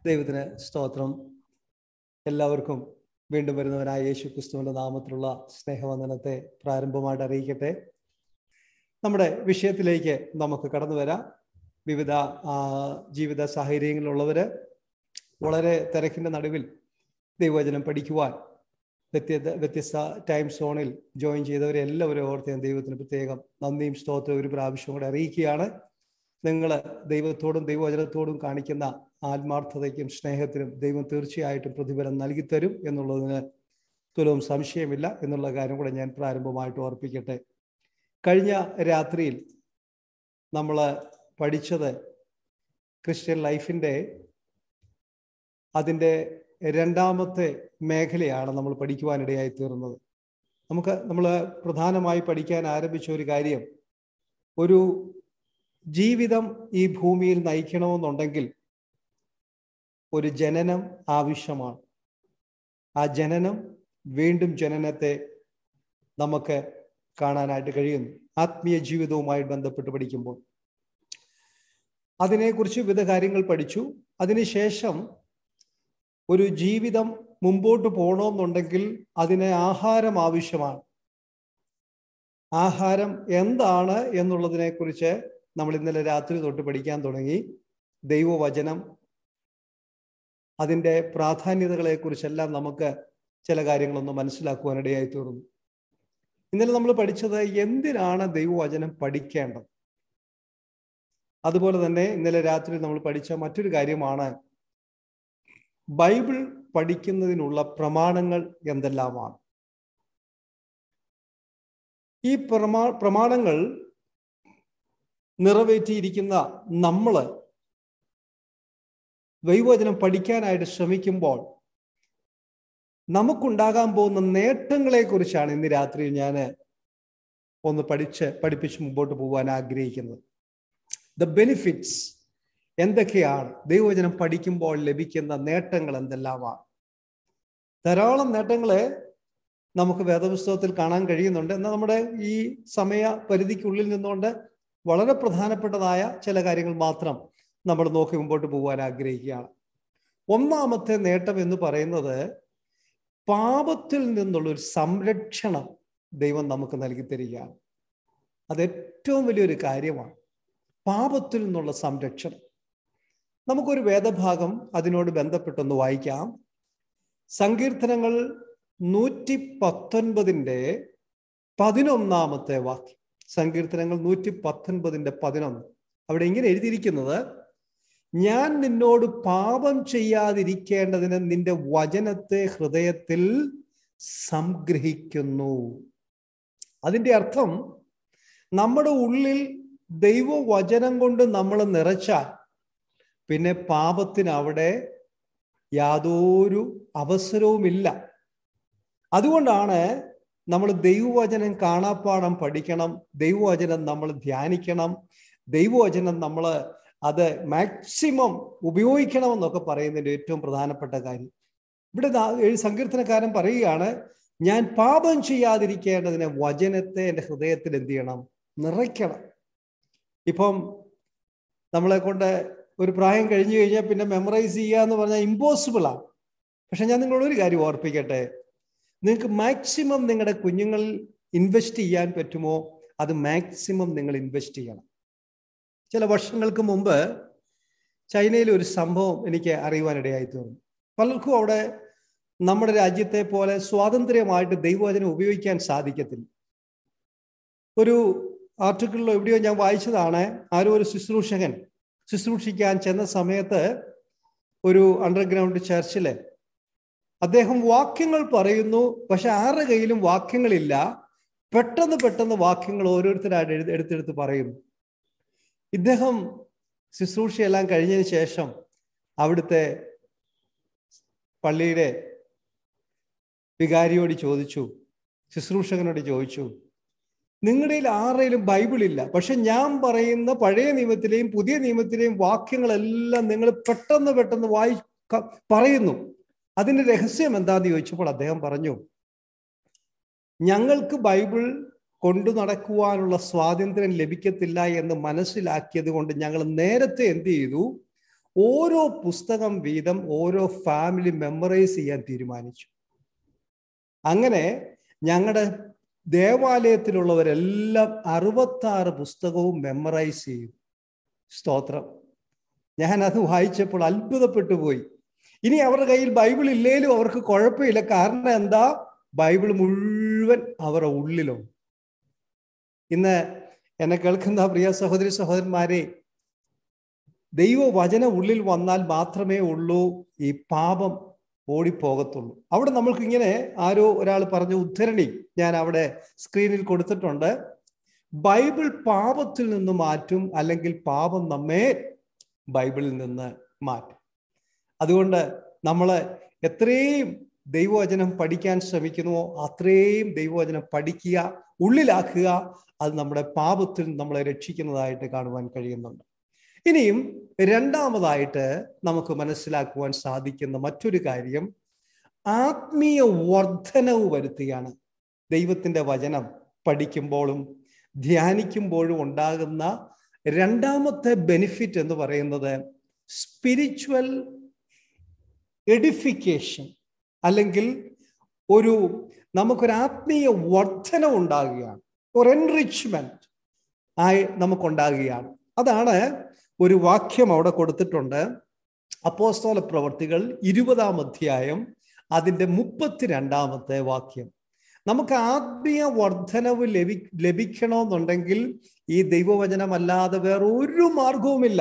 ദൈവത്തിന് സ്തോത്രം എല്ലാവർക്കും വീണ്ടും വരുന്നവനായ യേശു ക്രിസ്തുവിന്റെ നാമത്തിലുള്ള സ്നേഹവന്ദനത്തെ പ്രാരംഭമായിട്ട് അറിയിക്കട്ടെ നമ്മുടെ വിഷയത്തിലേക്ക് നമുക്ക് കടന്നു വരാം വിവിധ ആ, ജീവിത സാഹചര്യങ്ങളിലുള്ളവര് വളരെ തിരക്കിന്റെ നടുവിൽ ദൈവവചനം പഠിക്കുവാൻ വ്യത്യസ്ത വ്യത്യസ്ത ടൈം സോണിൽ ജോയിൻ ചെയ്തവരെ എല്ലാവരും ഓർത്ത് ഞാൻ ദൈവത്തിന് പ്രത്യേകം നന്ദിയും സ്തോത്രവും ഒരു പ്രാവശ്യം കൂടെ അറിയിക്കുകയാണ് നിങ്ങൾ ദൈവത്തോടും ദൈവവചനത്തോടും കാണിക്കുന്ന ആത്മാർത്ഥതയ്ക്കും സ്നേഹത്തിനും ദൈവം തീർച്ചയായിട്ടും പ്രതിഫലം നൽകിത്തരും എന്നുള്ളതിന് തുലവും സംശയമില്ല എന്നുള്ള കാര്യം കൂടെ ഞാൻ പ്രാരംഭമായിട്ട് ഓർപ്പിക്കട്ടെ കഴിഞ്ഞ രാത്രിയിൽ നമ്മൾ പഠിച്ചത് ക്രിസ്ത്യൻ ലൈഫിൻ്റെ അതിൻ്റെ രണ്ടാമത്തെ മേഖലയാണ് നമ്മൾ പഠിക്കുവാനിടയായി തീർന്നത് നമുക്ക് നമ്മൾ പ്രധാനമായി പഠിക്കാൻ ആരംഭിച്ച ഒരു കാര്യം ഒരു ജീവിതം ഈ ഭൂമിയിൽ നയിക്കണമെന്നുണ്ടെങ്കിൽ ഒരു ജനനം ആവശ്യമാണ് ആ ജനനം വീണ്ടും ജനനത്തെ നമുക്ക് കാണാനായിട്ട് കഴിയുന്നു ആത്മീയ ജീവിതവുമായി ബന്ധപ്പെട്ട് പഠിക്കുമ്പോൾ അതിനെക്കുറിച്ച് വിവിധ കാര്യങ്ങൾ പഠിച്ചു അതിനുശേഷം ഒരു ജീവിതം മുമ്പോട്ട് പോകണമെന്നുണ്ടെങ്കിൽ അതിന് ആഹാരം ആവശ്യമാണ് ആഹാരം എന്താണ് എന്നുള്ളതിനെ കുറിച്ച് നമ്മൾ ഇന്നലെ രാത്രി തൊട്ട് പഠിക്കാൻ തുടങ്ങി ദൈവവചനം അതിൻ്റെ പ്രാധാന്യതകളെ കുറിച്ചെല്ലാം നമുക്ക് ചില കാര്യങ്ങളൊന്ന് മനസ്സിലാക്കുവാനിടയായി തീർന്നു ഇന്നലെ നമ്മൾ പഠിച്ചത് എന്തിനാണ് ദൈവവചനം പഠിക്കേണ്ടത് അതുപോലെ തന്നെ ഇന്നലെ രാത്രി നമ്മൾ പഠിച്ച മറ്റൊരു കാര്യമാണ് ബൈബിൾ പഠിക്കുന്നതിനുള്ള പ്രമാണങ്ങൾ എന്തെല്ലാമാണ് ഈ പ്രമാ പ്രമാണങ്ങൾ നിറവേറ്റിയിരിക്കുന്ന നമ്മൾ ദൈവവചനം പഠിക്കാനായിട്ട് ശ്രമിക്കുമ്പോൾ നമുക്കുണ്ടാകാൻ പോകുന്ന നേട്ടങ്ങളെ കുറിച്ചാണ് ഇന്ന് രാത്രി ഞാൻ ഒന്ന് പഠിച്ച് പഠിപ്പിച്ച് മുമ്പോട്ട് പോകാൻ ആഗ്രഹിക്കുന്നത് ദ ബെനിഫിറ്റ്സ് എന്തൊക്കെയാണ് ദൈവവചനം പഠിക്കുമ്പോൾ ലഭിക്കുന്ന നേട്ടങ്ങൾ എന്തെല്ലാമാണ് ധാരാളം നേട്ടങ്ങളെ നമുക്ക് വേദപുസ്തകത്തിൽ കാണാൻ കഴിയുന്നുണ്ട് എന്നാൽ നമ്മുടെ ഈ സമയ പരിധിക്കുള്ളിൽ നിന്നുകൊണ്ട് വളരെ പ്രധാനപ്പെട്ടതായ ചില കാര്യങ്ങൾ മാത്രം നമ്മൾ നോക്കി മുമ്പോട്ട് പോകാൻ ആഗ്രഹിക്കുകയാണ് ഒന്നാമത്തെ നേട്ടം എന്ന് പറയുന്നത് പാപത്തിൽ നിന്നുള്ള ഒരു സംരക്ഷണം ദൈവം നമുക്ക് നൽകി തരികയാണ് അത് ഏറ്റവും വലിയൊരു കാര്യമാണ് പാപത്തിൽ നിന്നുള്ള സംരക്ഷണം നമുക്കൊരു വേദഭാഗം അതിനോട് ബന്ധപ്പെട്ടൊന്ന് വായിക്കാം സങ്കീർത്തനങ്ങൾ നൂറ്റി പത്തൊൻപതിൻ്റെ പതിനൊന്നാമത്തെ വാക്യം സങ്കീർത്തനങ്ങൾ നൂറ്റി പത്തൊൻപതിൻ്റെ പതിനൊന്ന് അവിടെ ഇങ്ങനെ എഴുതിയിരിക്കുന്നത് ഞാൻ നിന്നോട് പാപം ചെയ്യാതിരിക്കേണ്ടതിന് നിന്റെ വചനത്തെ ഹൃദയത്തിൽ സംഗ്രഹിക്കുന്നു അതിൻ്റെ അർത്ഥം നമ്മുടെ ഉള്ളിൽ ദൈവവചനം കൊണ്ട് നമ്മൾ നിറച്ചാൽ പിന്നെ പാപത്തിന് അവിടെ യാതൊരു അവസരവുമില്ല അതുകൊണ്ടാണ് നമ്മൾ ദൈവവചനം കാണാപ്പാടം പഠിക്കണം ദൈവവചനം നമ്മൾ ധ്യാനിക്കണം ദൈവവചനം നമ്മൾ അത് മാക്സിമം ഉപയോഗിക്കണമെന്നൊക്കെ പറയുന്നതിൻ്റെ ഏറ്റവും പ്രധാനപ്പെട്ട കാര്യം ഇവിടെ സങ്കീർത്തനക്കാരൻ പറയുകയാണ് ഞാൻ പാപം ചെയ്യാതിരിക്കേണ്ടതിനെ വചനത്തെ എൻ്റെ ഹൃദയത്തിൽ എന്ത് ചെയ്യണം നിറയ്ക്കണം ഇപ്പം നമ്മളെ കൊണ്ട് ഒരു പ്രായം കഴിഞ്ഞു കഴിഞ്ഞാൽ പിന്നെ മെമ്മറൈസ് ചെയ്യുക എന്ന് പറഞ്ഞാൽ ഇമ്പോസിബിൾ ആണ് പക്ഷെ ഞാൻ നിങ്ങളോട് ഒരു കാര്യം ഓർപ്പിക്കട്ടെ നിങ്ങൾക്ക് മാക്സിമം നിങ്ങളുടെ കുഞ്ഞുങ്ങളിൽ ഇൻവെസ്റ്റ് ചെയ്യാൻ പറ്റുമോ അത് മാക്സിമം നിങ്ങൾ ഇൻവെസ്റ്റ് ചെയ്യണം ചില വർഷങ്ങൾക്ക് മുമ്പ് ചൈനയിൽ ഒരു സംഭവം എനിക്ക് അറിയുവാനിടയായി തീർന്നു പലർക്കും അവിടെ നമ്മുടെ രാജ്യത്തെ പോലെ സ്വാതന്ത്ര്യമായിട്ട് ദൈവവചനം ഉപയോഗിക്കാൻ സാധിക്കത്തില്ല ഒരു ആർട്ടിക്കിളിലോ എവിടെയോ ഞാൻ വായിച്ചതാണ് ആരോ ഒരു ശുശ്രൂഷകൻ ശുശ്രൂഷിക്കാൻ ചെന്ന സമയത്ത് ഒരു അണ്ടർഗ്രൗണ്ട് ചർച്ചില് അദ്ദേഹം വാക്യങ്ങൾ പറയുന്നു പക്ഷെ ആരുടെ കയ്യിലും വാക്യങ്ങളില്ല പെട്ടെന്ന് പെട്ടെന്ന് വാക്യങ്ങൾ ഓരോരുത്തരായിട്ട് എഴുതി എടുത്തെടുത്ത് പറയുന്നു ഇദ്ദേഹം ശുശ്രൂഷയെല്ലാം കഴിഞ്ഞതിന് ശേഷം അവിടുത്തെ പള്ളിയുടെ വികാരിയോട് ചോദിച്ചു ശുശ്രൂഷകനോട് ചോദിച്ചു നിങ്ങളുടെ ആരുടെയിലും ബൈബിൾ ഇല്ല പക്ഷെ ഞാൻ പറയുന്ന പഴയ നിയമത്തിലെയും പുതിയ നിയമത്തിലെയും വാക്യങ്ങളെല്ലാം നിങ്ങൾ പെട്ടെന്ന് പെട്ടെന്ന് വായി പറയുന്നു അതിന്റെ രഹസ്യം എന്താന്ന് ചോദിച്ചപ്പോൾ അദ്ദേഹം പറഞ്ഞു ഞങ്ങൾക്ക് ബൈബിൾ കൊണ്ടു നടക്കുവാനുള്ള സ്വാതന്ത്ര്യം ലഭിക്കത്തില്ല എന്ന് മനസ്സിലാക്കിയത് കൊണ്ട് ഞങ്ങൾ നേരത്തെ എന്ത് ചെയ്തു ഓരോ പുസ്തകം വീതം ഓരോ ഫാമിലി മെമ്മറൈസ് ചെയ്യാൻ തീരുമാനിച്ചു അങ്ങനെ ഞങ്ങളുടെ ദേവാലയത്തിലുള്ളവരെല്ലാം അറുപത്താറ് പുസ്തകവും മെമ്മറൈസ് ചെയ്തു സ്തോത്രം ഞാൻ അത് വായിച്ചപ്പോൾ അത്ഭുതപ്പെട്ടു പോയി ഇനി അവരുടെ കയ്യിൽ ബൈബിൾ ഇല്ലേലും അവർക്ക് കുഴപ്പമില്ല കാരണം എന്താ ബൈബിൾ മുഴുവൻ അവരുടെ ഉള്ളിലുണ്ട് ഇന്ന് എന്നെ കേൾക്കുന്ന പ്രിയ സഹോദരി സഹോദരന്മാരെ ദൈവവചനം ഉള്ളിൽ വന്നാൽ മാത്രമേ ഉള്ളൂ ഈ പാപം ഓടിപ്പോകത്തുള്ളൂ അവിടെ നമ്മൾക്ക് ഇങ്ങനെ ആരോ ഒരാൾ പറഞ്ഞ ഉദ്ധരണി ഞാൻ അവിടെ സ്ക്രീനിൽ കൊടുത്തിട്ടുണ്ട് ബൈബിൾ പാപത്തിൽ നിന്ന് മാറ്റും അല്ലെങ്കിൽ പാപം നമ്മെ ബൈബിളിൽ നിന്ന് മാറ്റും അതുകൊണ്ട് നമ്മൾ എത്രയും ദൈവവചനം പഠിക്കാൻ ശ്രമിക്കുന്നുവോ അത്രയും ദൈവവചനം പഠിക്കുക ഉള്ളിലാക്കുക അത് നമ്മുടെ പാപത്തിൽ നമ്മളെ രക്ഷിക്കുന്നതായിട്ട് കാണുവാൻ കഴിയുന്നുണ്ട് ഇനിയും രണ്ടാമതായിട്ട് നമുക്ക് മനസ്സിലാക്കുവാൻ സാധിക്കുന്ന മറ്റൊരു കാര്യം ആത്മീയ വർധനവ് വരുത്തുകയാണ് ദൈവത്തിന്റെ വചനം പഠിക്കുമ്പോഴും ധ്യാനിക്കുമ്പോഴും ഉണ്ടാകുന്ന രണ്ടാമത്തെ ബെനിഫിറ്റ് എന്ന് പറയുന്നത് സ്പിരിച്വൽ എഡിഫിക്കേഷൻ അല്ലെങ്കിൽ ഒരു നമുക്കൊരു ആത്മീയ വർധന ഉണ്ടാകുകയാണ് ഒരു എൻറിച്ച്മെന്റ് ആയി നമുക്കുണ്ടാകുകയാണ് അതാണ് ഒരു വാക്യം അവിടെ കൊടുത്തിട്ടുണ്ട് അപ്പോസ്തോല പ്രവർത്തികൾ ഇരുപതാം അധ്യായം അതിൻ്റെ മുപ്പത്തിരണ്ടാമത്തെ വാക്യം നമുക്ക് ആത്മീയ വർധനവ് ലഭി ലഭിക്കണമെന്നുണ്ടെങ്കിൽ ഈ ദൈവവചനമല്ലാതെ വേറെ ഒരു മാർഗവുമില്ല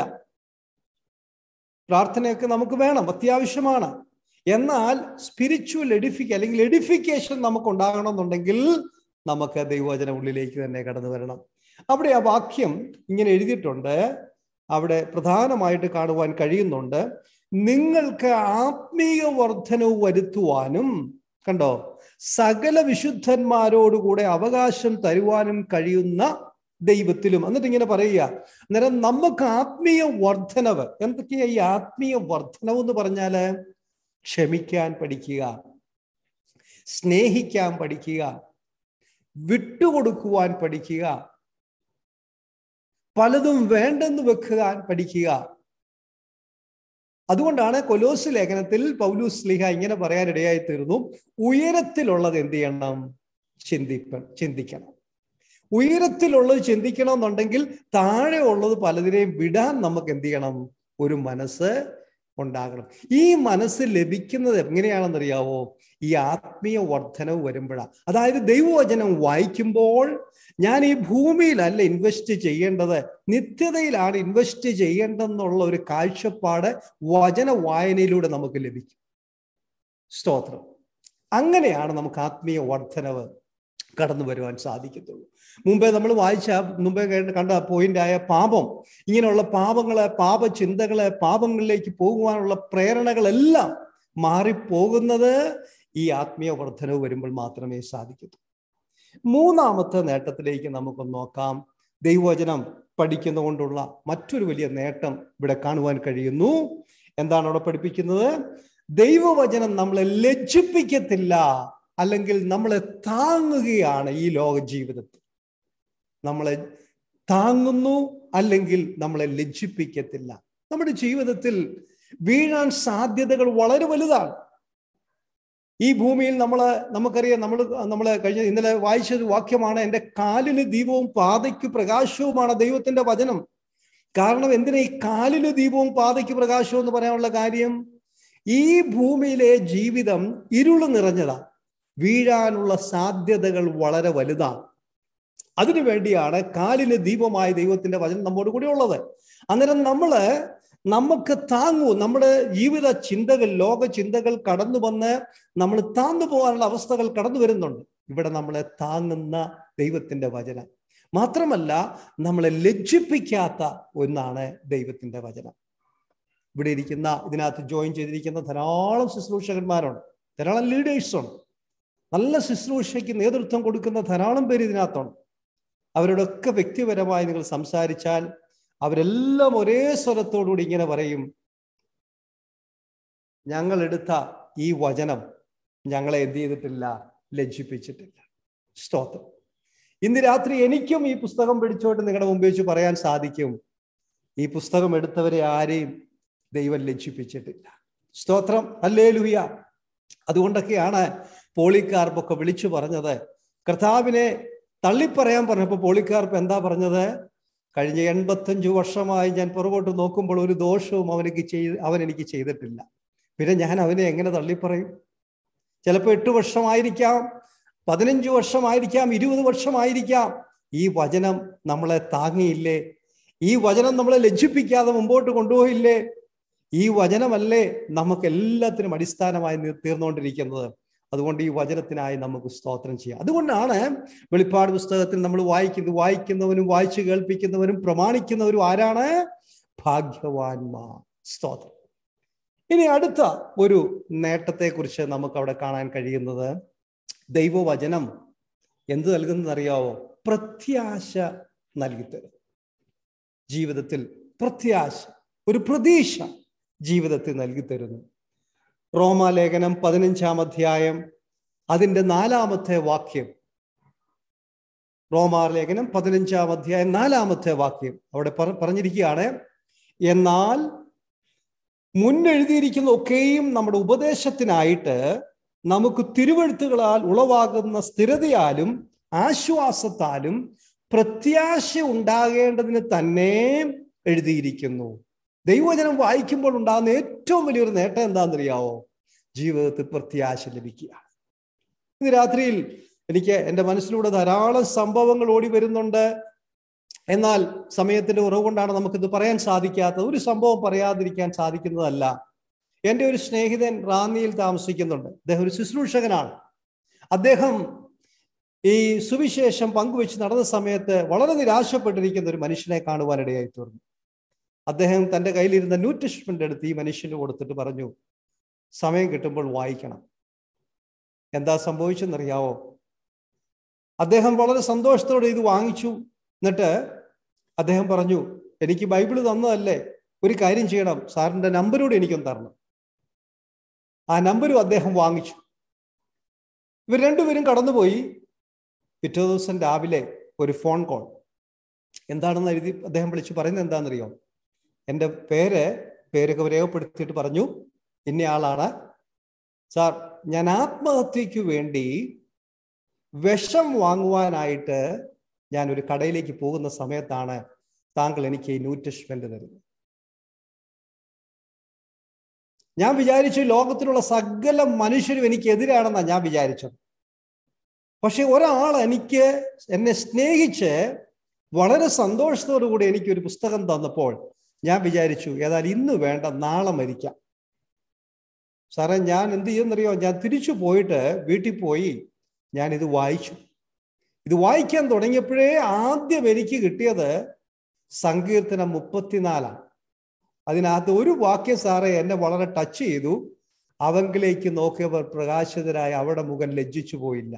പ്രാർത്ഥനയൊക്കെ നമുക്ക് വേണം അത്യാവശ്യമാണ് എന്നാൽ സ്പിരിച്വൽ എഡിഫിക്ക അല്ലെങ്കിൽ എഡിഫിക്കേഷൻ നമുക്ക് ഉണ്ടാകണമെന്നുണ്ടെങ്കിൽ നമുക്ക് ദൈവവചന ഉള്ളിലേക്ക് തന്നെ കടന്നു വരണം അവിടെ ആ വാക്യം ഇങ്ങനെ എഴുതിയിട്ടുണ്ട് അവിടെ പ്രധാനമായിട്ട് കാണുവാൻ കഴിയുന്നുണ്ട് നിങ്ങൾക്ക് ആത്മീയ വർധനവ് വരുത്തുവാനും കണ്ടോ സകല വിശുദ്ധന്മാരോടുകൂടെ അവകാശം തരുവാനും കഴിയുന്ന ദൈവത്തിലും എന്നിട്ട് ഇങ്ങനെ പറയുക അന്നേരം നമുക്ക് ആത്മീയ വർധനവ് എന്തൊക്കെയാ ഈ ആത്മീയ വർധനവ് എന്ന് പറഞ്ഞാല് ക്ഷമിക്കാൻ പഠിക്കുക സ്നേഹിക്കാൻ പഠിക്കുക വിട്ടുകൊടുക്കുവാൻ പഠിക്കുക പലതും വേണ്ടെന്ന് വെക്കുവാൻ പഠിക്കുക അതുകൊണ്ടാണ് കൊലോസ് ലേഖനത്തിൽ പൗലൂസ് സ്ലിഹ ഇങ്ങനെ പറയാനിടയായി തീർന്നു ഉയരത്തിലുള്ളത് എന്ത് ചെയ്യണം ചിന്തിപ്പ ചിന്തിക്കണം ഉയരത്തിലുള്ളത് ചിന്തിക്കണം എന്നുണ്ടെങ്കിൽ താഴെ ഉള്ളത് പലതിനെയും വിടാൻ നമുക്ക് എന്ത് ചെയ്യണം ഒരു മനസ്സ് ഉണ്ടാകണം ഈ മനസ്സ് ലഭിക്കുന്നത് എങ്ങനെയാണെന്നറിയാവോ ഈ ആത്മീയ വർധനവ് വരുമ്പോഴാണ് അതായത് ദൈവവചനം വായിക്കുമ്പോൾ ഞാൻ ഈ ഭൂമിയിലല്ല ഇൻവെസ്റ്റ് ചെയ്യേണ്ടത് നിത്യതയിലാണ് ഇൻവെസ്റ്റ് ചെയ്യേണ്ടതെന്നുള്ള ഒരു കാഴ്ചപ്പാട് വചന വായനയിലൂടെ നമുക്ക് ലഭിക്കും സ്തോത്രം അങ്ങനെയാണ് നമുക്ക് ആത്മീയ വർധനവ് കടന്നു വരുവാൻ സാധിക്കത്തുള്ളൂ മുമ്പേ നമ്മൾ വായിച്ച മുമ്പേ കണ്ട പോയിന്റായ പാപം ഇങ്ങനെയുള്ള പാപങ്ങളെ പാപചിന്തകളെ പാപങ്ങളിലേക്ക് പോകുവാനുള്ള പ്രേരണകളെല്ലാം മാറിപ്പോകുന്നത് ഈ ആത്മീയ വർധനവ് വരുമ്പോൾ മാത്രമേ സാധിക്കൂ മൂന്നാമത്തെ നേട്ടത്തിലേക്ക് നമുക്ക് നോക്കാം ദൈവവചനം പഠിക്കുന്നതുകൊണ്ടുള്ള മറ്റൊരു വലിയ നേട്ടം ഇവിടെ കാണുവാൻ കഴിയുന്നു എന്താണ് അവിടെ പഠിപ്പിക്കുന്നത് ദൈവവചനം നമ്മളെ ലജ്ജിപ്പിക്കത്തില്ല അല്ലെങ്കിൽ നമ്മളെ താങ്ങുകയാണ് ഈ ലോക ജീവിതത്തിൽ നമ്മളെ താങ്ങുന്നു അല്ലെങ്കിൽ നമ്മളെ ലജ്ജിപ്പിക്കത്തില്ല നമ്മുടെ ജീവിതത്തിൽ വീഴാൻ സാധ്യതകൾ വളരെ വലുതാണ് ഈ ഭൂമിയിൽ നമ്മൾ നമുക്കറിയാം നമ്മൾ നമ്മൾ കഴിഞ്ഞ ഇന്നലെ വായിച്ചൊരു വാക്യമാണ് എൻ്റെ കാലിന് ദീപവും പാതയ്ക്ക് പ്രകാശവുമാണ് ദൈവത്തിന്റെ വചനം കാരണം എന്തിനാ ഈ കാലിന് ദീപവും പാതയ്ക്ക് പ്രകാശവും എന്ന് പറയാനുള്ള കാര്യം ഈ ഭൂമിയിലെ ജീവിതം ഇരുള് നിറഞ്ഞതാണ് വീഴാനുള്ള സാധ്യതകൾ വളരെ വലുതാണ് അതിനു വേണ്ടിയാണ് കാലിന് ദീപമായ ദൈവത്തിന്റെ വചനം നമ്മോട് കൂടി ഉള്ളത് അന്നേരം നമ്മള് നമുക്ക് താങ്ങൂ നമ്മുടെ ജീവിത ചിന്തകൾ ലോക ചിന്തകൾ കടന്നു വന്ന് നമ്മൾ താന്നു പോകാനുള്ള അവസ്ഥകൾ കടന്നു വരുന്നുണ്ട് ഇവിടെ നമ്മളെ താങ്ങുന്ന ദൈവത്തിന്റെ വചനം മാത്രമല്ല നമ്മളെ ലജ്ജിപ്പിക്കാത്ത ഒന്നാണ് ദൈവത്തിന്റെ വചനം ഇവിടെ ഇരിക്കുന്ന ഇതിനകത്ത് ജോയിൻ ചെയ്തിരിക്കുന്ന ധാരാളം ശുശ്രൂഷകന്മാരുണ്ട് ധാരാളം ലീഡേഴ്സുണ്ട് നല്ല ശുശ്രൂഷയ്ക്ക് നേതൃത്വം കൊടുക്കുന്ന ധാരാളം പേര് ഇതിനകത്തുണ്ട് അവരോടൊക്കെ വ്യക്തിപരമായി നിങ്ങൾ സംസാരിച്ചാൽ അവരെല്ലാം ഒരേ സ്വരത്തോടുകൂടി ഇങ്ങനെ പറയും ഞങ്ങൾ എടുത്ത ഈ വചനം ഞങ്ങളെ എന്ത് ചെയ്തിട്ടില്ല ലജ്ജിപ്പിച്ചിട്ടില്ല സ്തോത്രം ഇന്ന് രാത്രി എനിക്കും ഈ പുസ്തകം പിടിച്ചോട്ട് നിങ്ങളുടെ മുമ്പ് വെച്ച് പറയാൻ സാധിക്കും ഈ പുസ്തകം എടുത്തവരെ ആരെയും ദൈവം ലജ്ജിപ്പിച്ചിട്ടില്ല സ്തോത്രം അല്ലേ ലുഹിയ അതുകൊണ്ടൊക്കെയാണ് പോളിക്കാർപ്പൊക്കെ വിളിച്ചു പറഞ്ഞത് കർത്താവിനെ തള്ളിപ്പറയാൻ പറഞ്ഞപ്പോൾ പോളിക്കാർപ്പ് എന്താ പറഞ്ഞത് കഴിഞ്ഞ എൺപത്തഞ്ചു വർഷമായി ഞാൻ പുറകോട്ട് നോക്കുമ്പോൾ ഒരു ദോഷവും അവനിക്ക് ചെയ്ത് അവൻ എനിക്ക് ചെയ്തിട്ടില്ല പിന്നെ ഞാൻ അവനെ എങ്ങനെ തള്ളിപ്പറയും ചിലപ്പോൾ എട്ട് വർഷമായിരിക്കാം പതിനഞ്ച് വർഷമായിരിക്കാം ഇരുപത് വർഷമായിരിക്കാം ഈ വചനം നമ്മളെ താങ്ങിയില്ലേ ഈ വചനം നമ്മളെ ലജ്ജിപ്പിക്കാതെ മുമ്പോട്ട് കൊണ്ടുപോയില്ലേ ഈ വചനമല്ലേ നമുക്ക് എല്ലാത്തിനും അടിസ്ഥാനമായി തീർന്നുകൊണ്ടിരിക്കുന്നത് അതുകൊണ്ട് ഈ വചനത്തിനായി നമുക്ക് സ്തോത്രം ചെയ്യാം അതുകൊണ്ടാണ് വെളിപ്പാട് പുസ്തകത്തിൽ നമ്മൾ വായിക്കുന്നത് വായിക്കുന്നവനും വായിച്ചു കേൾപ്പിക്കുന്നവനും പ്രമാണിക്കുന്നവരും ആരാണ് ഭാഗ്യവാന്മാർ സ്തോത്രം ഇനി അടുത്ത ഒരു നേട്ടത്തെക്കുറിച്ച് നമുക്ക് അവിടെ കാണാൻ കഴിയുന്നത് ദൈവവചനം എന്ത് നൽകുന്നതെന്നറിയാവോ പ്രത്യാശ നൽകിത്തരും ജീവിതത്തിൽ പ്രത്യാശ ഒരു പ്രതീക്ഷ ജീവിതത്തിൽ നൽകിത്തരുന്നു റോമാലേഖനം പതിനഞ്ചാം അധ്യായം അതിൻ്റെ നാലാമത്തെ വാക്യം റോമാലേഖനം പതിനഞ്ചാം അധ്യായം നാലാമത്തെ വാക്യം അവിടെ പറഞ്ഞിരിക്കുകയാണ് എന്നാൽ മുന്നെഴുതിയിരിക്കുന്ന ഒക്കെയും നമ്മുടെ ഉപദേശത്തിനായിട്ട് നമുക്ക് തിരുവഴുത്തുകളാൽ ഉളവാകുന്ന സ്ഥിരതയാലും ആശ്വാസത്താലും പ്രത്യാശ ഉണ്ടാകേണ്ടതിന് തന്നെ എഴുതിയിരിക്കുന്നു ദൈവവചനം വായിക്കുമ്പോൾ ഉണ്ടാകുന്ന ഏറ്റവും വലിയൊരു നേട്ടം എന്താണെന്നറിയാവോ ജീവിതത്തിൽ പ്രത്യാശ ലഭിക്കുകയാണ് ഇന്ന് രാത്രിയിൽ എനിക്ക് എൻ്റെ മനസ്സിലൂടെ ധാരാളം സംഭവങ്ങൾ ഓടി വരുന്നുണ്ട് എന്നാൽ സമയത്തിന്റെ ഉറവ് കൊണ്ടാണ് നമുക്കിത് പറയാൻ സാധിക്കാത്തത് ഒരു സംഭവം പറയാതിരിക്കാൻ സാധിക്കുന്നതല്ല എൻ്റെ ഒരു സ്നേഹിതൻ റാന്നിയിൽ താമസിക്കുന്നുണ്ട് അദ്ദേഹം ഒരു ശുശ്രൂഷകനാണ് അദ്ദേഹം ഈ സുവിശേഷം പങ്കുവെച്ച് നടന്ന സമയത്ത് വളരെ നിരാശപ്പെട്ടിരിക്കുന്ന ഒരു മനുഷ്യനെ കാണുവാനിടയായി തീർന്നു അദ്ദേഹം തൻ്റെ കയ്യിലിരുന്ന ന്യൂട്രിഷ്മെന്റ് എടുത്ത് ഈ മനുഷ്യന് കൊടുത്തിട്ട് പറഞ്ഞു സമയം കിട്ടുമ്പോൾ വായിക്കണം എന്താ സംഭവിച്ചെന്നറിയാവോ അദ്ദേഹം വളരെ സന്തോഷത്തോടെ ഇത് വാങ്ങിച്ചു എന്നിട്ട് അദ്ദേഹം പറഞ്ഞു എനിക്ക് ബൈബിള് തന്നതല്ലേ ഒരു കാര്യം ചെയ്യണം സാറിന്റെ നമ്പരൂടെ എനിക്കൊന്ന് തരണം ആ നമ്പരും അദ്ദേഹം വാങ്ങിച്ചു ഇവർ രണ്ടുപേരും കടന്നുപോയി പിറ്റേ ദിവസം രാവിലെ ഒരു ഫോൺ കോൾ എന്താണെന്ന് എഴുതി അദ്ദേഹം വിളിച്ച് പറയുന്നത് എന്താണെന്നറിയോ എൻ്റെ പേര് പേരൊക്കെ രേഖപ്പെടുത്തിയിട്ട് പറഞ്ഞു ഇന്നയാളാണ് സാർ ഞാൻ ആത്മഹത്യക്ക് വേണ്ടി വിഷം വാങ്ങുവാനായിട്ട് ഞാൻ ഒരു കടയിലേക്ക് പോകുന്ന സമയത്താണ് താങ്കൾ എനിക്ക് ഈ ന്യൂട്രിഷ്മെന്റ് തരുന്നത് ഞാൻ വിചാരിച്ചു ലോകത്തിലുള്ള സകല മനുഷ്യരും എനിക്ക് എതിരാണെന്നാണ് ഞാൻ വിചാരിച്ചത് പക്ഷെ ഒരാൾ എനിക്ക് എന്നെ സ്നേഹിച്ച് വളരെ സന്തോഷത്തോടു കൂടി എനിക്ക് ഒരു പുസ്തകം തന്നപ്പോൾ ഞാൻ വിചാരിച്ചു ഏതായാലും ഇന്ന് വേണ്ട നാളെ മരിക്കാം സാറേ ഞാൻ എന്ത് ചെയ്യുന്നറിയോ ഞാൻ തിരിച്ചു പോയിട്ട് വീട്ടിൽ പോയി ഞാൻ ഇത് വായിച്ചു ഇത് വായിക്കാൻ തുടങ്ങിയപ്പോഴേ ആദ്യം എനിക്ക് കിട്ടിയത് സങ്കീർത്തനം മുപ്പത്തിനാലാണ് അതിനകത്ത് ഒരു വാക്യം സാറേ എന്നെ വളരെ ടച്ച് ചെയ്തു അവങ്കിലേക്ക് നോക്കിയവർ പ്രകാശിതരായി അവിടെ മുഖം ലജ്ജിച്ചു പോയില്ല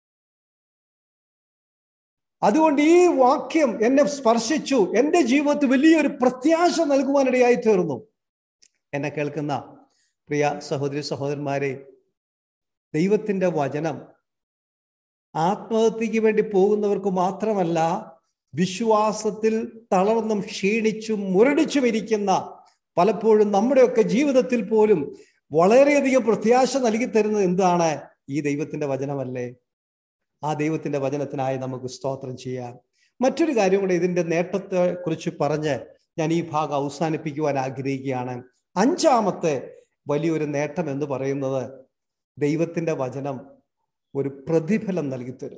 അതുകൊണ്ട് ഈ വാക്യം എന്നെ സ്പർശിച്ചു എൻ്റെ ജീവിതത്തിൽ വലിയൊരു പ്രത്യാശ നൽകുവാനിടയായി തീർന്നു എന്നെ കേൾക്കുന്ന പ്രിയ സഹോദരി സഹോദരന്മാരെ ദൈവത്തിൻ്റെ വചനം ആത്മഹത്യക്ക് വേണ്ടി പോകുന്നവർക്ക് മാത്രമല്ല വിശ്വാസത്തിൽ തളർന്നും ക്ഷീണിച്ചും മുരടിച്ചും ഇരിക്കുന്ന പലപ്പോഴും നമ്മുടെയൊക്കെ ജീവിതത്തിൽ പോലും വളരെയധികം പ്രത്യാശ നൽകി തരുന്നത് എന്താണ് ഈ ദൈവത്തിന്റെ വചനമല്ലേ ആ ദൈവത്തിന്റെ വചനത്തിനായി നമുക്ക് സ്തോത്രം ചെയ്യാം മറ്റൊരു കാര്യം കൂടെ ഇതിന്റെ നേട്ടത്തെ കുറിച്ച് പറഞ്ഞ് ഞാൻ ഈ ഭാഗം അവസാനിപ്പിക്കുവാൻ ആഗ്രഹിക്കുകയാണ് അഞ്ചാമത്തെ വലിയൊരു നേട്ടം എന്ന് പറയുന്നത് ദൈവത്തിന്റെ വചനം ഒരു പ്രതിഫലം നൽകിത്തരും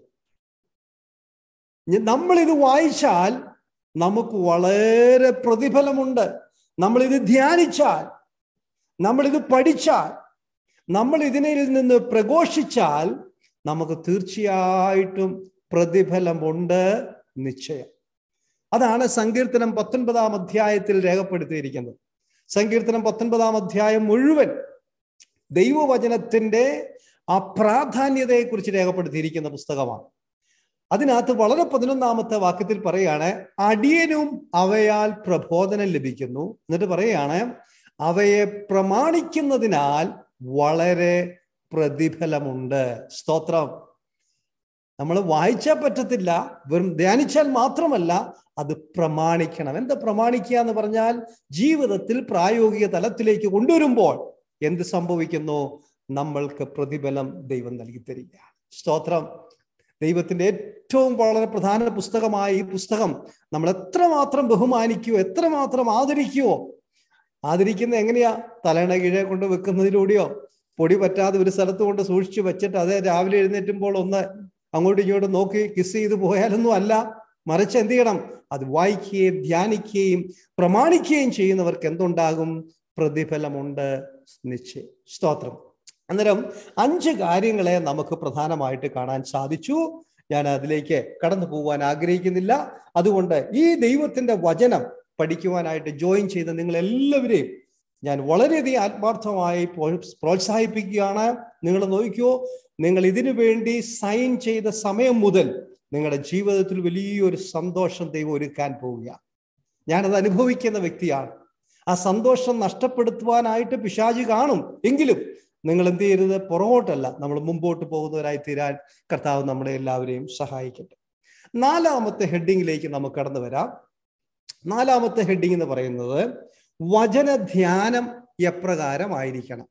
നമ്മൾ ഇത് വായിച്ചാൽ നമുക്ക് വളരെ പ്രതിഫലമുണ്ട് നമ്മൾ ഇത് ധ്യാനിച്ചാൽ നമ്മൾ ഇത് പഠിച്ചാൽ നമ്മൾ ഇതിനിൽ നിന്ന് പ്രഘോഷിച്ചാൽ നമുക്ക് തീർച്ചയായിട്ടും പ്രതിഫലമുണ്ട് നിശ്ചയം അതാണ് സങ്കീർത്തനം പത്തൊൻപതാം അധ്യായത്തിൽ രേഖപ്പെടുത്തിയിരിക്കുന്നത് സങ്കീർത്തനം പത്തൊൻപതാം അധ്യായം മുഴുവൻ ദൈവവചനത്തിന്റെ ആ പ്രാധാന്യതയെക്കുറിച്ച് രേഖപ്പെടുത്തിയിരിക്കുന്ന പുസ്തകമാണ് അതിനകത്ത് വളരെ പതിനൊന്നാമത്തെ വാക്യത്തിൽ പറയാണ് അടിയനും അവയാൽ പ്രബോധനം ലഭിക്കുന്നു എന്നിട്ട് പറയാണ് അവയെ പ്രമാണിക്കുന്നതിനാൽ വളരെ പ്രതിഫലമുണ്ട് സ്തോത്രം നമ്മൾ വായിച്ചാൽ പറ്റത്തില്ല വെറും ധ്യാനിച്ചാൽ മാത്രമല്ല അത് പ്രമാണിക്കണം എന്താ പ്രമാണിക്കുക എന്ന് പറഞ്ഞാൽ ജീവിതത്തിൽ പ്രായോഗിക തലത്തിലേക്ക് കൊണ്ടുവരുമ്പോൾ എന്ത് സംഭവിക്കുന്നു നമ്മൾക്ക് പ്രതിഫലം ദൈവം നൽകി തരികയാണ് സ്തോത്രം ദൈവത്തിന്റെ ഏറ്റവും വളരെ പ്രധാന പുസ്തകമായ ഈ പുസ്തകം നമ്മൾ എത്രമാത്രം ബഹുമാനിക്കുവോ എത്രമാത്രം ആദരിക്കുവോ ആദരിക്കുന്ന എങ്ങനെയാ തലേണ കീഴെ കൊണ്ട് വെക്കുന്നതിലൂടെയോ പൊടി പറ്റാതെ ഒരു സ്ഥലത്ത് കൊണ്ട് സൂക്ഷിച്ചു വെച്ചിട്ട് അതേ രാവിലെ എഴുന്നേറ്റുമ്പോൾ ഒന്ന് അങ്ങോട്ടും ഇങ്ങോട്ടും നോക്കി കിസ് ചെയ്ത് പോയാലൊന്നും അല്ല മറിച്ച് എന്ത് ചെയ്യണം അത് വായിക്കുകയും ധ്യാനിക്കുകയും പ്രമാണിക്കുകയും ചെയ്യുന്നവർക്ക് എന്തുണ്ടാകും പ്രതിഫലമുണ്ട് നിശ്ചയം സ്തോത്രം അന്നേരം അഞ്ച് കാര്യങ്ങളെ നമുക്ക് പ്രധാനമായിട്ട് കാണാൻ സാധിച്ചു ഞാൻ അതിലേക്ക് കടന്നു പോകാൻ ആഗ്രഹിക്കുന്നില്ല അതുകൊണ്ട് ഈ ദൈവത്തിന്റെ വചനം പഠിക്കുവാനായിട്ട് ജോയിൻ ചെയ്ത നിങ്ങൾ എല്ലാവരെയും ഞാൻ വളരെയധികം ആത്മാർത്ഥമായി പ്രോത്സാഹിപ്പിക്കുകയാണ് നിങ്ങൾ നോക്കിയോ നിങ്ങൾ ഇതിനു വേണ്ടി സൈൻ ചെയ്ത സമയം മുതൽ നിങ്ങളുടെ ജീവിതത്തിൽ വലിയൊരു സന്തോഷം ദൈവം ഒരുക്കാൻ പോവുക ഞാനത് അനുഭവിക്കുന്ന വ്യക്തിയാണ് ആ സന്തോഷം നഷ്ടപ്പെടുത്തുവാനായിട്ട് പിശാചി കാണും എങ്കിലും നിങ്ങൾ എന്ത് ചെയ്യരുത് പുറകോട്ടല്ല നമ്മൾ മുമ്പോട്ട് പോകുന്നവരായി തീരാൻ കർത്താവ് നമ്മളെ എല്ലാവരെയും സഹായിക്കട്ടെ നാലാമത്തെ ഹെഡിങ്ങിലേക്ക് നമുക്ക് കടന്നു വരാം നാലാമത്തെ ഹെഡിങ് എന്ന് പറയുന്നത് വചനധ്യാനം എപ്രകാരമായിരിക്കണം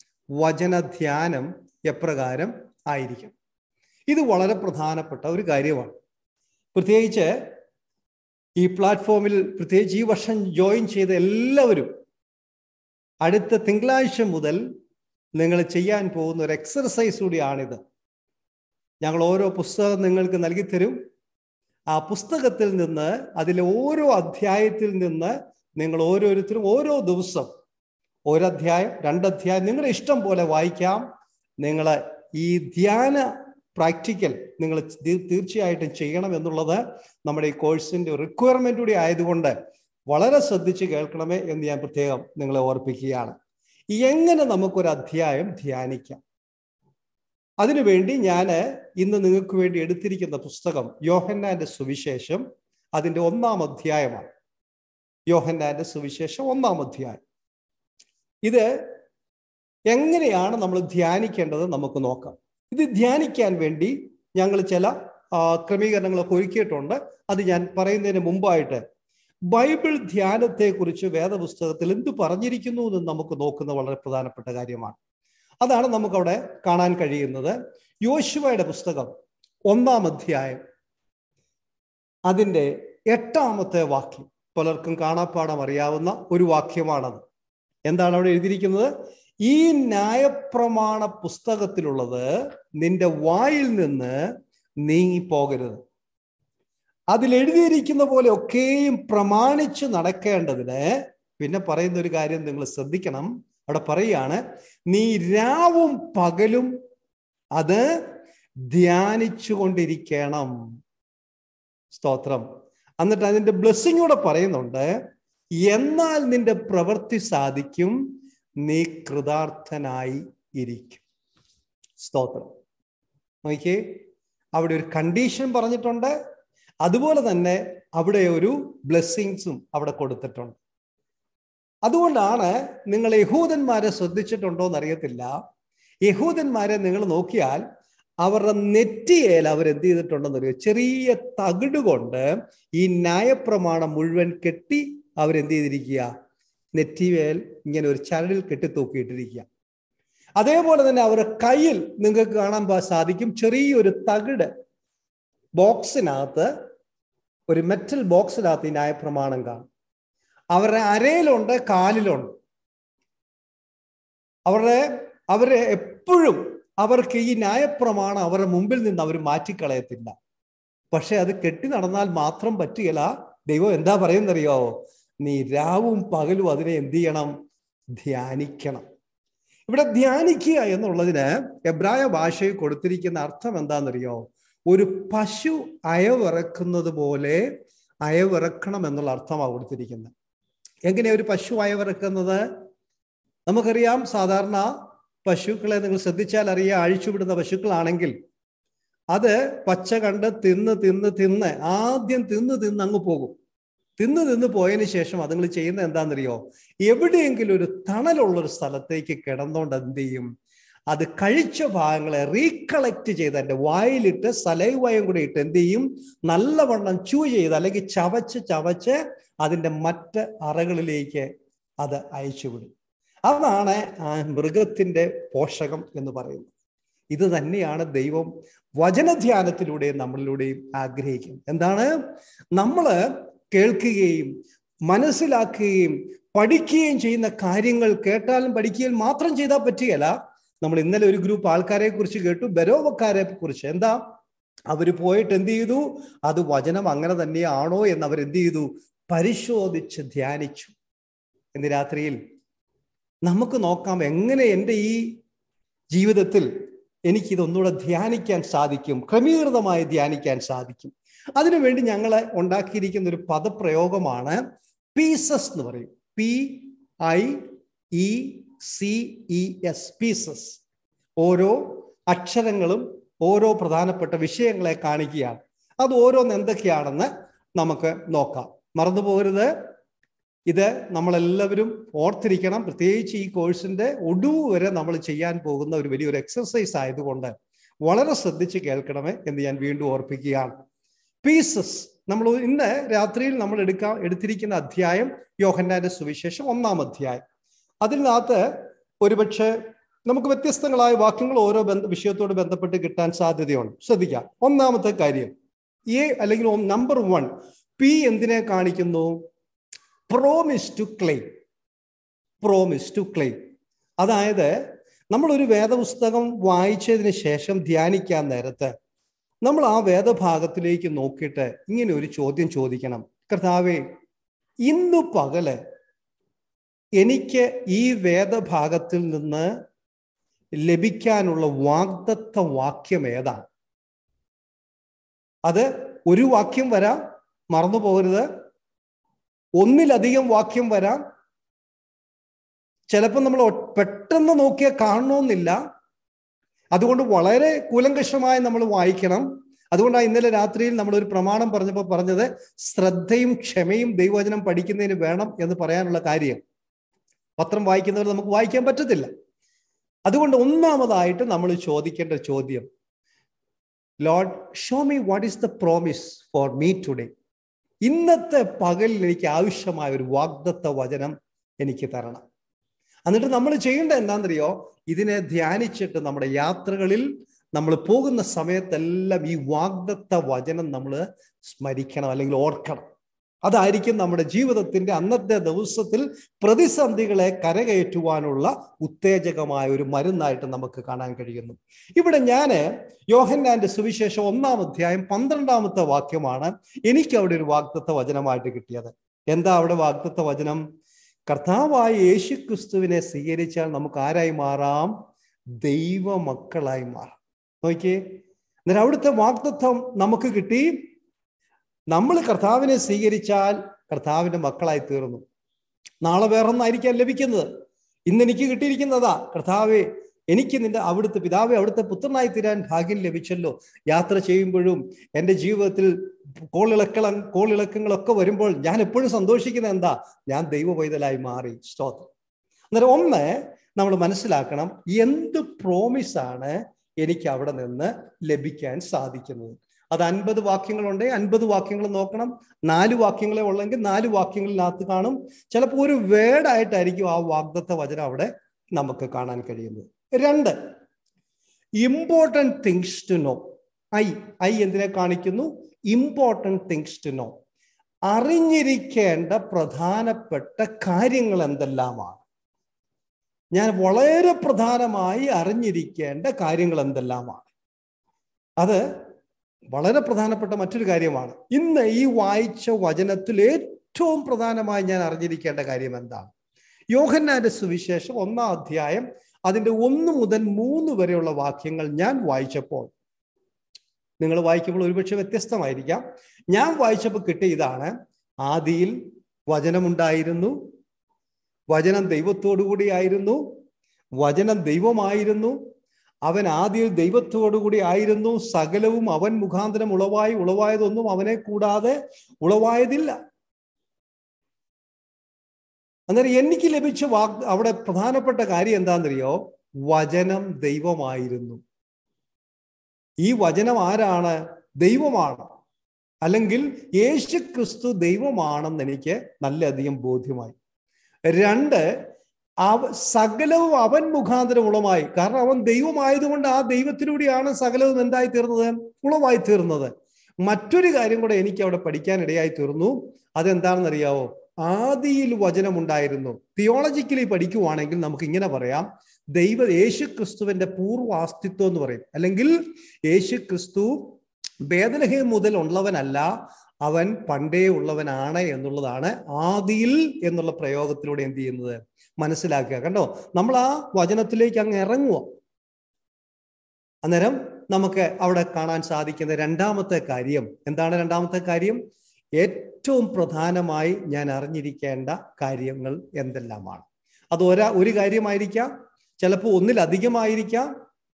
വചനധ്യാനം എപ്രകാരം ആയിരിക്കണം ഇത് വളരെ പ്രധാനപ്പെട്ട ഒരു കാര്യമാണ് പ്രത്യേകിച്ച് ഈ പ്ലാറ്റ്ഫോമിൽ പ്രത്യേകിച്ച് ഈ വർഷം ജോയിൻ ചെയ്ത എല്ലാവരും അടുത്ത തിങ്കളാഴ്ച മുതൽ നിങ്ങൾ ചെയ്യാൻ പോകുന്ന ഒരു എക്സർസൈസ് കൂടിയാണിത് ഞങ്ങൾ ഓരോ പുസ്തകം നിങ്ങൾക്ക് നൽകി തരും ആ പുസ്തകത്തിൽ നിന്ന് അതിലെ ഓരോ അധ്യായത്തിൽ നിന്ന് നിങ്ങൾ ഓരോരുത്തരും ഓരോ ദിവസം ഒരധ്യായം രണ്ടധ്യായം നിങ്ങളുടെ ഇഷ്ടം പോലെ വായിക്കാം നിങ്ങൾ ഈ ധ്യാന പ്രാക്ടിക്കൽ നിങ്ങൾ തീർച്ചയായിട്ടും ചെയ്യണം എന്നുള്ളത് നമ്മുടെ ഈ കോഴ്സിന്റെ റിക്വയർമെന്റ് കൂടി ആയതുകൊണ്ട് വളരെ ശ്രദ്ധിച്ച് കേൾക്കണമേ എന്ന് ഞാൻ പ്രത്യേകം നിങ്ങളെ ഓർപ്പിക്കുകയാണ് എങ്ങനെ നമുക്കൊരു അധ്യായം ധ്യാനിക്കാം അതിനുവേണ്ടി ഞാൻ ഇന്ന് നിങ്ങൾക്ക് വേണ്ടി എടുത്തിരിക്കുന്ന പുസ്തകം യോഹന്നാന്റെ സുവിശേഷം അതിന്റെ ഒന്നാം അധ്യായമാണ് യോഹന്നാന്റെ സുവിശേഷം ഒന്നാം അധ്യായം ഇത് എങ്ങനെയാണ് നമ്മൾ ധ്യാനിക്കേണ്ടത് നമുക്ക് നോക്കാം ഇത് ധ്യാനിക്കാൻ വേണ്ടി ഞങ്ങൾ ചില ക്രമീകരണങ്ങളൊക്കെ ഒരുക്കിയിട്ടുണ്ട് അത് ഞാൻ പറയുന്നതിന് മുമ്പായിട്ട് ബൈബിൾ ധ്യാനത്തെക്കുറിച്ച് വേദപുസ്തകത്തിൽ എന്ത് പറഞ്ഞിരിക്കുന്നു എന്ന് നമുക്ക് നോക്കുന്ന വളരെ പ്രധാനപ്പെട്ട കാര്യമാണ് അതാണ് നമുക്കവിടെ കാണാൻ കഴിയുന്നത് യോശുവയുടെ പുസ്തകം ഒന്നാം അധ്യായം അതിൻ്റെ എട്ടാമത്തെ വാക്യം പലർക്കും കാണാപ്പാടം അറിയാവുന്ന ഒരു വാക്യമാണത് എന്താണ് അവിടെ എഴുതിയിരിക്കുന്നത് ഈ ന്യായപ്രമാണ പുസ്തകത്തിലുള്ളത് നിന്റെ വായിൽ നിന്ന് നീങ്ങിപ്പോകരുത് അതിൽ എഴുതിയിരിക്കുന്ന പോലെ ഒക്കെയും പ്രമാണിച്ച് നടക്കേണ്ടതിന് പിന്നെ പറയുന്ന ഒരു കാര്യം നിങ്ങൾ ശ്രദ്ധിക്കണം അവിടെ പറയാണ് നീ രാവും പകലും അത് ധ്യാനിച്ചു കൊണ്ടിരിക്കണം സ്തോത്രം എന്നിട്ട് അതിന്റെ ബ്ലെസ്സിങ് കൂടെ പറയുന്നുണ്ട് എന്നാൽ നിന്റെ പ്രവൃത്തി സാധിക്കും നീ കൃതാർത്ഥനായി ഇരിക്കും സ്തോത്രം നോക്കിയേ അവിടെ ഒരു കണ്ടീഷൻ പറഞ്ഞിട്ടുണ്ട് അതുപോലെ തന്നെ അവിടെ ഒരു ബ്ലെസ്സിങ്സും അവിടെ കൊടുത്തിട്ടുണ്ട് അതുകൊണ്ടാണ് നിങ്ങൾ യഹൂദന്മാരെ ശ്രദ്ധിച്ചിട്ടുണ്ടോ എന്നറിയത്തില്ല യഹൂദന്മാരെ നിങ്ങൾ നോക്കിയാൽ അവരുടെ നെറ്റിയേൽ അവരെന്ത് ചെയ്തിട്ടുണ്ടെന്നറിയോ ചെറിയ തകിട് കൊണ്ട് ഈ ന്യായപ്രമാണം മുഴുവൻ കെട്ടി അവരെന്ത് ചെയ്തിരിക്കുക നെറ്റിവേൽ ഇങ്ങനെ ഒരു ചരടിൽ കെട്ടി തൂക്കിയിട്ടിരിക്കുക അതേപോലെ തന്നെ അവരുടെ കയ്യിൽ നിങ്ങൾക്ക് കാണാൻ സാധിക്കും ചെറിയൊരു തകിട് ബോക്സിനകത്ത് ഒരു മെറ്റൽ ബോക്സിനകത്ത് ഈ ന്യായപ്രമാണം കാണും അവരുടെ അരയിലുണ്ട് കാലിലുണ്ട് അവരുടെ അവരെ എപ്പോഴും അവർക്ക് ഈ ന്യായപ്രമാണം അവരുടെ മുമ്പിൽ നിന്ന് അവർ മാറ്റിക്കളയത്തില്ല പക്ഷെ അത് കെട്ടി നടന്നാൽ മാത്രം പറ്റുകയില്ല ദൈവം എന്താ പറയുന്നറിയാവോ നീ രാവും പകലും അതിനെ എന്ത് ചെയ്യണം ധ്യാനിക്കണം ഇവിടെ ധ്യാനിക്കുക എന്നുള്ളതിന് എബ്രായ ഭാഷയിൽ കൊടുത്തിരിക്കുന്ന അർത്ഥം എന്താണെന്നറിയോ ഒരു പശു അയവിറക്കുന്നത് പോലെ അയവിറക്കണം എന്നുള്ള അർത്ഥമാണ് കൊടുത്തിരിക്കുന്നത് എങ്ങനെ ഒരു പശു അയവിറക്കുന്നത് നമുക്കറിയാം സാധാരണ പശുക്കളെ നിങ്ങൾ ശ്രദ്ധിച്ചാൽ അറിയാം അഴിച്ചുവിടുന്ന പശുക്കളാണെങ്കിൽ അത് പച്ച കണ്ട് തിന്ന് തിന്ന് തിന്ന് ആദ്യം തിന്ന് തിന്ന് അങ്ങ് പോകും തിന്ന് തിന്ന് പോയതിന് ശേഷം അതുങ്ങൾ ചെയ്യുന്ന എന്താണെന്നറിയോ എവിടെയെങ്കിലും ഒരു തണലുള്ള ഒരു സ്ഥലത്തേക്ക് കിടന്നുകൊണ്ട് എന്ത് ചെയ്യും അത് കഴിച്ച ഭാഗങ്ങളെ റീകളക്ട് ചെയ്ത് എൻ്റെ വായിലിട്ട് സലൈവയം കൂടി ഇട്ട് എന്ത് ചെയ്യും നല്ലവണ്ണം ചൂ ചെയ്ത് അല്ലെങ്കിൽ ചവച്ച് ചവച്ച് അതിൻ്റെ മറ്റ് അറകളിലേക്ക് അത് അയച്ചുവിടും അതാണ് ആ മൃഗത്തിൻ്റെ പോഷകം എന്ന് പറയുന്നത് ഇത് തന്നെയാണ് ദൈവം വചനധ്യാനത്തിലൂടെയും നമ്മളിലൂടെയും ആഗ്രഹിക്കുന്നത് എന്താണ് നമ്മൾ കേൾക്കുകയും മനസ്സിലാക്കുകയും പഠിക്കുകയും ചെയ്യുന്ന കാര്യങ്ങൾ കേട്ടാലും പഠിക്കുകയും മാത്രം ചെയ്താൽ പറ്റുകയില്ല നമ്മൾ ഇന്നലെ ഒരു ഗ്രൂപ്പ് ആൾക്കാരെ കുറിച്ച് കേട്ടു ബരോവക്കാരെ കുറിച്ച് എന്താ അവർ പോയിട്ട് എന്ത് ചെയ്തു അത് വചനം അങ്ങനെ തന്നെയാണോ എന്ന് അവർ എന്ത് ചെയ്തു പരിശോധിച്ച് ധ്യാനിച്ചു ഇന്ന് രാത്രിയിൽ നമുക്ക് നോക്കാം എങ്ങനെ എൻ്റെ ഈ ജീവിതത്തിൽ എനിക്കിതൊന്നുകൂടെ ധ്യാനിക്കാൻ സാധിക്കും ക്രമീകൃതമായി ധ്യാനിക്കാൻ സാധിക്കും അതിനുവേണ്ടി ഞങ്ങൾ ഉണ്ടാക്കിയിരിക്കുന്ന ഒരു പദപ്രയോഗമാണ് പീസസ് എന്ന് പറയും P I E C E S pieces ഓരോ അക്ഷരങ്ങളും ഓരോ പ്രധാനപ്പെട്ട വിഷയങ്ങളെ കാണിക്കുകയാണ് അത് ഓരോന്ന് എന്തൊക്കെയാണെന്ന് നമുക്ക് നോക്കാം മറന്നു പോകരുത് ഇത് നമ്മളെല്ലാവരും ഓർത്തിരിക്കണം പ്രത്യേകിച്ച് ഈ കോഴ്സിന്റെ ഒടുവ് വരെ നമ്മൾ ചെയ്യാൻ പോകുന്ന ഒരു വലിയൊരു എക്സർസൈസ് ആയതുകൊണ്ട് വളരെ ശ്രദ്ധിച്ച് കേൾക്കണമേ എന്ന് ഞാൻ വീണ്ടും ഓർപ്പിക്കുകയാണ് പീസസ് നമ്മൾ ഇന്ന് രാത്രിയിൽ നമ്മൾ എടുക്കാൻ എടുത്തിരിക്കുന്ന അധ്യായം യോഹന്നാന്റെ സുവിശേഷം ഒന്നാം അധ്യായം അതിനകത്ത് ഒരുപക്ഷെ നമുക്ക് വ്യത്യസ്തങ്ങളായ വാക്യങ്ങൾ ഓരോ ബന്ധ വിഷയത്തോട് ബന്ധപ്പെട്ട് കിട്ടാൻ സാധ്യതയുണ്ട് ശ്രദ്ധിക്കാം ഒന്നാമത്തെ കാര്യം എ അല്ലെങ്കിൽ നമ്പർ വൺ പി എന്തിനെ കാണിക്കുന്നു promise to claim promise to claim അതായത് നമ്മളൊരു വേദപുസ്തകം വായിച്ചതിന് ശേഷം ധ്യാനിക്കാൻ നേരത്ത് നമ്മൾ ആ വേദഭാഗത്തിലേക്ക് നോക്കിയിട്ട് ഇങ്ങനെ ഒരു ചോദ്യം ചോദിക്കണം കർത്താവേ ഇന്നു പകല് എനിക്ക് ഈ വേദഭാഗത്തിൽ നിന്ന് ലഭിക്കാനുള്ള വാഗ്ദത്ത വാക്യം ഏതാണ് അത് ഒരു വാക്യം വരാം മറന്നു പോകരുത് ഒന്നിലധികം വാക്യം വരാം ചിലപ്പോൾ നമ്മൾ പെട്ടെന്ന് നോക്കിയാൽ കാണണമെന്നില്ല അതുകൊണ്ട് വളരെ കൂലങ്കഷമായി നമ്മൾ വായിക്കണം അതുകൊണ്ടാണ് ഇന്നലെ രാത്രിയിൽ നമ്മൾ ഒരു പ്രമാണം പറഞ്ഞപ്പോൾ പറഞ്ഞത് ശ്രദ്ധയും ക്ഷമയും ദൈവവചനം പഠിക്കുന്നതിന് വേണം എന്ന് പറയാനുള്ള കാര്യം പത്രം വായിക്കുന്നവർ നമുക്ക് വായിക്കാൻ പറ്റത്തില്ല അതുകൊണ്ട് ഒന്നാമതായിട്ട് നമ്മൾ ചോദിക്കേണ്ട ചോദ്യം Lord show me what is the promise for me today ഇന്നത്തെ പകലിൽ എനിക്ക് ആവശ്യമായ ഒരു വാഗ്ദത്ത വചനം എനിക്ക് തരണം എന്നിട്ട് നമ്മൾ ചെയ്യേണ്ടത് എന്താണെന്നറിയോ ഇതിനെ ധ്യാനിച്ചിട്ട് നമ്മുടെ യാത്രകളിൽ നമ്മൾ പോകുന്ന സമയത്തെല്ലാം ഈ വാഗ്ദത്ത വചനം നമ്മൾ സ്മരിക്കണം അല്ലെങ്കിൽ ഓർക്കണം അതായിരിക്കും നമ്മുടെ ജീവിതത്തിന്റെ അന്നത്തെ ദിവസത്തിൽ പ്രതിസന്ധികളെ കരകയറ്റുവാനുള്ള ഉത്തേജകമായ ഒരു മരുന്നായിട്ട് നമുക്ക് കാണാൻ കഴിയുന്നു ഇവിടെ ഞാൻ യോഹന്നാന്റെ സുവിശേഷം ഒന്നാം അധ്യായം പന്ത്രണ്ടാമത്തെ വാക്യമാണ് എനിക്ക് അവിടെ ഒരു വാഗ്ദത്ത വചനമായിട്ട് കിട്ടിയത് എന്താ അവിടെ വാഗ്ദത്ത വചനം കർത്താവായ യേശു ക്രിസ്തുവിനെ സ്വീകരിച്ചാൽ നമുക്ക് ആരായി മാറാം ദൈവമക്കളായി മാറാം നോക്കിയേ അന്നേരം അവിടുത്തെ വാഗ്ദത്വം നമുക്ക് കിട്ടി നമ്മൾ കർത്താവിനെ സ്വീകരിച്ചാൽ കർത്താവിന്റെ മക്കളായി തീർന്നു നാളെ വേറൊന്നായിരിക്കാൻ ലഭിക്കുന്നത് ഇന്ന് എനിക്ക് കിട്ടിയിരിക്കുന്നതാ കർത്താവെ എനിക്ക് നിന്റെ അവിടുത്തെ പിതാവെ അവിടുത്തെ പുത്രനായി തീരാൻ ഭാഗ്യം ലഭിച്ചല്ലോ യാത്ര ചെയ്യുമ്പോഴും എൻ്റെ ജീവിതത്തിൽ കോളിളക്കള കോളിളക്കങ്ങളൊക്കെ വരുമ്പോൾ ഞാൻ എപ്പോഴും സന്തോഷിക്കുന്നത് എന്താ ഞാൻ ദൈവ പൈതലായി മാറി സ്തോത്രം അന്നേരം ഒന്ന് നമ്മൾ മനസ്സിലാക്കണം എന്ത് പ്രോമിസാണ് എനിക്ക് അവിടെ നിന്ന് ലഭിക്കാൻ സാധിക്കുന്നത് അത് അൻപത് വാക്യങ്ങളുണ്ടെങ്കിൽ അൻപത് വാക്യങ്ങൾ നോക്കണം നാല് വാക്യങ്ങളെ ഉള്ളെങ്കിൽ നാല് വാക്യങ്ങളിനകത്ത് കാണും ചിലപ്പോൾ ഒരു വേർഡായിട്ടായിരിക്കും ആ വാഗ്ദത്ത വചനം അവിടെ നമുക്ക് കാണാൻ കഴിയുന്നത് രണ്ട് important things to know I I എന്തിനെ കാണിക്കുന്നു ഇമ്പോർട്ടൻറ്റ് തിങ്സ് ടു നോ അറിഞ്ഞിരിക്കേണ്ട പ്രധാനപ്പെട്ട കാര്യങ്ങൾ എന്തെല്ലാമാണ് ഞാൻ വളരെ പ്രധാനമായി അറിഞ്ഞിരിക്കേണ്ട കാര്യങ്ങൾ എന്തെല്ലാമാണ് അത് വളരെ പ്രധാനപ്പെട്ട മറ്റൊരു കാര്യമാണ് ഇന്ന് ഈ വായിച്ച വചനത്തിൽ ഏറ്റവും പ്രധാനമായി ഞാൻ അറിഞ്ഞിരിക്കേണ്ട കാര്യം എന്താണ് യോഹന്നാന്റെ സുവിശേഷം ഒന്നാം അധ്യായം അതിൻ്റെ ഒന്ന് മുതൽ മൂന്ന് വരെയുള്ള വാക്യങ്ങൾ ഞാൻ വായിച്ചപ്പോൾ നിങ്ങൾ വായിക്കുമ്പോൾ ഒരുപക്ഷെ വ്യത്യസ്തമായിരിക്കാം ഞാൻ വായിച്ചപ്പോൾ കിട്ടിയ ഇതാണ് ആദിയിൽ വചനമുണ്ടായിരുന്നു വചനം ദൈവത്തോടു കൂടിയായിരുന്നു വചനം ദൈവമായിരുന്നു അവൻ ആദ്യം ദൈവത്തോടുകൂടി ആയിരുന്നു സകലവും അവൻ മുഖാന്തരം ഉളവായി ഉളവായതൊന്നും അവനെ കൂടാതെ ഉളവായതില്ല അന്നേരം എനിക്ക് ലഭിച്ച വാഗ് അവിടെ പ്രധാനപ്പെട്ട കാര്യം എന്താണെന്നറിയോ വചനം ദൈവമായിരുന്നു ഈ വചനം ആരാണ് ദൈവമാണ് അല്ലെങ്കിൽ യേശു ക്രിസ്തു ദൈവമാണെന്ന് എനിക്ക് നല്ലധികം ബോധ്യമായി രണ്ട് അവ സകലവും അവൻ മുഖാന്തരം ഉളമായി കാരണം അവൻ ദൈവമായതുകൊണ്ട് ആ ദൈവത്തിലൂടെയാണ് സകലവും എന്തായി തീർന്നത് ഉളവായി തീർന്നത് മറ്റൊരു കാര്യം കൂടെ എനിക്ക് അവിടെ പഠിക്കാൻ ഇടയായി തീർന്നു അതെന്താണെന്നറിയാവോ ആദിയിൽ വചനമുണ്ടായിരുന്നു തിയോളജിക്കലി പഠിക്കുവാണെങ്കിൽ നമുക്ക് ഇങ്ങനെ പറയാം ദൈവ യേശു ക്രിസ്തുവിന്റെ പൂർവാസ്തിത്വം എന്ന് പറയും അല്ലെങ്കിൽ യേശു ക്രിസ്തു വേദനഹേം മുതൽ ഉള്ളവനല്ല അവൻ പണ്ടേ ഉള്ളവനാണ് എന്നുള്ളതാണ് ആദിയിൽ എന്നുള്ള പ്രയോഗത്തിലൂടെ എന്ത് ചെയ്യുന്നത് മനസ്സിലാക്കുക കണ്ടോ നമ്മൾ ആ വചനത്തിലേക്ക് അങ്ങ് ഇറങ്ങുക അന്നേരം നമുക്ക് അവിടെ കാണാൻ സാധിക്കുന്ന രണ്ടാമത്തെ കാര്യം എന്താണ് രണ്ടാമത്തെ കാര്യം ഏറ്റവും പ്രധാനമായി ഞാൻ അറിഞ്ഞിരിക്കേണ്ട കാര്യങ്ങൾ എന്തെല്ലാമാണ് അത് ഒരാ ഒരു കാര്യമായിരിക്കാം ചിലപ്പോൾ ഒന്നിലധികമായിരിക്കാം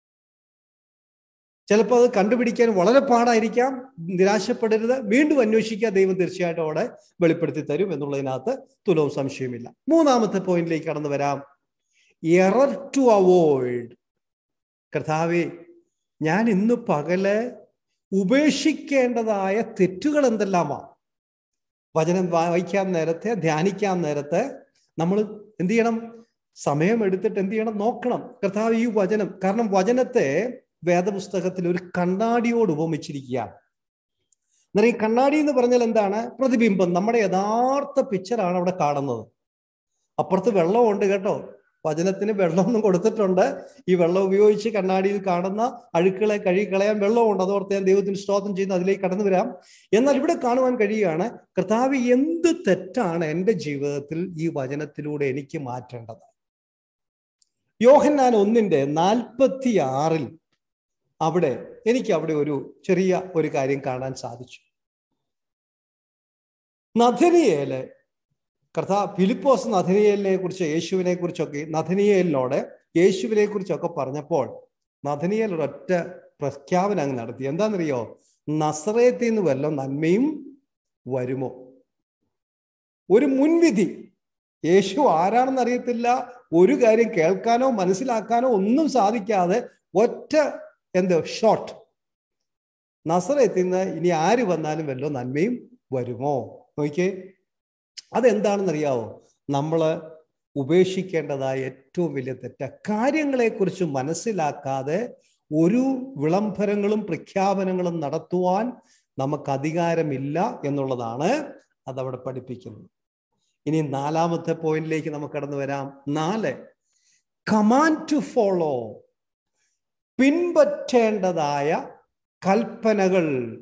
ചിലപ്പോൾ അത് കണ്ടുപിടിക്കാൻ വളരെ പാടായിരിക്കാം നിരാശപ്പെടരുത് വീണ്ടും അന്വേഷിക്കുക ദൈവം തീർച്ചയായിട്ടും അവിടെ വെളിപ്പെടുത്തി തരും എന്നുള്ളതിനകത്ത് തുലവും സംശയമില്ല മൂന്നാമത്തെ പോയിന്റിലേക്ക് കടന്നു വരാം എറർ ടു അവോയ്ഡ് കർത്താവെ ഞാൻ ഇന്ന് പകല് ഉപേക്ഷിക്കേണ്ടതായ തെറ്റുകൾ എന്തെല്ലാമാണ് വചനം വായിക്കാൻ നേരത്തെ ധ്യാനിക്കാൻ നേരത്തെ നമ്മൾ എന്ത് ചെയ്യണം സമയം എടുത്തിട്ട് എന്ത് ചെയ്യണം നോക്കണം കർത്താവ് ഈ വചനം കാരണം വചനത്തെ വേദപുസ്തകത്തിൽ ഒരു കണ്ണാടിയോട് ഉപമിച്ചിരിക്കുകയാണ് എന്നാൽ ഈ കണ്ണാടി എന്ന് പറഞ്ഞാൽ എന്താണ് പ്രതിബിംബം നമ്മുടെ യഥാർത്ഥ പിക്ചറാണ് അവിടെ കാണുന്നത് അപ്പുറത്ത് വെള്ളമുണ്ട് കേട്ടോ വചനത്തിന് വെള്ളമൊന്നും കൊടുത്തിട്ടുണ്ട് ഈ വെള്ളം ഉപയോഗിച്ച് കണ്ണാടിയിൽ കാണുന്ന അഴുക്കളെ കഴുകിക്കളയാൻ വെള്ളമുണ്ട് അതോർത്ത് ഞാൻ ദൈവത്തിന് സ്തോത്രം ചെയ്യുന്ന അതിലേക്ക് കടന്നു വരാം എന്നാൽ ഇവിടെ കാണുവാൻ കഴിയുകയാണ് കർത്താവ് എന്ത് തെറ്റാണ് എൻ്റെ ജീവിതത്തിൽ ഈ വചനത്തിലൂടെ എനിക്ക് മാറ്റേണ്ടത് യോഹന്നാൻ ഒന്നിന്റെ നാൽപ്പത്തി ആറിൽ അവിടെ എനിക്ക് അവിടെ ഒരു ചെറിയ ഒരു കാര്യം കാണാൻ സാധിച്ചു നഥനിയേല് കർത്താ ഫിലിപ്പോസ് നഥനിയേലിനെ കുറിച്ച് യേശുവിനെ കുറിച്ചൊക്കെ നഥനിയേലിനോട് യേശുവിനെ കുറിച്ചൊക്കെ പറഞ്ഞപ്പോൾ നഥനിയേൽ ഒരൊറ്റ പ്രഖ്യാപനം അങ്ങ് നടത്തി എന്താണെന്നറിയോ നസറേത്തിൽ നിന്ന് വല്ല നന്മയും വരുമോ ഒരു മുൻവിധി യേശു ആരാണെന്ന് അറിയത്തില്ല ഒരു കാര്യം കേൾക്കാനോ മനസ്സിലാക്കാനോ ഒന്നും സാധിക്കാതെ ഒറ്റ എന്ത് ഷോർട്ട് നസറത്തിൽ നിന്ന് ഇനി ആര് വന്നാലും വല്ലോ നന്മയും വരുമോ നോക്കിയേ അതെന്താണെന്നറിയാവോ നമ്മൾ ഉപേക്ഷിക്കേണ്ടതായ ഏറ്റവും വലിയ തെറ്റ കാര്യങ്ങളെക്കുറിച്ച് മനസ്സിലാക്കാതെ ഒരു വിളംബരങ്ങളും പ്രഖ്യാപനങ്ങളും നടത്തുവാൻ നമുക്ക് അധികാരമില്ല എന്നുള്ളതാണ് അതവിടെ പഠിപ്പിക്കുന്നത് ഇനി നാലാമത്തെ പോയിന്റിലേക്ക് നമുക്ക് കടന്നു വരാം നാല് കമാൻഡ് ടു ഫോളോ പിൻപറ്റേണ്ടതായ കൽപ്പനകൾ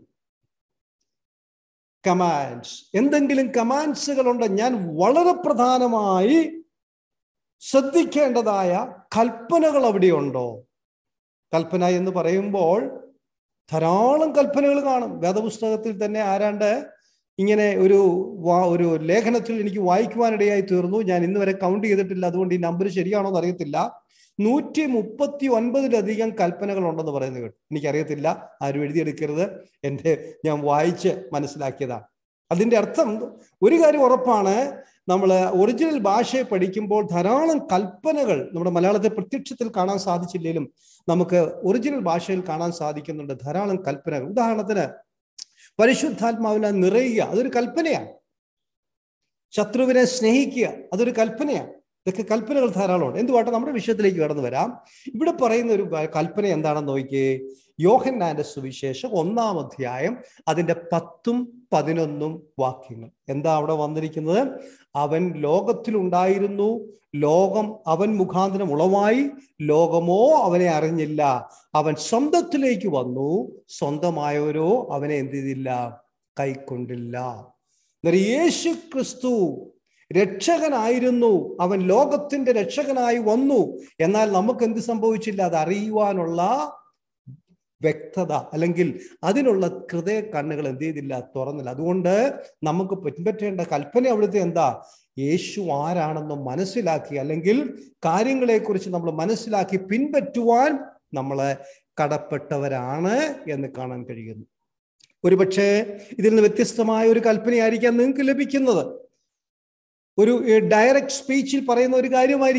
കമാൻഡ്സ് എന്തെങ്കിലും കമാൻഡ്സുകൾ ഉണ്ട് ഞാൻ വളരെ പ്രധാനമായി ശ്രദ്ധിക്കേണ്ടതായ കൽപ്പനകൾ അവിടെയുണ്ടോ കൽപ്പന എന്ന് പറയുമ്പോൾ ധാരാളം കൽപ്പനകൾ കാണും വേദപുസ്തകത്തിൽ തന്നെ ആരാണ്ട് ഇങ്ങനെ ഒരു ഒരു ലേഖനത്തിൽ എനിക്ക് വായിക്കുവാനിടയായി തീർന്നു ഞാൻ ഇന്ന് വരെ കൗണ്ട് ചെയ്തിട്ടില്ല അതുകൊണ്ട് ഈ നമ്പർ ശരിയാണോ എന്ന് അറിയത്തില്ല നൂറ്റി മുപ്പത്തി ഒൻപതിലധികം കൽപ്പനകൾ ഉണ്ടെന്ന് പറയുന്നത് കേട്ടു എനിക്കറിയത്തില്ല ആരും എഴുതിയെടുക്കരുത് എൻ്റെ ഞാൻ വായിച്ച് മനസ്സിലാക്കിയതാണ് അതിൻ്റെ അർത്ഥം ഒരു കാര്യം ഉറപ്പാണ് നമ്മൾ ഒറിജിനൽ ഭാഷയെ പഠിക്കുമ്പോൾ ധാരാളം കൽപ്പനകൾ നമ്മുടെ മലയാളത്തെ പ്രത്യക്ഷത്തിൽ കാണാൻ സാധിച്ചില്ലെങ്കിലും നമുക്ക് ഒറിജിനൽ ഭാഷയിൽ കാണാൻ സാധിക്കുന്നുണ്ട് ധാരാളം കൽപ്പനകൾ ഉദാഹരണത്തിന് പരിശുദ്ധാത്മാവിനെ നിറയുക അതൊരു കൽപ്പനയാണ് ശത്രുവിനെ സ്നേഹിക്കുക അതൊരു കൽപ്പനയാണ് ഇതൊക്കെ കൽപ്പനകൾ ധാരാളമുണ്ട് എന്തുവാട്ടെ നമ്മുടെ വിഷയത്തിലേക്ക് കടന്നു വരാം ഇവിടെ പറയുന്ന ഒരു കൽപ്പന എന്താണെന്ന് നോക്കിയേ യോഹന്നാന്റെ സുവിശേഷം ഒന്നാം അധ്യായം അതിന്റെ പത്തും പതിനൊന്നും വാക്യങ്ങൾ എന്താ അവിടെ വന്നിരിക്കുന്നത് അവൻ ലോകത്തിലുണ്ടായിരുന്നു ലോകം അവൻ മുഖാന്തരം ഉളവായി ലോകമോ അവനെ അറിഞ്ഞില്ല അവൻ സ്വന്തത്തിലേക്ക് വന്നു സ്വന്തമായവരോ അവനെ എന്ത് ചെയ്തില്ല കൈക്കൊണ്ടില്ല യേശു ക്രിസ്തു രക്ഷകനായിരുന്നു അവൻ ലോകത്തിന്റെ രക്ഷകനായി വന്നു എന്നാൽ നമുക്ക് എന്ത് സംഭവിച്ചില്ല അത് അറിയുവാനുള്ള വ്യക്തത അല്ലെങ്കിൽ അതിനുള്ള ഹൃദയ കണ്ണുകൾ എന്ത് ചെയ്തില്ല തുറന്നില്ല അതുകൊണ്ട് നമുക്ക് പിൻപറ്റേണ്ട കൽപ്പന അവിടുത്തെ എന്താ യേശു ആരാണെന്ന് മനസ്സിലാക്കി അല്ലെങ്കിൽ കാര്യങ്ങളെക്കുറിച്ച് നമ്മൾ മനസ്സിലാക്കി പിൻപറ്റുവാൻ നമ്മളെ കടപ്പെട്ടവരാണ് എന്ന് കാണാൻ കഴിയുന്നു ഒരുപക്ഷെ ഇതിൽ നിന്ന് വ്യത്യസ്തമായ ഒരു കൽപ്പനയായിരിക്കാം നിങ്ങൾക്ക് ലഭിക്കുന്നത് ഒരു ഡയറക്റ്റ് സ്പീച്ചിൽ പറയുന്ന ഒരു കാര്യമായിരിക്കാം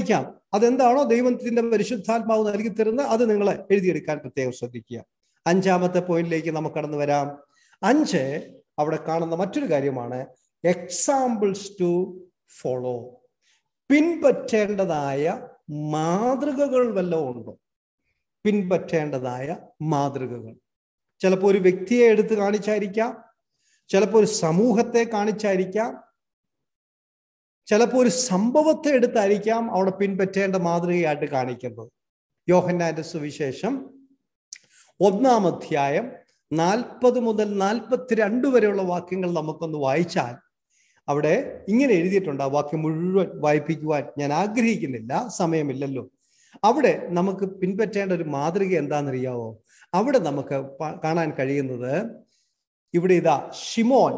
അതെന്താണോ ദൈവത്തിന്റെ പരിശുദ്ധാത്മാവ് നൽകി തരുന്ന അത് നിങ്ങൾ എഴുതിയെടുക്കാൻ പ്രത്യേകം ശ്രദ്ധിക്കുക അഞ്ചാമത്തെ പോയിന്റിലേക്ക് നമുക്ക് കടന്നു വരാം അഞ്ച് അവിടെ കാണുന്ന മറ്റൊരു കാര്യമാണ് എക്സാമ്പിൾസ് ടു ഫോളോ പിൻപറ്റേണ്ടതായ മാതൃകകൾ വല്ലതും ഉണ്ടോ പിൻപറ്റേണ്ടതായ മാതൃകകൾ ചിലപ്പോൾ ഒരു വ്യക്തിയെ എടുത്ത് കാണിച്ചായിരിക്കാം ചിലപ്പോൾ ഒരു സമൂഹത്തെ കാണിച്ചായിരിക്കാം ചിലപ്പോൾ ഒരു സംഭവത്തെ എടുത്തായിരിക്കാം അവിടെ പിൻപറ്റേണ്ട മാതൃകയായിട്ട് കാണിക്കുന്നത് യോഹന്നാന്റെ സുവിശേഷം ഒന്നാം അധ്യായം നാൽപ്പത് മുതൽ നാൽപ്പത്തിരണ്ട് വരെയുള്ള വാക്യങ്ങൾ നമുക്കൊന്ന് വായിച്ചാൽ അവിടെ ഇങ്ങനെ എഴുതിയിട്ടുണ്ട് ആ വാക്യം മുഴുവൻ വായിപ്പിക്കുവാൻ ഞാൻ ആഗ്രഹിക്കുന്നില്ല സമയമില്ലല്ലോ അവിടെ നമുക്ക് പിൻപറ്റേണ്ട ഒരു മാതൃക എന്താണെന്നറിയാവോ അവിടെ നമുക്ക് കാണാൻ കഴിയുന്നത് ഇവിടെ ഇതാ ഷിമോൻ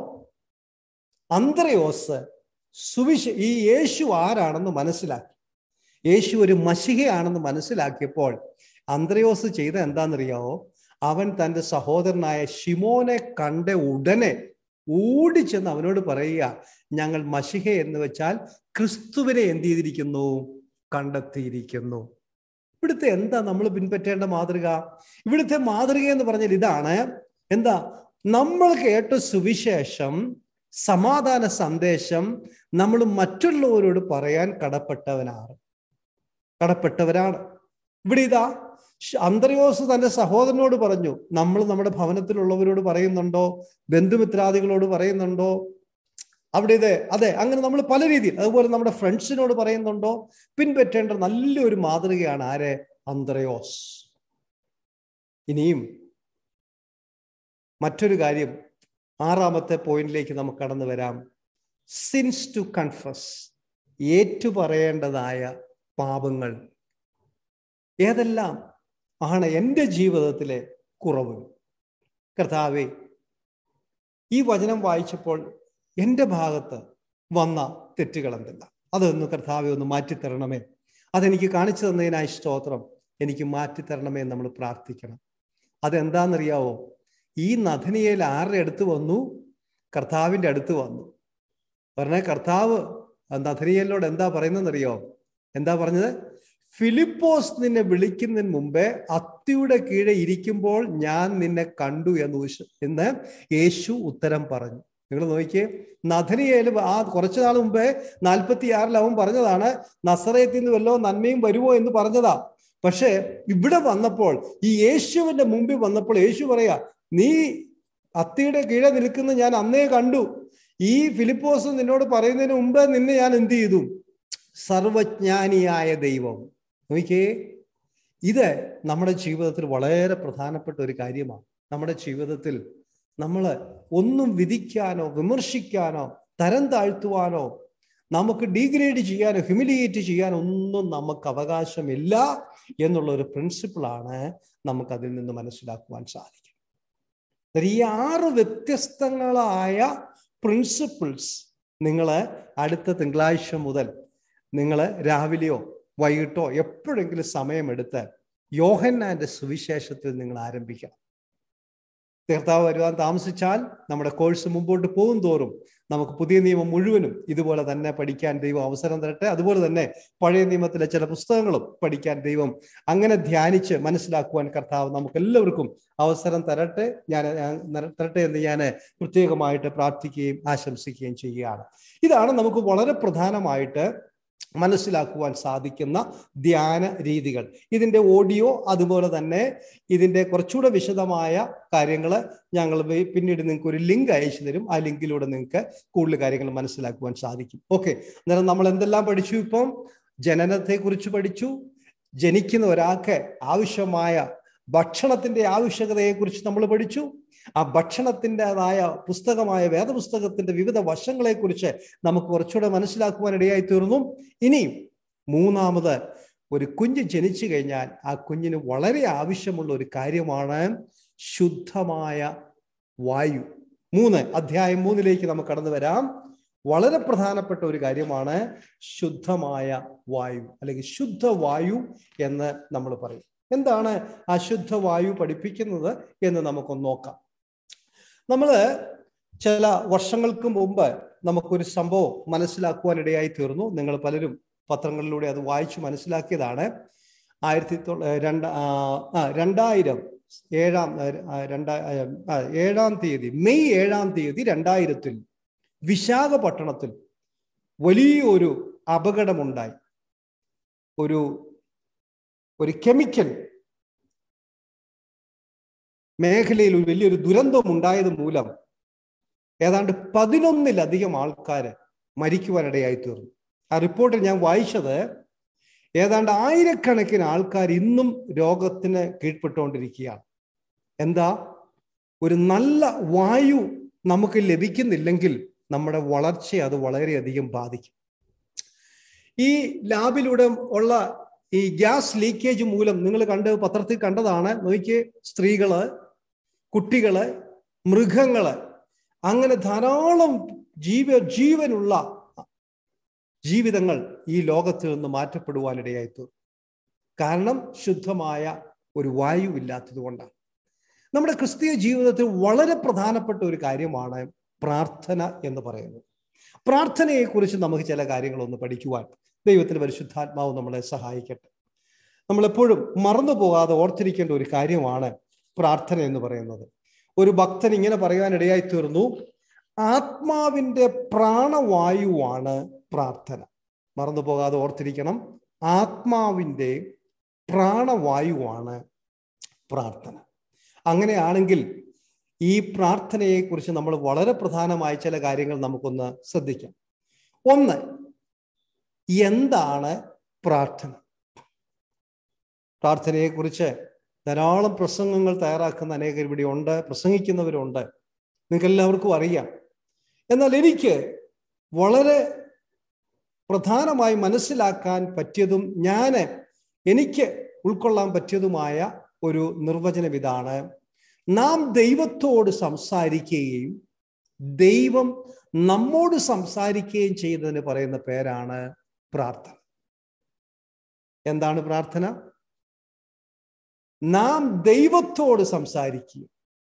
അന്ത്രയോസ് സുവിശ ഈ യേശു ആരാണെന്ന് മനസ്സിലാക്കി യേശു ഒരു മഷികയാണെന്ന് മനസ്സിലാക്കിയപ്പോൾ അന്ത്രയോസ് ചെയ്ത എന്താണെന്നറിയാവോ അവൻ തൻ്റെ സഹോദരനായ ഷിമോനെ കണ്ട ഉടനെ ഓടിച്ചെന്ന് അവനോട് പറയുക ഞങ്ങൾ മഷിഹ എന്ന് വെച്ചാൽ ക്രിസ്തുവിനെ എന്ത് ചെയ്തിരിക്കുന്നു കണ്ടെത്തിയിരിക്കുന്നു ഇവിടുത്തെ എന്താ നമ്മൾ പിൻപറ്റേണ്ട മാതൃക ഇവിടുത്തെ മാതൃക എന്ന് പറഞ്ഞാൽ ഇതാണ് എന്താ നമ്മൾ കേട്ട സുവിശേഷം സമാധാന സന്ദേശം നമ്മൾ മറ്റുള്ളവരോട് പറയാൻ കടപ്പെട്ടവനാണ് കടപ്പെട്ടവരാണ് ഇവിടെ ഇതാ അന്തർയോസ് തന്റെ സഹോദരനോട് പറഞ്ഞു നമ്മൾ നമ്മുടെ ഭവനത്തിലുള്ളവരോട് പറയുന്നുണ്ടോ ബന്ധുമിത്രാദികളോട് പറയുന്നുണ്ടോ അവിടെ ഇത് അതെ അങ്ങനെ നമ്മൾ പല രീതിയിൽ അതുപോലെ നമ്മുടെ ഫ്രണ്ട്സിനോട് പറയുന്നുണ്ടോ പിൻപറ്റേണ്ട നല്ലൊരു മാതൃകയാണ് ആരെ അന്ത്രയോസ് ഇനിയും മറ്റൊരു കാര്യം ആറാമത്തെ പോയിന്റിലേക്ക് നമുക്ക് കടന്നു വരാം സിൻസ് ടു കൺഫസ് ഏറ്റുപറയേണ്ടതായ പാപങ്ങൾ ഏതെല്ലാം ആണ് എൻ്റെ ജീവിതത്തിലെ കുറവുകൾ കർത്താവെ ഈ വചനം വായിച്ചപ്പോൾ എൻ്റെ ഭാഗത്ത് വന്ന തെറ്റുകൾ എന്തെല്ലാം അതൊന്ന് കർത്താവെ ഒന്ന് മാറ്റിത്തരണമേ അതെനിക്ക് കാണിച്ചു തന്നതിനായി സ്തോത്രം എനിക്ക് മാറ്റിത്തരണമേ എന്ന് നമ്മൾ പ്രാർത്ഥിക്കണം അതെന്താണെന്നറിയാവോ ഈ നഥനിയേൽ ആരുടെ അടുത്ത് വന്നു കർത്താവിൻ്റെ അടുത്ത് വന്നു പറഞ്ഞ കർത്താവ് നഥനിയേലിനോട് എന്താ പറയുന്നതെന്നറിയോ എന്താ പറഞ്ഞത് ഫിലിപ്പോസ് നിന്നെ വിളിക്കുന്നതിന് മുമ്പേ അത്തിയുടെ കീഴെ ഇരിക്കുമ്പോൾ ഞാൻ നിന്നെ കണ്ടു എന്ന് എന്ന് യേശു ഉത്തരം പറഞ്ഞു നിങ്ങൾ നോക്കിയേ നഥനിയേല് ആ കുറച്ചു നാൾ മുമ്പേ നാൽപ്പത്തി ആറിൽ അവൻ പറഞ്ഞതാണ് നസറയത്തിൽ നിന്ന് വല്ലോ നന്മയും വരുമോ എന്ന് പറഞ്ഞതാ പക്ഷെ ഇവിടെ വന്നപ്പോൾ ഈ യേശുവിന്റെ മുമ്പിൽ വന്നപ്പോൾ യേശു പറയാ നീ അത്തിയുടെ കീഴെ നിൽക്കുന്ന ഞാൻ അന്നേ കണ്ടു ഈ ഫിലിപ്പോസ് നിന്നോട് പറയുന്നതിന് മുമ്പ് നിന്നെ ഞാൻ എന്ത് ചെയ്തു സർവജ്ഞാനിയായ ദൈവം നോക്കിയേ ഇത് നമ്മുടെ ജീവിതത്തിൽ വളരെ പ്രധാനപ്പെട്ട ഒരു കാര്യമാണ് നമ്മുടെ ജീവിതത്തിൽ നമ്മൾ ഒന്നും വിധിക്കാനോ വിമർശിക്കാനോ തരം താഴ്ത്തുവാനോ നമുക്ക് ഡീഗ്രേഡ് ചെയ്യാനോ ഹ്യൂമിലിയേറ്റ് ചെയ്യാനോ ഒന്നും നമുക്ക് അവകാശമില്ല എന്നുള്ള ഒരു പ്രിൻസിപ്പിളാണ് നമുക്ക് അതിൽ നിന്ന് മനസ്സിലാക്കുവാൻ സാധിക്കും ഈ ആറ് വ്യത്യസ്തങ്ങളായ പ്രിൻസിപ്പിൾസ് നിങ്ങൾ അടുത്ത തിങ്കളാഴ്ച മുതൽ നിങ്ങൾ രാവിലെയോ വൈകിട്ടോ എപ്പോഴെങ്കിലും സമയമെടുത്ത് യോഹന്നാന്റെ സുവിശേഷത്തിൽ നിങ്ങൾ ആരംഭിക്കണം തീർത്താവ് വരുവാൻ താമസിച്ചാൽ നമ്മുടെ കോഴ്സ് മുമ്പോട്ട് പോകും തോറും നമുക്ക് പുതിയ നിയമം മുഴുവനും ഇതുപോലെ തന്നെ പഠിക്കാൻ ദൈവം അവസരം തരട്ടെ അതുപോലെ തന്നെ പഴയ നിയമത്തിലെ ചില പുസ്തകങ്ങളും പഠിക്കാൻ ദൈവം അങ്ങനെ ധ്യാനിച്ച് മനസ്സിലാക്കുവാൻ കർത്താവ് നമുക്ക് എല്ലാവർക്കും അവസരം തരട്ടെ ഞാൻ തരട്ടെ എന്ന് ഞാൻ പ്രത്യേകമായിട്ട് പ്രാർത്ഥിക്കുകയും ആശംസിക്കുകയും ചെയ്യുകയാണ് ഇതാണ് നമുക്ക് വളരെ പ്രധാനമായിട്ട് മനസ്സിലാക്കുവാൻ സാധിക്കുന്ന ധ്യാന രീതികൾ ഇതിൻ്റെ ഓഡിയോ അതുപോലെ തന്നെ ഇതിൻ്റെ കുറച്ചുകൂടെ വിശദമായ കാര്യങ്ങൾ ഞങ്ങൾ പിന്നീട് നിങ്ങൾക്ക് ഒരു ലിങ്ക് അയച്ചു തരും ആ ലിങ്കിലൂടെ നിങ്ങൾക്ക് കൂടുതൽ കാര്യങ്ങൾ മനസ്സിലാക്കുവാൻ സാധിക്കും ഓക്കെ അന്നേരം നമ്മൾ എന്തെല്ലാം പഠിച്ചു ഇപ്പം ജനനത്തെക്കുറിച്ച് പഠിച്ചു ജനിക്കുന്ന ഒരാൾക്ക് ആവശ്യമായ ഭക്ഷണത്തിന്റെ ആവശ്യകതയെക്കുറിച്ച് നമ്മൾ പഠിച്ചു ആ ഭക്ഷണത്തിൻ്റെതായ പുസ്തകമായ വേദപുസ്തകത്തിന്റെ വിവിധ വശങ്ങളെക്കുറിച്ച് നമുക്ക് കുറച്ചുകൂടെ മനസ്സിലാക്കുവാൻ ഇടയായി തീർന്നു ഇനിയും മൂന്നാമത് ഒരു കുഞ്ഞ് ജനിച്ചു കഴിഞ്ഞാൽ ആ കുഞ്ഞിന് വളരെ ആവശ്യമുള്ള ഒരു കാര്യമാണ് ശുദ്ധമായ വായു മൂന്ന് അധ്യായം മൂന്നിലേക്ക് നമുക്ക് കടന്നു വരാം വളരെ പ്രധാനപ്പെട്ട ഒരു കാര്യമാണ് ശുദ്ധമായ വായു അല്ലെങ്കിൽ ശുദ്ധവായു എന്ന് നമ്മൾ പറയും എന്താണ് അശുദ്ധ വായു പഠിപ്പിക്കുന്നത് എന്ന് നമുക്കൊന്ന് നോക്കാം നമ്മൾ ചില വർഷങ്ങൾക്ക് മുമ്പ് നമുക്കൊരു സംഭവം മനസ്സിലാക്കുവാനിടയായി തീർന്നു നിങ്ങൾ പലരും പത്രങ്ങളിലൂടെ അത് വായിച്ചു മനസ്സിലാക്കിയതാണ് ആയിരത്തി തൊള്ള രണ്ട ആ രണ്ടായിരം ഏഴാം രണ്ടാ ഏഴാം തീയതി മെയ് ഏഴാം തീയതി രണ്ടായിരത്തിൽ വിശാഖപട്ടണത്തിൽ വലിയൊരു അപകടമുണ്ടായി ഒരു ഒരു കെമിക്കൽ മേഖലയിൽ ഒരു വലിയൊരു ദുരന്തം ഉണ്ടായത് മൂലം ഏതാണ്ട് പതിനൊന്നിലധികം ആൾക്കാർ മരിക്കുവാനിടയായി തീർന്നു ആ റിപ്പോർട്ടിൽ ഞാൻ വായിച്ചത് ഏതാണ്ട് ആയിരക്കണക്കിന് ആൾക്കാർ ഇന്നും രോഗത്തിന് കീഴ്പ്പെട്ടുകൊണ്ടിരിക്കുകയാണ് എന്താ ഒരു നല്ല വായു നമുക്ക് ലഭിക്കുന്നില്ലെങ്കിൽ നമ്മുടെ വളർച്ചയെ അത് വളരെയധികം ബാധിക്കും ഈ ലാബിലൂടെ ഉള്ള ഈ ഗ്യാസ് ലീക്കേജ് മൂലം നിങ്ങൾ കണ്ട് പത്രത്തിൽ കണ്ടതാണ് നോക്കി സ്ത്രീകള് കുട്ടികള് മൃഗങ്ങള് അങ്ങനെ ധാരാളം ജീവ ജീവനുള്ള ജീവിതങ്ങൾ ഈ ലോകത്ത് നിന്ന് മാറ്റപ്പെടുവാനിടയായി തീർന്നു കാരണം ശുദ്ധമായ ഒരു വായു ഇല്ലാത്തത് കൊണ്ടാണ് നമ്മുടെ ക്രിസ്തീയ ജീവിതത്തിൽ വളരെ പ്രധാനപ്പെട്ട ഒരു കാര്യമാണ് പ്രാർത്ഥന എന്ന് പറയുന്നത് പ്രാർത്ഥനയെക്കുറിച്ച് നമുക്ക് ചില കാര്യങ്ങളൊന്ന് പഠിക്കുവാൻ ദൈവത്തിന്റെ പരിശുദ്ധാത്മാവ് നമ്മളെ സഹായിക്കട്ടെ നമ്മളെപ്പോഴും മറന്നു പോകാതെ ഓർത്തിരിക്കേണ്ട ഒരു കാര്യമാണ് പ്രാർത്ഥന എന്ന് പറയുന്നത് ഒരു ഭക്തൻ ഇങ്ങനെ പറയാനിടയായി തീർന്നു ആത്മാവിന്റെ പ്രാണവായുവാണ് പ്രാർത്ഥന മറന്നു പോകാതെ ഓർത്തിരിക്കണം ആത്മാവിന്റെ പ്രാണവായുവാണ് പ്രാർത്ഥന അങ്ങനെയാണെങ്കിൽ ഈ പ്രാർത്ഥനയെക്കുറിച്ച് നമ്മൾ വളരെ പ്രധാനമായ ചില കാര്യങ്ങൾ നമുക്കൊന്ന് ശ്രദ്ധിക്കാം ഒന്ന് എന്താണ് പ്രാർത്ഥന പ്രാർത്ഥനയെക്കുറിച്ച് ധാരാളം പ്രസംഗങ്ങൾ തയ്യാറാക്കുന്ന അനേകർ ഇവിടെ ഉണ്ട് പ്രസംഗിക്കുന്നവരുണ്ട് നിങ്ങൾക്ക് എല്ലാവർക്കും അറിയാം എന്നാൽ എനിക്ക് വളരെ പ്രധാനമായി മനസ്സിലാക്കാൻ പറ്റിയതും ഞാൻ എനിക്ക് ഉൾക്കൊള്ളാൻ പറ്റിയതുമായ ഒരു നിർവചനം ഇതാണ് നാം ദൈവത്തോട് സംസാരിക്കുകയും ദൈവം നമ്മോട് സംസാരിക്കുകയും ചെയ്യുന്നതിന് പറയുന്ന പേരാണ് പ്രാർത്ഥന എന്താണ് പ്രാർത്ഥന നാം ദൈവത്തോട് സംസാരിക്കുക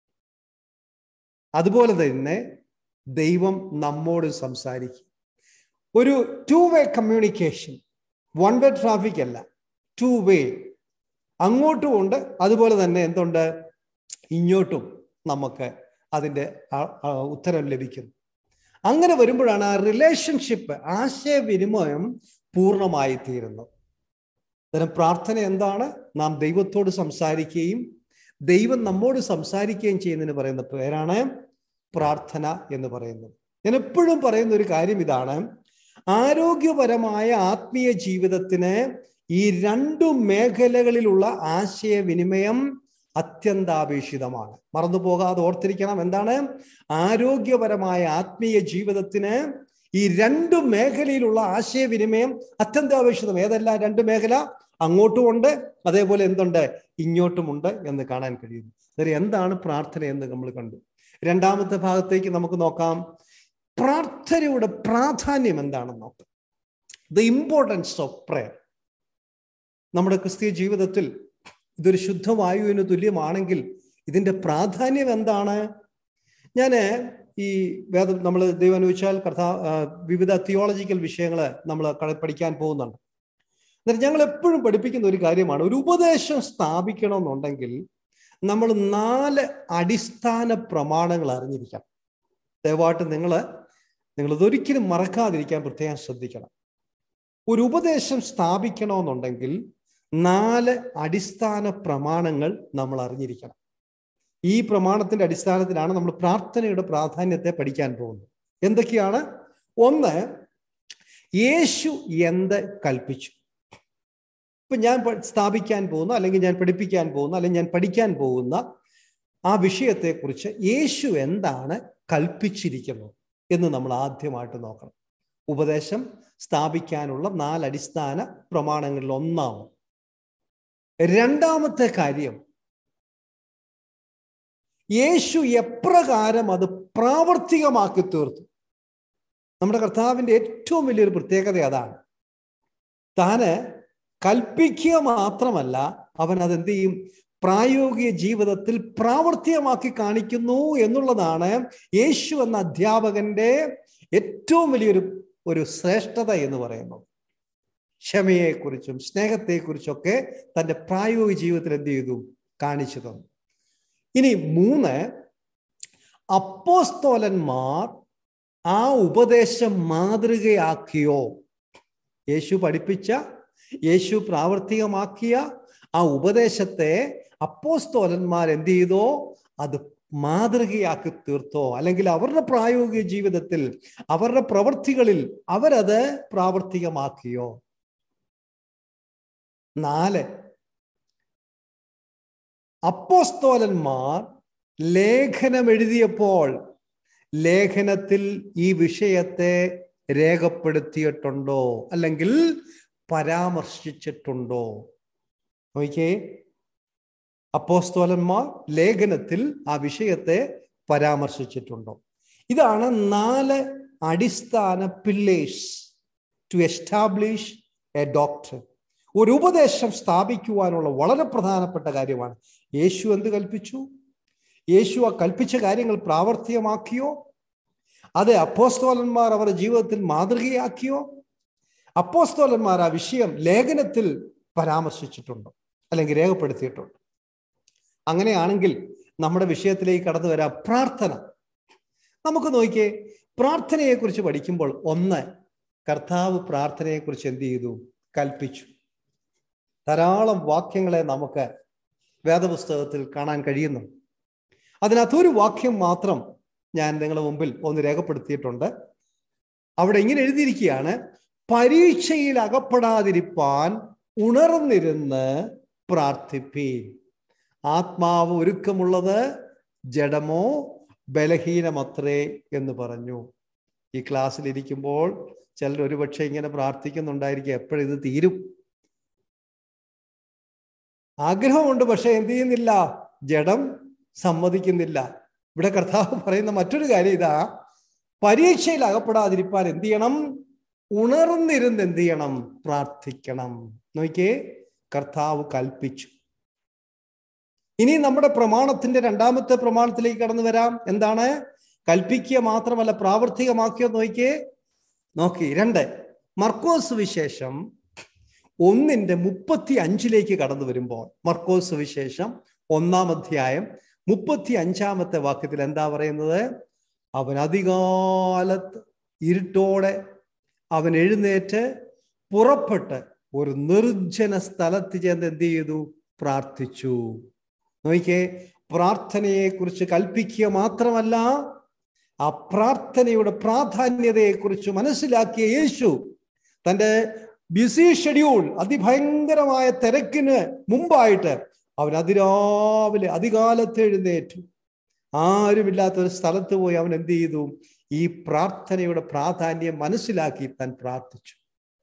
അതുപോലെ തന്നെ ദൈവം നമ്മോട് സംസാരിക്കും ഒരു two way communication one way traffic അല്ല ടു വേ അങ്ങോട്ടും ഉണ്ട് അതുപോലെ തന്നെ എന്തുണ്ട് ഇങ്ങോട്ടും നമുക്ക് അതിൻ്റെ ഉത്തരം ലഭിക്കുന്നു അങ്ങനെ വരുമ്പോഴാണ് ആ റിലേഷൻഷിപ്പ് ആശയവിനിമയം പൂർണ്ണമായി തീരുന്നത് അന്നേരം പ്രാർത്ഥന എന്താണ് നാം ദൈവത്തോട് സംസാരിക്കുകയും ദൈവം നമ്മോട് സംസാരിക്കുകയും ചെയ്യുന്നതിന് പറയുന്ന പേരാണ് പ്രാർത്ഥന എന്ന് പറയുന്നത് ഞാൻ എപ്പോഴും പറയുന്ന ഒരു കാര്യം ഇതാണ് ആരോഗ്യപരമായ ആത്മീയ ജീവിതത്തിന് ഈ രണ്ടു മേഖലകളിലുള്ള ആശയവിനിമയം അത്യന്താപേക്ഷിതമാണ് മറന്നു പോകാതെ ഓർത്തിരിക്കണം എന്താണ് ആരോഗ്യപരമായ ആത്മീയ ജീവിതത്തിന് ഈ രണ്ടു മേഖലയിലുള്ള ആശയവിനിമയം അത്യന്താപേക്ഷിതം ഏതല്ല രണ്ട് മേഖല അങ്ങോട്ടും ഉണ്ട് അതേപോലെ എന്തുണ്ട് ഇങ്ങോട്ടുമുണ്ട് എന്ന് കാണാൻ കഴിയുന്നു അന്നേരം എന്താണ് പ്രാർത്ഥന എന്ന് നമ്മൾ കണ്ടു രണ്ടാമത്തെ ഭാഗത്തേക്ക് നമുക്ക് നോക്കാം പ്രാർത്ഥനയുടെ പ്രാധാന്യം എന്താണെന്ന് നോക്കാം ദ ഇമ്പോർട്ടൻസ് ഓഫ് പ്രയർ നമ്മുടെ ക്രിസ്തീയ ജീവിതത്തിൽ ഇതൊരു ശുദ്ധവായുവിന് തുല്യമാണെങ്കിൽ ഇതിന്റെ പ്രാധാന്യം എന്താണ് ഞാൻ ഈ വേദം നമ്മൾ ദൈവം അനുവദിച്ചാൽ കർത്താ വിവിധ തിയോളജിക്കൽ വിഷയങ്ങൾ നമ്മൾ പഠിക്കാൻ പോകുന്നുണ്ട് എന്നിട്ട് ഞങ്ങൾ എപ്പോഴും പഠിപ്പിക്കുന്ന ഒരു കാര്യമാണ് ഒരു ഉപദേശം സ്ഥാപിക്കണമെന്നുണ്ടെങ്കിൽ നമ്മൾ നാല് അടിസ്ഥാന പ്രമാണങ്ങൾ അറിഞ്ഞിരിക്കണം ദയവായിട്ട് നിങ്ങൾ നിങ്ങൾ ഇതൊരിക്കലും മറക്കാതിരിക്കാൻ പ്രത്യേകം ശ്രദ്ധിക്കണം ഒരു ഉപദേശം സ്ഥാപിക്കണമെന്നുണ്ടെങ്കിൽ നാല് അടിസ്ഥാന പ്രമാണങ്ങൾ നമ്മൾ അറിഞ്ഞിരിക്കണം ഈ പ്രമാണത്തിന്റെ അടിസ്ഥാനത്തിലാണ് നമ്മൾ പ്രാർത്ഥനയുടെ പ്രാധാന്യത്തെ പഠിക്കാൻ പോകുന്നത് എന്തൊക്കെയാണ് ഒന്ന് യേശു എന്ത് കൽപ്പിച്ചു ഇപ്പൊ ഞാൻ സ്ഥാപിക്കാൻ പോകുന്ന അല്ലെങ്കിൽ ഞാൻ പഠിപ്പിക്കാൻ പോകുന്ന അല്ലെങ്കിൽ ഞാൻ പഠിക്കാൻ പോകുന്ന ആ വിഷയത്തെക്കുറിച്ച് യേശു എന്താണ് കൽപ്പിച്ചിരിക്കുന്നത് എന്ന് നമ്മൾ ആദ്യമായിട്ട് നോക്കണം ഉപദേശം സ്ഥാപിക്കാനുള്ള നാല് അടിസ്ഥാന പ്രമാണങ്ങളിൽ ഒന്നാമത് രണ്ടാമത്തെ കാര്യം യേശു എപ്രകാരം അത് പ്രാവർത്തികമാക്കി തീർത്തു നമ്മുടെ കർത്താവിന്റെ ഏറ്റവും വലിയൊരു പ്രത്യേകത അതാണ് താന് കൽപ്പിക്കുക മാത്രമല്ല അവൻ അതെന്ത് ചെയ്യും പ്രായോഗിക ജീവിതത്തിൽ പ്രാവർത്തികമാക്കി കാണിക്കുന്നു എന്നുള്ളതാണ് യേശു എന്ന അധ്യാപകന്റെ ഏറ്റവും വലിയൊരു ഒരു ശ്രേഷ്ഠത എന്ന് പറയുന്നത് ക്ഷമയെക്കുറിച്ചും സ്നേഹത്തെക്കുറിച്ചൊക്കെ തൻ്റെ പ്രായോഗിക ജീവിതത്തിൽ എന്ത് ചെയ്തു കാണിച്ചു തന്നു ഇനി മൂന്ന് അപ്പോസ്തോലന്മാർ ആ ഉപദേശം മാതൃകയാക്കിയോ യേശു പഠിപ്പിച്ച യേശു പ്രാവർത്തികമാക്കിയ ആ ഉപദേശത്തെ അപ്പോസ്തോലന്മാർ എന്ത് ചെയ്തോ അത് മാതൃകയാക്കി തീർത്തോ അല്ലെങ്കിൽ അവരുടെ പ്രായോഗിക ജീവിതത്തിൽ അവരുടെ പ്രവൃത്തികളിൽ അവരത് പ്രാവർത്തികമാക്കിയോ നാല് അപ്പോസ്തോലന്മാർ ലേഖനം എഴുതിയപ്പോൾ ലേഖനത്തിൽ ഈ വിഷയത്തെ രേഖപ്പെടുത്തിയിട്ടുണ്ടോ അല്ലെങ്കിൽ പരാമർശിച്ചിട്ടുണ്ടോ നോക്കിയേ അപ്പോസ്തോലന്മാർ ലേഖനത്തിൽ ആ വിഷയത്തെ പരാമർശിച്ചിട്ടുണ്ടോ ഇതാണ് നാല് അടിസ്ഥാന pillars to establish a doctor ഒരു ഉപദേശം സ്ഥാപിക്കുവാനുള്ള വളരെ പ്രധാനപ്പെട്ട കാര്യമാണ് യേശു എന്ത് കൽപ്പിച്ചു യേശു ആ കൽപ്പിച്ച കാര്യങ്ങൾ പ്രാവർത്തികമാക്കിയോ അത് അപ്പോസ്തോലന്മാർ അവരുടെ ജീവിതത്തിൽ മാതൃകയാക്കിയോ അപ്പോസ്തോലന്മാർ ആ വിഷയം ലേഖനത്തിൽ പരാമർശിച്ചിട്ടുണ്ടോ അല്ലെങ്കിൽ രേഖപ്പെടുത്തിയിട്ടുണ്ടോ അങ്ങനെയാണെങ്കിൽ നമ്മുടെ വിഷയത്തിലേക്ക് കടന്നു വരാം പ്രാർത്ഥന നമുക്ക് നോക്കിയേ പ്രാർത്ഥനയെക്കുറിച്ച് പഠിക്കുമ്പോൾ ഒന്ന് കർത്താവ് പ്രാർത്ഥനയെക്കുറിച്ച് എന്ത് ചെയ്തു കൽപ്പിച്ചു ധാരാളം വാക്യങ്ങളെ നമുക്ക് വേദപുസ്തകത്തിൽ കാണാൻ കഴിയുന്നു അതിനകത്ത് ഒരു വാക്യം മാത്രം ഞാൻ നിങ്ങളുടെ മുമ്പിൽ ഒന്ന് രേഖപ്പെടുത്തിയിട്ടുണ്ട് അവിടെ ഇങ്ങനെ എഴുതിയിരിക്കുകയാണ് പരീക്ഷയിൽ അകപ്പെടാതിരിപ്പാൻ ഉണർന്നിരുന്ന് പ്രാർത്ഥിപ്പീൻ ആത്മാവ് ഒരുക്കമുള്ളത് ജഡമോ ബലഹീനമത്രേ എന്ന് പറഞ്ഞു ഈ ക്ലാസ്സിൽ ഇരിക്കുമ്പോൾ ചിലർ ഒരുപക്ഷെ ഇങ്ങനെ പ്രാർത്ഥിക്കുന്നുണ്ടായിരിക്കും എപ്പോഴും ഇത് തീരും ആഗ്രഹമുണ്ട് പക്ഷെ എന്ത് ചെയ്യുന്നില്ല ജഡം സമ്മതിക്കുന്നില്ല ഇവിടെ കർത്താവ് പറയുന്ന മറ്റൊരു കാര്യം ഇതാ പരീക്ഷയിൽ അകപ്പെടാതിരിപ്പാൻ എന്ത് ചെയ്യണം ഉണർന്നിരുന്ന് എന്ത് ചെയ്യണം പ്രാർത്ഥിക്കണം നോക്കിയേ കർത്താവ് കൽപ്പിച്ചു ഇനി നമ്മുടെ പ്രമാണത്തിന്റെ രണ്ടാമത്തെ പ്രമാണത്തിലേക്ക് കടന്നു വരാം എന്താണ് കൽപ്പിക്കുക മാത്രമല്ല പ്രാവർത്തികമാക്കിയോ നോക്കിയേ നോക്കി രണ്ട് മർക്കോസ് വിശേഷം ഒന്നിന്റെ മുപ്പത്തി അഞ്ചിലേക്ക് കടന്നു വരുമ്പോൾ മർക്കോസ് വിശേഷം ഒന്നാം അധ്യായം മുപ്പത്തി അഞ്ചാമത്തെ വാക്യത്തിൽ എന്താ പറയുന്നത് അവൻ അധികാലത്ത് ഇരുട്ടോടെ അവൻ എഴുന്നേറ്റ് പുറപ്പെട്ട് ഒരു നിർജ്ജന സ്ഥലത്ത് ചെന്ന് എന്ത് ചെയ്തു പ്രാർത്ഥിച്ചു നോക്കിയേ പ്രാർത്ഥനയെക്കുറിച്ച് കൽപ്പിക്കുക മാത്രമല്ല ആ പ്രാർത്ഥനയുടെ പ്രാധാന്യതയെക്കുറിച്ച് മനസ്സിലാക്കിയ യേശു തൻ്റെ ബിസി ഷെഡ്യൂൾ അതിഭയങ്കരമായ തിരക്കിന് മുമ്പായിട്ട് അവൻ അതിരാവിലെ അതികാലത്ത് എഴുന്നേറ്റു ആരുമില്ലാത്ത ഒരു സ്ഥലത്ത് പോയി അവൻ എന്ത് ചെയ്തു ഈ പ്രാർത്ഥനയുടെ പ്രാധാന്യം മനസ്സിലാക്കി താൻ പ്രാർത്ഥിച്ചു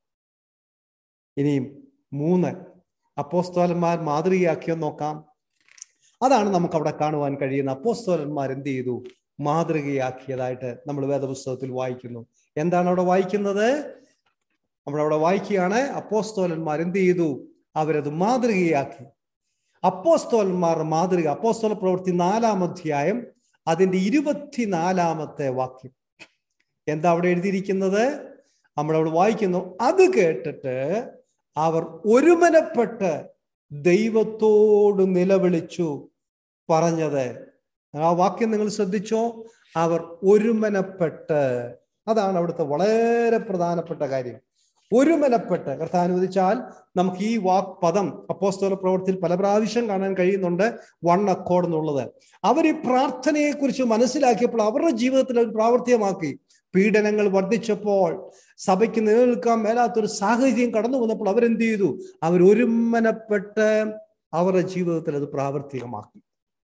ഇനിയും മൂന്ന് അപ്പോസ്തോലന്മാർ മാതൃകയാക്കിയോ നോക്കാം അതാണ് നമുക്ക് അവിടെ കാണുവാൻ കഴിയുന്ന അപ്പോസ്തോലന്മാർ എന്ത് ചെയ്തു മാതൃകയാക്കിയതായിട്ട് നമ്മൾ വേദപുസ്തകത്തിൽ വായിക്കുന്നു എന്താണ് അവിടെ വായിക്കുന്നത് നമ്മളവിടെ വായിക്കുകയാണ് അപ്പോസ്തോലന്മാർ എന്ത് ചെയ്തു അവരത് മാതൃകയാക്കി അപ്പോസ്തോലന്മാർ മാതൃക അപ്പോസ്തോല പ്രവൃത്തി നാലാം അധ്യായം അതിന്റെ ഇരുപത്തിനാലാമത്തെ വാക്യം എന്താ അവിടെ എഴുതിയിരിക്കുന്നത് നമ്മളവിടെ വായിക്കുന്നു അത് കേട്ടിട്ട് അവർ ഒരുമനപ്പെട്ട് ദൈവത്തോട് നിലവിളിച്ചു പറഞ്ഞത് ആ വാക്യം നിങ്ങൾ ശ്രദ്ധിച്ചോ അവർ ഒരുമനപ്പെട്ട് അതാണ് അവിടുത്തെ വളരെ പ്രധാനപ്പെട്ട കാര്യം ഒരുമനപ്പെട്ട് കർത്താവ് അനുവദിച്ചാൽ നമുക്ക് ഈ വാക് പദം അപ്പോസ്തോല പ്രവർത്തിയിൽ പല പ്രാവശ്യം കാണാൻ കഴിയുന്നുണ്ട് വൺ അക്കോർഡ് എന്നുള്ളത് അവർ ഈ പ്രാർത്ഥനയെക്കുറിച്ച് മനസ്സിലാക്കിയപ്പോൾ അവരുടെ ജീവിതത്തിൽ അത് പ്രാവർത്തികമാക്കി പീഡനങ്ങൾ വർദ്ധിച്ചപ്പോൾ സഭയ്ക്ക് നിലനിൽക്കാൻ മേലാത്തൊരു സാഹചര്യം കടന്നു വന്നപ്പോൾ അവരെന്ത് ചെയ്തു അവർ ഒരുമനപ്പെട്ട് അവരുടെ ജീവിതത്തിൽ അത് പ്രാവർത്തികമാക്കി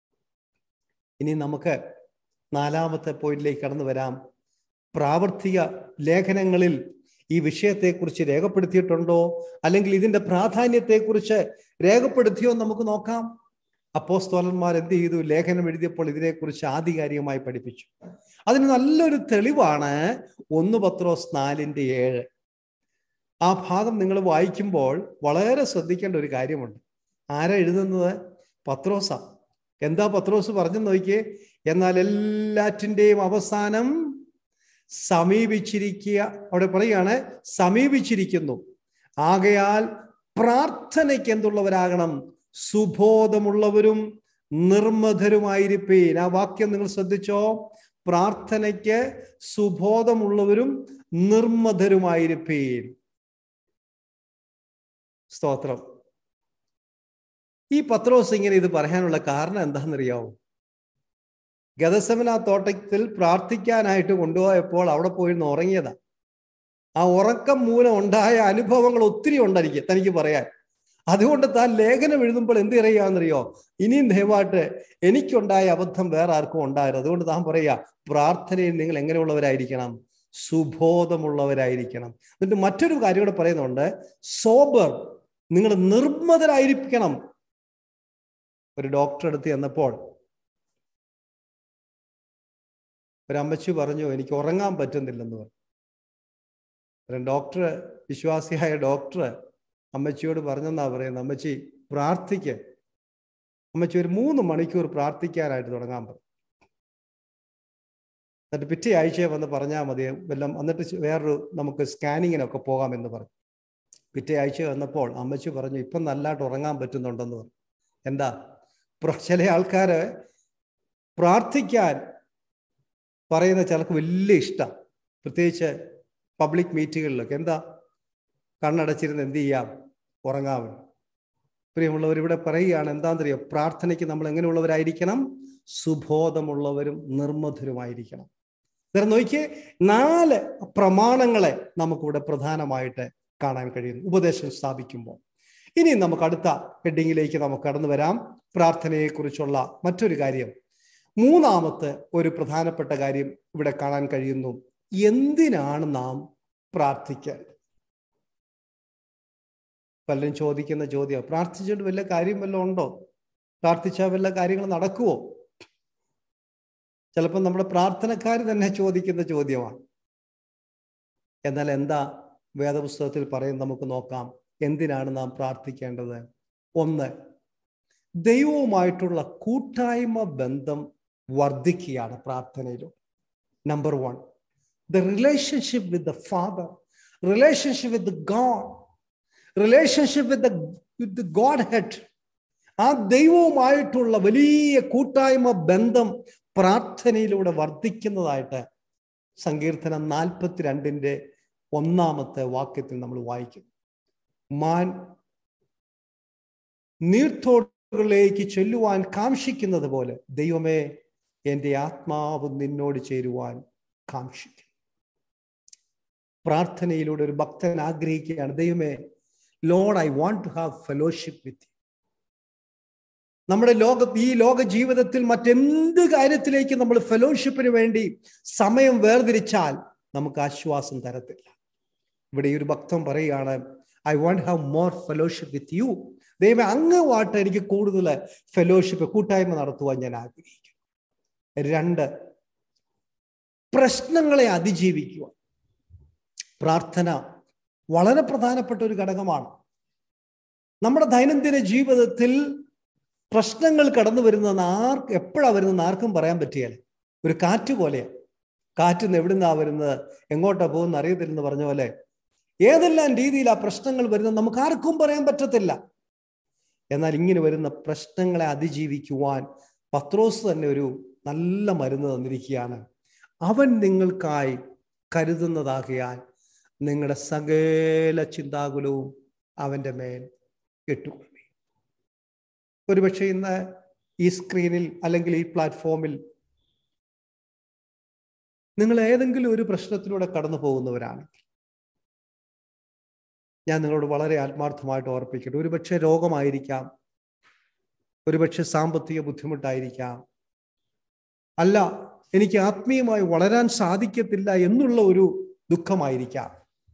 ഇനി നമുക്ക് നാലാമത്തെ പോയിന്റിലേക്ക് കടന്നു വരാം പ്രാവർത്തിക ലേഖനങ്ങളിൽ ഈ വിഷയത്തെക്കുറിച്ച് രേഖപ്പെടുത്തിയിട്ടുണ്ടോ അല്ലെങ്കിൽ ഇതിന്റെ പ്രാധാന്യത്തെക്കുറിച്ച് രേഖപ്പെടുത്തിയോ നമുക്ക് നോക്കാം അപ്പോസ്തോലന്മാർ എന്ത് ചെയ്തു ലേഖനം എഴുതിയപ്പോൾ ഇതിനെക്കുറിച്ച് ആധികാരികമായി പഠിപ്പിച്ചു അതിന് നല്ലൊരു തെളിവാണ് ഒന്ന് പത്രോസ് നാലിന്റെ ഏഴ് ആ ഭാഗം നിങ്ങൾ വായിക്കുമ്പോൾ വളരെ ശ്രദ്ധിക്കേണ്ട ഒരു കാര്യമുണ്ട് ആരാ എഴുതുന്നത് പത്രോസ എന്താ പത്രോസ് പറഞ്ഞു നോക്കിയേ എന്നാൽ എല്ലാറ്റിൻ്റെയും അവസാനം സമീപിച്ചിരിക്കുക അവിടെ പറയുകയാണ് സമീപിച്ചിരിക്കുന്നു ആകയാൽ പ്രാർത്ഥനയ്ക്ക് എന്തുള്ളവരാകണം സുബോധമുള്ളവരും നിർമ്മധരുമായിരിപ്പീൻ ആ വാക്യം നിങ്ങൾ ശ്രദ്ധിച്ചോ പ്രാർത്ഥനയ്ക്ക് സുബോധമുള്ളവരും നിർമ്മധരുമായിരിപ്പീൻ സ്തോത്രം ഈ പത്രോസ് ഇങ്ങനെ ഇത് പറയാനുള്ള കാരണം എന്താണെന്നറിയാവോ ഗതസമന തോട്ടത്തിൽ പ്രാർത്ഥിക്കാനായിട്ട് കൊണ്ടുപോയപ്പോൾ അവിടെ പോയിരുന്ന് ഉറങ്ങിയതാ ആ ഉറക്കം മൂലം ഉണ്ടായ അനുഭവങ്ങൾ ഒത്തിരി ഉണ്ടെനിക്ക് തനിക്ക് പറയാൻ അതുകൊണ്ട് താൻ ലേഖനം എഴുതുമ്പോൾ എന്ത് അറിയാമെന്നറിയോ ഇനിയും ദയവായിട്ട് എനിക്കുണ്ടായ അബദ്ധം വേറെ ആർക്കും ഉണ്ടായിരുന്നു അതുകൊണ്ട് താൻ പറയാ പ്രാർത്ഥനയിൽ നിങ്ങൾ എങ്ങനെയുള്ളവരായിരിക്കണം സുബോധമുള്ളവരായിരിക്കണം എന്നിട്ട് മറ്റൊരു കാര്യം കൂടെ പറയുന്നുണ്ട് സോബർ നിങ്ങൾ നിർമ്മതരായിരിക്കണം ഒരു ഡോക്ടർ അടുത്ത് ചെന്നപ്പോൾ ഒരു അമ്മച്ചി പറഞ്ഞു എനിക്ക് ഉറങ്ങാൻ പറ്റുന്നില്ലെന്ന് പറഞ്ഞു ഒരു ഡോക്ടർ വിശ്വാസിയായ ഡോക്ടർ അമ്മച്ചിയോട് പറഞ്ഞെന്നാ പറയുന്നത് അമ്മച്ചി പ്രാർത്ഥിക്ക് അമ്മച്ചി ഒരു മൂന്ന് മണിക്കൂർ പ്രാർത്ഥിക്കാനായിട്ട് തുടങ്ങാൻ പറഞ്ഞു എന്നിട്ട് പിറ്റേ ആഴ്ച വന്ന് പറഞ്ഞാൽ മതി വല്ലം എന്നിട്ട് വേറൊരു നമുക്ക് സ്കാനിങ്ങിനൊക്കെ പോകാമെന്ന് പറഞ്ഞു പിറ്റേ ആഴ്ച വന്നപ്പോൾ അമ്മച്ചി പറഞ്ഞു ഇപ്പം നല്ലതായിട്ട് ഉറങ്ങാൻ പറ്റുന്നുണ്ടെന്ന് പറഞ്ഞു എന്താ ചില ആൾക്കാര് പ്രാർത്ഥിക്കാൻ പറയുന്ന ചിലർക്ക് വലിയ ഇഷ്ടം പ്രത്യേകിച്ച് പബ്ലിക് മീറ്റുകളിലൊക്കെ എന്താ കണ്ണടച്ചിരുന്ന് എന്ത് ചെയ്യാം ഉറങ്ങാവും പ്രിയമുള്ളവർ ഇവിടെ പറയുകയാണ് എന്താണെന്നറിയോ പ്രാർത്ഥനയ്ക്ക് നമ്മൾ എങ്ങനെയുള്ളവരായിരിക്കണം സുബോധമുള്ളവരും നിർമ്മധുരമായിരിക്കണം നേരം നോക്കിയേ നാല് പ്രമാണങ്ങളെ നമുക്കിവിടെ പ്രധാനമായിട്ട് കാണാൻ കഴിയുന്നു ഉപദേശം സ്ഥാപിക്കുമ്പോൾ ഇനി നമുക്ക് അടുത്ത ഹെഡിങ്ങിലേക്ക് നമുക്ക് കടന്നു വരാം പ്രാർത്ഥനയെക്കുറിച്ചുള്ള മറ്റൊരു കാര്യം മൂന്നാമത്തെ ഒരു പ്രധാനപ്പെട്ട കാര്യം ഇവിടെ കാണാൻ കഴിയുന്നു എന്തിനാണ് നാം പ്രാർത്ഥിക്കേണ്ടത് പലരും ചോദിക്കുന്ന ചോദ്യം പ്രാർത്ഥിച്ചിട്ട് വല്ല കാര്യം വല്ലതും ഉണ്ടോ പ്രാർത്ഥിച്ചാൽ വല്ല കാര്യങ്ങൾ നടക്കുവോ ചിലപ്പോൾ നമ്മുടെ പ്രാർത്ഥനക്കാർ തന്നെ ചോദിക്കുന്ന ചോദ്യമാണ് എന്നാൽ എന്താ വേദപുസ്തകത്തിൽ പറയും നമുക്ക് നോക്കാം എന്തിനാണ് നാം പ്രാർത്ഥിക്കേണ്ടത് ഒന്ന് ദൈവവുമായിട്ടുള്ള കൂട്ടായ്മ ബന്ധം വർദ്ധിക്കുകയാണ് പ്രാർത്ഥനയിലും number one the relationship with the Father relationship with God relationship with with God head ആ ദൈവവുമായിട്ടുള്ള വലിയ കൂട്ടായ്മ ബന്ധം പ്രാർത്ഥനയിലൂടെ വർദ്ധിക്കുന്നതായിട്ട് സങ്കീർത്തനം നാൽപ്പത്തിരണ്ടിന്റെ ഒന്നാമത്തെ വാക്യത്തിൽ നമ്മൾ വായിക്കും മാൻ നീർത്തോടുകളിലേക്ക് ചൊല്ലുവാൻ കാക്ഷിക്കുന്നത് പോലെ ദൈവമേ എൻ്റെ ആത്മാവ് നിന്നോട് ചേരുവാൻ കാക്ഷിക്കും പ്രാർത്ഥനയിലൂടെ ഒരു ഭക്തൻ ആഗ്രഹിക്കുകയാണ് ദൈവമേ Lord I want to have fellowship with നമ്മുടെ ലോക ഈ ലോക ജീവിതത്തിൽ മറ്റെന്ത് കാര്യത്തിലേക്ക് നമ്മൾ ഫെലോഷിപ്പിന് വേണ്ടി സമയം വേർതിരിച്ചാൽ നമുക്ക് ആശ്വാസം തരത്തില്ല ഇവിടെ ഈ ഒരു ഭക്തം പറയുകയാണ് I want have more fellowship with you ദൈവം അങ്ങുമായിട്ട് എനിക്ക് കൂടുതൽ ഫെലോഷിപ്പ് കൂട്ടായ്മ നടത്തുവാൻ ഞാൻ ആഗ്രഹിക്കുന്നു രണ്ട് പ്രശ്നങ്ങളെ അതിജീവിക്കുക പ്രാർത്ഥന വളരെ പ്രധാനപ്പെട്ട ഒരു ഘടകമാണ് നമ്മുടെ ദൈനംദിന ജീവിതത്തിൽ പ്രശ്നങ്ങൾ കടന്നു വരുന്നതെന്ന് ആർക്ക് എപ്പോഴാണ് വരുന്നതെന്ന് ആർക്കും പറയാൻ പറ്റിയാൽ ഒരു കാറ്റ് പോലെയാണ് കാറ്റ് എവിടുന്നാ വരുന്നത് എങ്ങോട്ടാ പോകുന്ന അറിയത്തില്ലെന്ന് പറഞ്ഞ പോലെ ഏതെല്ലാം രീതിയിൽ ആ പ്രശ്നങ്ങൾ വരുന്നത് നമുക്ക് ആർക്കും പറയാൻ പറ്റത്തില്ല എന്നാൽ ഇങ്ങനെ വരുന്ന പ്രശ്നങ്ങളെ അതിജീവിക്കുവാൻ പത്രോസ് തന്നെ ഒരു നല്ല മരുന്ന് തന്നിരിക്കുകയാണ് അവൻ നിങ്ങൾക്കായി കരുതുന്നതാകിയാൽ നിങ്ങളുടെ സകല ചിന്താകുലവും അവൻ്റെ മേൽ ഇട്ടുകൊള്ളി ഒരുപക്ഷെ ഇന്ന് ഈ സ്ക്രീനിൽ അല്ലെങ്കിൽ ഈ പ്ലാറ്റ്ഫോമിൽ നിങ്ങൾ ഏതെങ്കിലും ഒരു പ്രശ്നത്തിലൂടെ കടന്നു പോകുന്നവരാണെങ്കിൽ ഞാൻ നിങ്ങളോട് വളരെ ആത്മാർത്ഥമായിട്ട് ഓർപ്പിക്കട്ടെ ഒരുപക്ഷെ രോഗമായിരിക്കാം ഒരുപക്ഷെ സാമ്പത്തിക ബുദ്ധിമുട്ടായിരിക്കാം അല്ല എനിക്ക് ആത്മീയമായി വളരാൻ സാധിക്കത്തില്ല എന്നുള്ള ഒരു ദുഃഖമായിരിക്കാം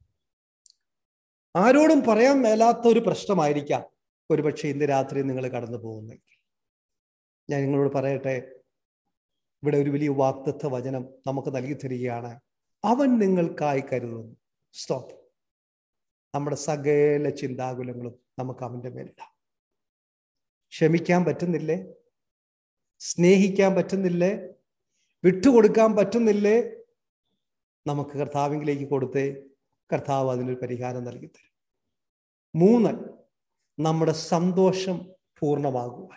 ആരോടും പറയാൻ മേലാത്ത ഒരു പ്രശ്നമായിരിക്കാം ഒരുപക്ഷെ ഇന്ന് രാത്രി നിങ്ങൾ കടന്നു പോകുന്നെങ്കിൽ ഞാൻ നിങ്ങളോട് പറയട്ടെ ഇവിടെ ഒരു വലിയ വാക്തത്വ വചനം നമുക്ക് നൽകി തരികയാണ് അവൻ നിങ്ങൾക്കായി കരുതുന്നു സ്തോത്രം നമ്മുടെ സകല ചിന്താകുലങ്ങളും നമുക്ക് അവൻ്റെ മേലിടാം ക്ഷമിക്കാൻ പറ്റുന്നില്ലേ സ്നേഹിക്കാൻ പറ്റുന്നില്ലേ വിട്ടുകൊടുക്കാൻ പറ്റുന്നില്ലേ നമുക്ക് കർത്താവിലേക്ക് കൊടുത്തേ കർത്താവ് അതിനൊരു പരിഹാരം നൽകി തരും മൂന്ന് നമ്മുടെ സന്തോഷം പൂർണ്ണമാകുവാൻ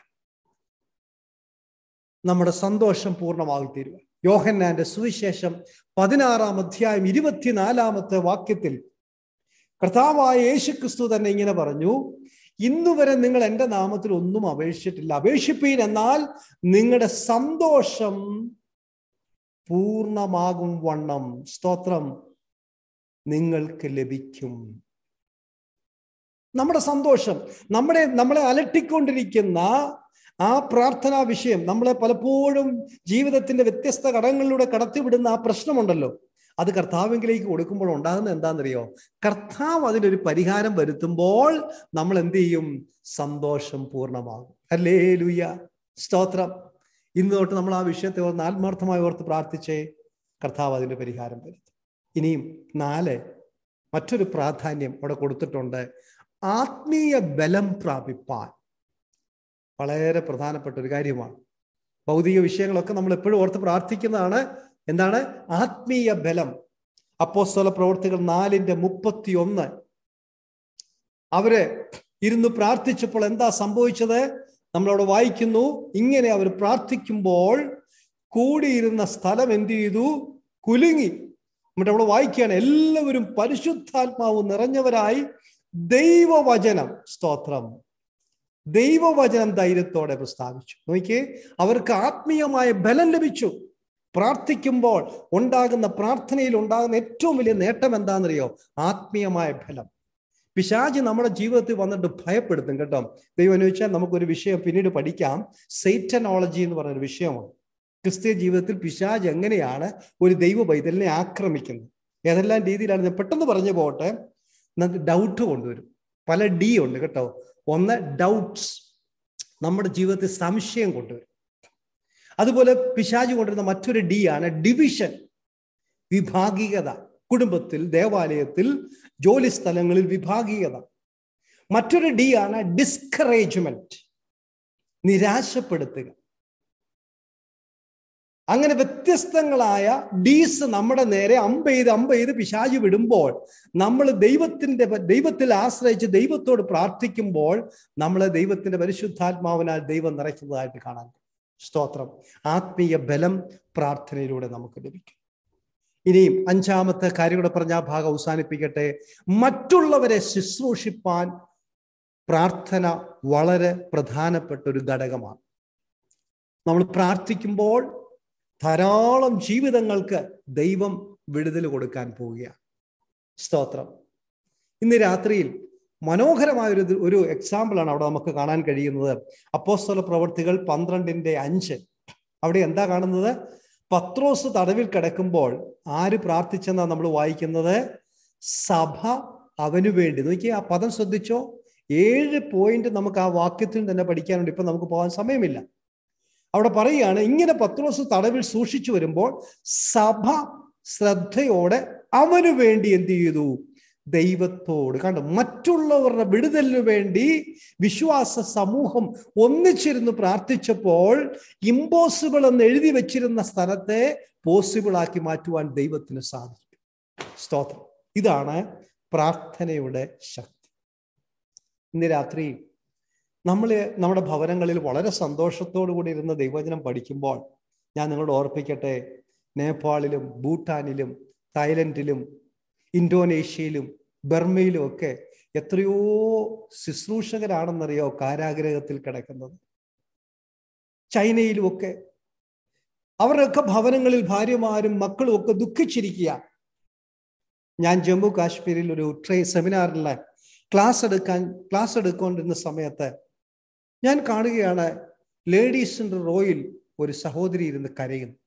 നമ്മുടെ സന്തോഷം പൂർണ്ണമാക്കി തീരുവാൻ യോഹന്നാന്റെ സുവിശേഷം പതിനാറാം അധ്യായം ഇരുപത്തിനാലാമത്തെ വാക്യത്തിൽ കർത്താവായ യേശു ക്രിസ്തു തന്നെ ഇങ്ങനെ പറഞ്ഞു ഇന്നുവരെ നിങ്ങൾ എൻ്റെ നാമത്തിൽ ഒന്നും അപേക്ഷിച്ചിട്ടില്ല അപേക്ഷിപ്പീൻ എന്നാൽ നിങ്ങളുടെ സന്തോഷം പൂർണ്ണമാകും വണ്ണം സ്തോത്രം നിങ്ങൾക്ക് ലഭിക്കും നമ്മുടെ സന്തോഷം നമ്മുടെ നമ്മളെ അലട്ടിക്കൊണ്ടിരിക്കുന്ന ആ പ്രാർത്ഥനാ വിഷയം നമ്മളെ പലപ്പോഴും ജീവിതത്തിന്റെ വ്യത്യസ്ത ഘടകങ്ങളിലൂടെ കടത്തിവിടുന്ന ആ പ്രശ്നമുണ്ടല്ലോ അത് കർത്താവിലേക്ക് കൊടുക്കുമ്പോൾ ഉണ്ടാകുന്ന എന്താണെന്നറിയോ കർത്താവ് അതിനൊരു പരിഹാരം വരുത്തുമ്പോൾ നമ്മൾ എന്ത് ചെയ്യും സന്തോഷം പൂർണ്ണമാകും അല്ലേ ലുയ്യ സ്തോത്രം ഇന്ന് തൊട്ട് നമ്മൾ ആ വിഷയത്തെ ഓർന്ന് ആത്മാർത്ഥമായി ഓർത്ത് പ്രാർത്ഥിച്ചേ കർത്താവ് അതിന്റെ പരിഹാരം വരുത്തും ഇനിയും നാല് മറ്റൊരു പ്രാധാന്യം അവിടെ കൊടുത്തിട്ടുണ്ട് ആത്മീയ ബലം പ്രാപിപ്പാൻ വളരെ പ്രധാനപ്പെട്ട ഒരു കാര്യമാണ് ഭൗതിക വിഷയങ്ങളൊക്കെ നമ്മൾ എപ്പോഴും ഓർത്ത് പ്രാർത്ഥിക്കുന്നതാണ് എന്താണ് ആത്മീയ ബലം അപ്പോസ്തല പ്രവർത്തികൾ നാലിന്റെ മുപ്പത്തി ഒന്ന് അവര് ഇരുന്ന് പ്രാർത്ഥിച്ചപ്പോൾ എന്താ സംഭവിച്ചത് നമ്മളവിടെ വായിക്കുന്നു ഇങ്ങനെ അവർ പ്രാർത്ഥിക്കുമ്പോൾ കൂടിയിരുന്ന സ്ഥലം എന്ത് ചെയ്തു കുലുങ്ങി എന്നിട്ട് അവിടെ വായിക്കുകയാണ് എല്ലാവരും പരിശുദ്ധാത്മാവ് നിറഞ്ഞവരായി ദൈവവചനം സ്തോത്രം ദൈവവചനം ധൈര്യത്തോടെ പ്രസ്താവിച്ചു നോക്കിയേ അവർക്ക് ആത്മീയമായ ബലം ലഭിച്ചു പ്രാർത്ഥിക്കുമ്പോൾ ഉണ്ടാകുന്ന പ്രാർത്ഥനയിൽ ഉണ്ടാകുന്ന ഏറ്റവും വലിയ നേട്ടം എന്താണെന്നറിയോ ആത്മീയമായ ഫലം പിശാജ് നമ്മുടെ ജീവിതത്തിൽ വന്നിട്ട് ഭയപ്പെടുത്തും കേട്ടോ ദൈവം അനുവദിച്ചാൽ നമുക്കൊരു വിഷയം പിന്നീട് പഠിക്കാം സൈറ്റനോളജി എന്ന് പറഞ്ഞൊരു വിഷയമാണ് ക്രിസ്തീയ ജീവിതത്തിൽ പിശാജ് എങ്ങനെയാണ് ഒരു ദൈവ പൈതലിനെ ആക്രമിക്കുന്നത് ഏതെല്ലാം രീതിയിലാണ് ഞാൻ പെട്ടെന്ന് പറഞ്ഞു പോകട്ടെ നമുക്ക് ഡൗട്ട് കൊണ്ടുവരും പല ഡി ഉണ്ട് കേട്ടോ ഒന്ന് ഡൗട്ട്സ് നമ്മുടെ ജീവിതത്തിൽ സംശയം കൊണ്ടുവരും അതുപോലെ പിശാജ് കൊണ്ടുവരുന്ന മറ്റൊരു ഡി ആണ് ഡിവിഷൻ വിഭാഗീയത കുടുംബത്തിൽ ദേവാലയത്തിൽ ജോലി സ്ഥലങ്ങളിൽ വിഭാഗീയത മറ്റൊരു ഡി ആണ് ഡിസ്കറേജ്മെന്റ് നിരാശപ്പെടുത്തുക അങ്ങനെ വ്യത്യസ്തങ്ങളായ ഡീസ് നമ്മുടെ നേരെ അമ്പെയ്ത് അമ്പെയ്ത് പിശാജ് വിടുമ്പോൾ നമ്മൾ ദൈവത്തിന്റെ ദൈവത്തിൽ ആശ്രയിച്ച് ദൈവത്തോട് പ്രാർത്ഥിക്കുമ്പോൾ നമ്മൾ ദൈവത്തിന്റെ പരിശുദ്ധാത്മാവിനാൽ ദൈവം നിറയ്ക്കുന്നതായിട്ട് കാണാൻ സ്തോത്രം ആത്മീയ ബലം പ്രാർത്ഥനയിലൂടെ നമുക്ക് ലഭിക്കും ഇനിയും അഞ്ചാമത്തെ കാര്യം കൂടെ പറഞ്ഞ ആ ഭാഗം അവസാനിപ്പിക്കട്ടെ മറ്റുള്ളവരെ ശുശ്രൂഷിപ്പാൻ പ്രാർത്ഥന വളരെ പ്രധാനപ്പെട്ട ഒരു ഘടകമാണ് നമ്മൾ പ്രാർത്ഥിക്കുമ്പോൾ ധാരാളം ജീവിതങ്ങൾക്ക് ദൈവം വിടുതൽ കൊടുക്കാൻ പോവുകയാണ് സ്തോത്രം ഇന്ന് രാത്രിയിൽ മനോഹരമായ ഒരു ഒരു എക്സാമ്പിളാണ് അവിടെ നമുക്ക് കാണാൻ കഴിയുന്നത് അപ്പോസ്തല പ്രവർത്തികൾ പന്ത്രണ്ടിന്റെ അഞ്ച് അവിടെ എന്താ കാണുന്നത് പത്രോസ് തടവിൽ കിടക്കുമ്പോൾ ആര് പ്രാർത്ഥിച്ചെന്നാ നമ്മൾ വായിക്കുന്നത് സഭ അവനു വേണ്ടി നോക്കി ആ പദം ശ്രദ്ധിച്ചോ ഏഴ് പോയിന്റ് നമുക്ക് ആ വാക്യത്തിൽ തന്നെ പഠിക്കാനുണ്ട് ഇപ്പൊ നമുക്ക് പോകാൻ സമയമില്ല അവിടെ പറയുകയാണ് ഇങ്ങനെ പത്രോസ് തടവിൽ സൂക്ഷിച്ചു വരുമ്പോൾ സഭ ശ്രദ്ധയോടെ അവനു വേണ്ടി എന്ത് ചെയ്തു ദൈവത്തോട് കണ്ടു മറ്റുള്ളവരുടെ വിടുതലിനു വേണ്ടി വിശ്വാസ സമൂഹം ഒന്നിച്ചിരുന്ന് പ്രാർത്ഥിച്ചപ്പോൾ ഇമ്പോസിബിൾ എന്ന് എഴുതി വെച്ചിരുന്ന സ്ഥലത്തെ പോസിബിൾ ആക്കി മാറ്റുവാൻ ദൈവത്തിന് സാധിക്കും സ്തോത്രം ഇതാണ് പ്രാർത്ഥനയുടെ ശക്തി ഇന്ന് രാത്രി നമ്മൾ നമ്മുടെ ഭവനങ്ങളിൽ വളരെ സന്തോഷത്തോടു കൂടി ഇരുന്ന് ദൈവവചനം പഠിക്കുമ്പോൾ ഞാൻ നിങ്ങളോട് ഓർപ്പിക്കട്ടെ നേപ്പാളിലും ഭൂട്ടാനിലും തായ്ലൻഡിലും ഇന്തോനേഷ്യയിലും ബർമയിലും ഒക്കെ എത്രയോ ശുശ്രൂഷകരാണെന്നറിയോ കാരാഗ്രഹത്തിൽ കിടക്കുന്നത് ചൈനയിലും ഒക്കെ അവരുടെയൊക്കെ ഭവനങ്ങളിൽ ഭാര്യമാരും മക്കളും ഒക്കെ ദുഃഖിച്ചിരിക്കുക ഞാൻ ജമ്മു കാശ്മീരിൽ ഒരു ട്രേ സെമിനാറിലെ ക്ലാസ് എടുക്കാൻ ക്ലാസ് എടുക്കൊണ്ടിരുന്ന സമയത്ത് ഞാൻ കാണുകയാണ് ലേഡീസിന്റെ റോയിൽ ഒരു സഹോദരി ഇരുന്ന് കരയുന്നു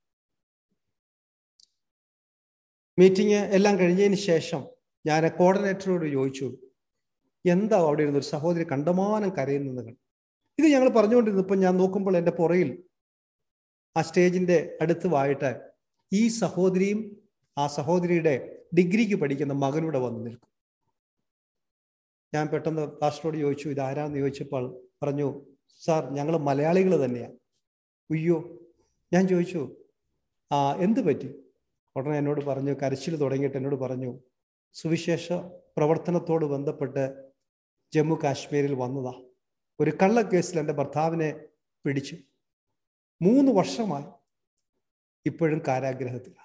മീറ്റിംഗ് എല്ലാം കഴിഞ്ഞതിന് ശേഷം ഞാൻ കോർഡിനേറ്ററോട് ചോദിച്ചു എന്താ അവിടെ ഇരുന്നൊരു സഹോദരി കണ്ടമാനം കരയുന്നത് ഇത് ഞങ്ങൾ പറഞ്ഞുകൊണ്ടിരുന്നപ്പോൾ ഞാൻ നോക്കുമ്പോൾ എൻ്റെ പുറയിൽ ആ സ്റ്റേജിന്റെ അടുത്ത് വായിട്ട് ഈ സഹോദരിയും ആ സഹോദരിയുടെ ഡിഗ്രിക്ക് പഠിക്കുന്ന മകനൂടെ വന്ന് നിൽക്കും ഞാൻ പെട്ടെന്ന് പാസ്റ്ററോട് ചോദിച്ചു ഇത് ആരാന്ന് ചോദിച്ചപ്പോൾ പറഞ്ഞു സാർ ഞങ്ങൾ മലയാളികൾ തന്നെയാണ് ഉയ്യോ ഞാൻ ചോദിച്ചു ആ എന്ത് പറ്റി ഉടനെ എന്നോട് പറഞ്ഞു കരച്ചിൽ തുടങ്ങിയിട്ട് എന്നോട് പറഞ്ഞു സുവിശേഷ പ്രവർത്തനത്തോട് ബന്ധപ്പെട്ട് ജമ്മു കാശ്മീരിൽ വന്നതാ ഒരു കള്ളക്കേസിൽ എൻ്റെ ഭർത്താവിനെ പിടിച്ചു മൂന്ന് വർഷമായി ഇപ്പോഴും കാരാഗ്രഹത്തിലാണ്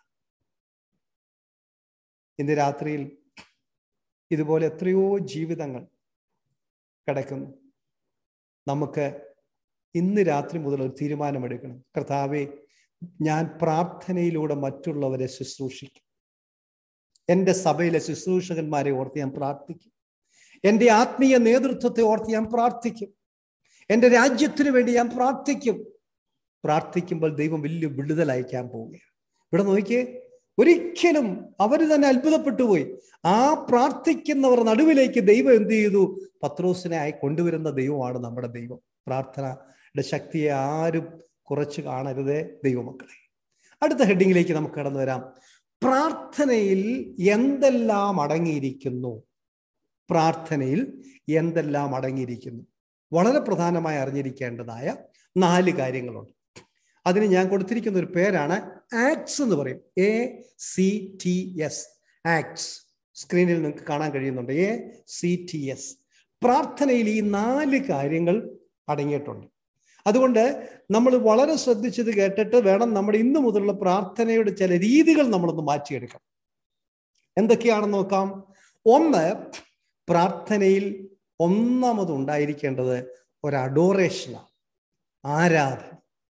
ഇന്ന് രാത്രിയിൽ ഇതുപോലെ എത്രയോ ജീവിതങ്ങൾ കിടക്കുന്നു നമുക്ക് ഇന്ന് രാത്രി മുതൽ ഒരു തീരുമാനമെടുക്കണം കർത്താവെ ഞാൻ പ്രാർത്ഥനയിലൂടെ മറ്റുള്ളവരെ ശുശ്രൂഷിക്കും എൻ്റെ സഭയിലെ ശുശ്രൂഷകന്മാരെ ഓർത്ത് ഞാൻ പ്രാർത്ഥിക്കും എൻ്റെ ആത്മീയ നേതൃത്വത്തെ ഓർത്ത് ഞാൻ പ്രാർത്ഥിക്കും എൻ്റെ രാജ്യത്തിന് വേണ്ടി ഞാൻ പ്രാർത്ഥിക്കും പ്രാർത്ഥിക്കുമ്പോൾ ദൈവം വലിയ വിടുതൽ അയക്കാൻ പോവുകയാണ് ഇവിടെ നോക്കിയേ ഒരിക്കലും അവർ തന്നെ അത്ഭുതപ്പെട്ടു പോയി ആ പ്രാർത്ഥിക്കുന്നവർ നടുവിലേക്ക് ദൈവം എന്ത് ചെയ്തു പത്രോസിനെ ആയി കൊണ്ടുവരുന്ന ദൈവമാണ് നമ്മുടെ ദൈവം പ്രാർത്ഥനയുടെ ശക്തിയെ ആരും കുറച്ച് കാണരുതേ ദൈവമക്കളെ അടുത്ത ഹെഡിങ്ങിലേക്ക് നമുക്ക് കടന്നു വരാം പ്രാർത്ഥനയിൽ എന്തെല്ലാം അടങ്ങിയിരിക്കുന്നു പ്രാർത്ഥനയിൽ എന്തെല്ലാം അടങ്ങിയിരിക്കുന്നു വളരെ പ്രധാനമായി അറിഞ്ഞിരിക്കേണ്ടതായ നാല് കാര്യങ്ങളുണ്ട് അതിന് ഞാൻ കൊടുത്തിരിക്കുന്ന ഒരു പേരാണ് ആക്ട്സ് എന്ന് പറയും A C T S Acts സ്ക്രീനിൽ നിങ്ങൾക്ക് കാണാൻ കഴിയുന്നുണ്ട് എ സി ടി എസ് പ്രാർത്ഥനയിൽ ഈ നാല് കാര്യങ്ങൾ അടങ്ങിയിട്ടുണ്ട് അതുകൊണ്ട് നമ്മൾ വളരെ ശ്രദ്ധിച്ചത് കേട്ടിട്ട് വേണം നമ്മുടെ ഇന്നു മുതലുള്ള പ്രാർത്ഥനയുടെ ചില രീതികൾ നമ്മളൊന്ന് മാറ്റിയെടുക്കണം എന്തൊക്കെയാണെന്ന് നോക്കാം ഒന്ന് പ്രാർത്ഥനയിൽ ഒന്നാമത് ഉണ്ടായിരിക്കേണ്ടത് ഒരു അഡോറേഷനാണ് ആരാധന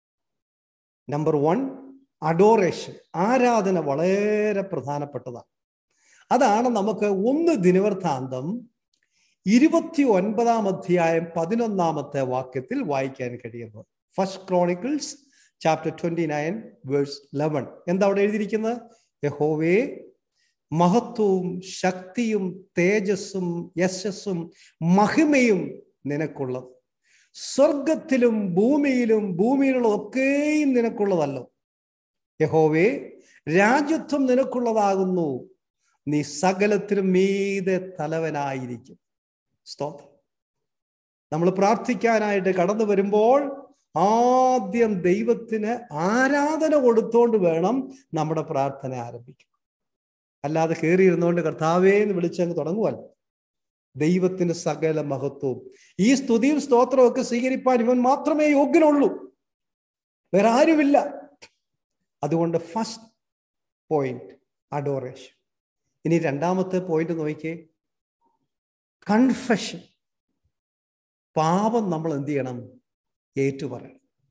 നമ്പർ വൺ അഡോറേഷൻ ആരാധന വളരെ പ്രധാനപ്പെട്ടതാണ് അതാണ് നമുക്ക് ഒന്ന് ദിനവൃത്താന്തം ഇരുപത്തി ഒൻപതാം അധ്യായം പതിനൊന്നാമത്തെ വാക്യത്തിൽ വായിക്കാൻ കഴിയുന്നത് first Chronicles chapter twenty nine verse eleven എന്താ അവിടെ എഴുതിയിരിക്കുന്നത് യഹോവേ മഹത്വവും ശക്തിയും തേജസ്സും യശസ്സും മഹിമയും നിനക്കുള്ളത് സ്വർഗത്തിലും ഭൂമിയിലും ഭൂമിയിലുള്ള ഒക്കെയും നിനക്കുള്ളതല്ലോ യഹോവേ രാജ്യത്വം നിനക്കുള്ളതാകുന്നു നീ സകലത്തിലും മീതെ തലവനായിരിക്കും സ്തോത്രം നമ്മൾ പ്രാർത്ഥിക്കാനായിട്ട് കടന്നു വരുമ്പോൾ ആദ്യം ദൈവത്തിന് ആരാധന കൊടുത്തോണ്ട് വേണം നമ്മുടെ പ്രാർത്ഥന ആരംഭിക്കാൻ അല്ലാതെ കയറിയിരുന്നുകൊണ്ട് കർത്താവേ എന്ന് വിളിച്ചങ്ങ് തുടങ്ങുവല്ല ദൈവത്തിന് സകല മഹത്വവും ഈ സ്തുതിയും സ്തോത്രവും ഒക്കെ സ്വീകരിപ്പാൻ ഇവൻ മാത്രമേ യോഗ്യനുള്ളൂ വേറെ ആരുമില്ല അതുകൊണ്ട് ഫസ്റ്റ് പോയിന്റ് അഡോറേഷൻ ഇനി രണ്ടാമത്തെ പോയിന്റ് നോക്കിയേ കൺഫഷൻ പാപം നമ്മൾ എന്ത് ചെയ്യണം ഏറ്റുപറയണം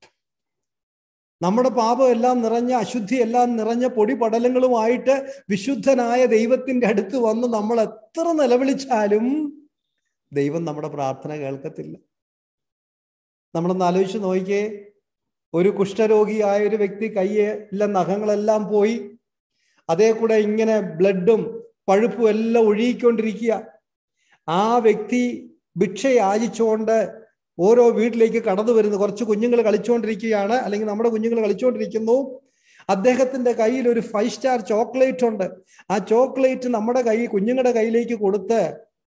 നമ്മുടെ പാപം എല്ലാം നിറഞ്ഞ അശുദ്ധി എല്ലാം നിറഞ്ഞ പൊടി പടലങ്ങളുമായിട്ട് വിശുദ്ധനായ ദൈവത്തിന്റെ അടുത്ത് വന്ന് നമ്മൾ എത്ര നിലവിളിച്ചാലും ദൈവം നമ്മുടെ പ്രാർത്ഥന കേൾക്കത്തില്ല നമ്മളൊന്ന് ആലോചിച്ച് നോക്കിയേ ഒരു കുഷ്ഠരോഗിയായ ഒരു വ്യക്തി കയ്യിലെ നഖങ്ങളെല്ലാം പോയി അതേ കൂടെ ഇങ്ങനെ ബ്ലഡും പഴുപ്പും എല്ലാം ഒഴുകിക്കൊണ്ടിരിക്കുക ആ വ്യക്തി ഭിക്ഷ യാചിച്ചുകൊണ്ട് ഓരോ വീട്ടിലേക്ക് കടന്നു വരുന്നു കുറച്ച് കുഞ്ഞുങ്ങൾ കളിച്ചുകൊണ്ടിരിക്കുകയാണ് അല്ലെങ്കിൽ നമ്മുടെ കുഞ്ഞുങ്ങൾ കളിച്ചുകൊണ്ടിരിക്കുന്നു അദ്ദേഹത്തിന്റെ കയ്യിൽ ഒരു ഫൈവ് സ്റ്റാർ ചോക്ലേറ്റ് ഉണ്ട് ആ ചോക്ലേറ്റ് നമ്മുടെ കൈ കുഞ്ഞുങ്ങളുടെ കയ്യിലേക്ക് കൊടുത്ത്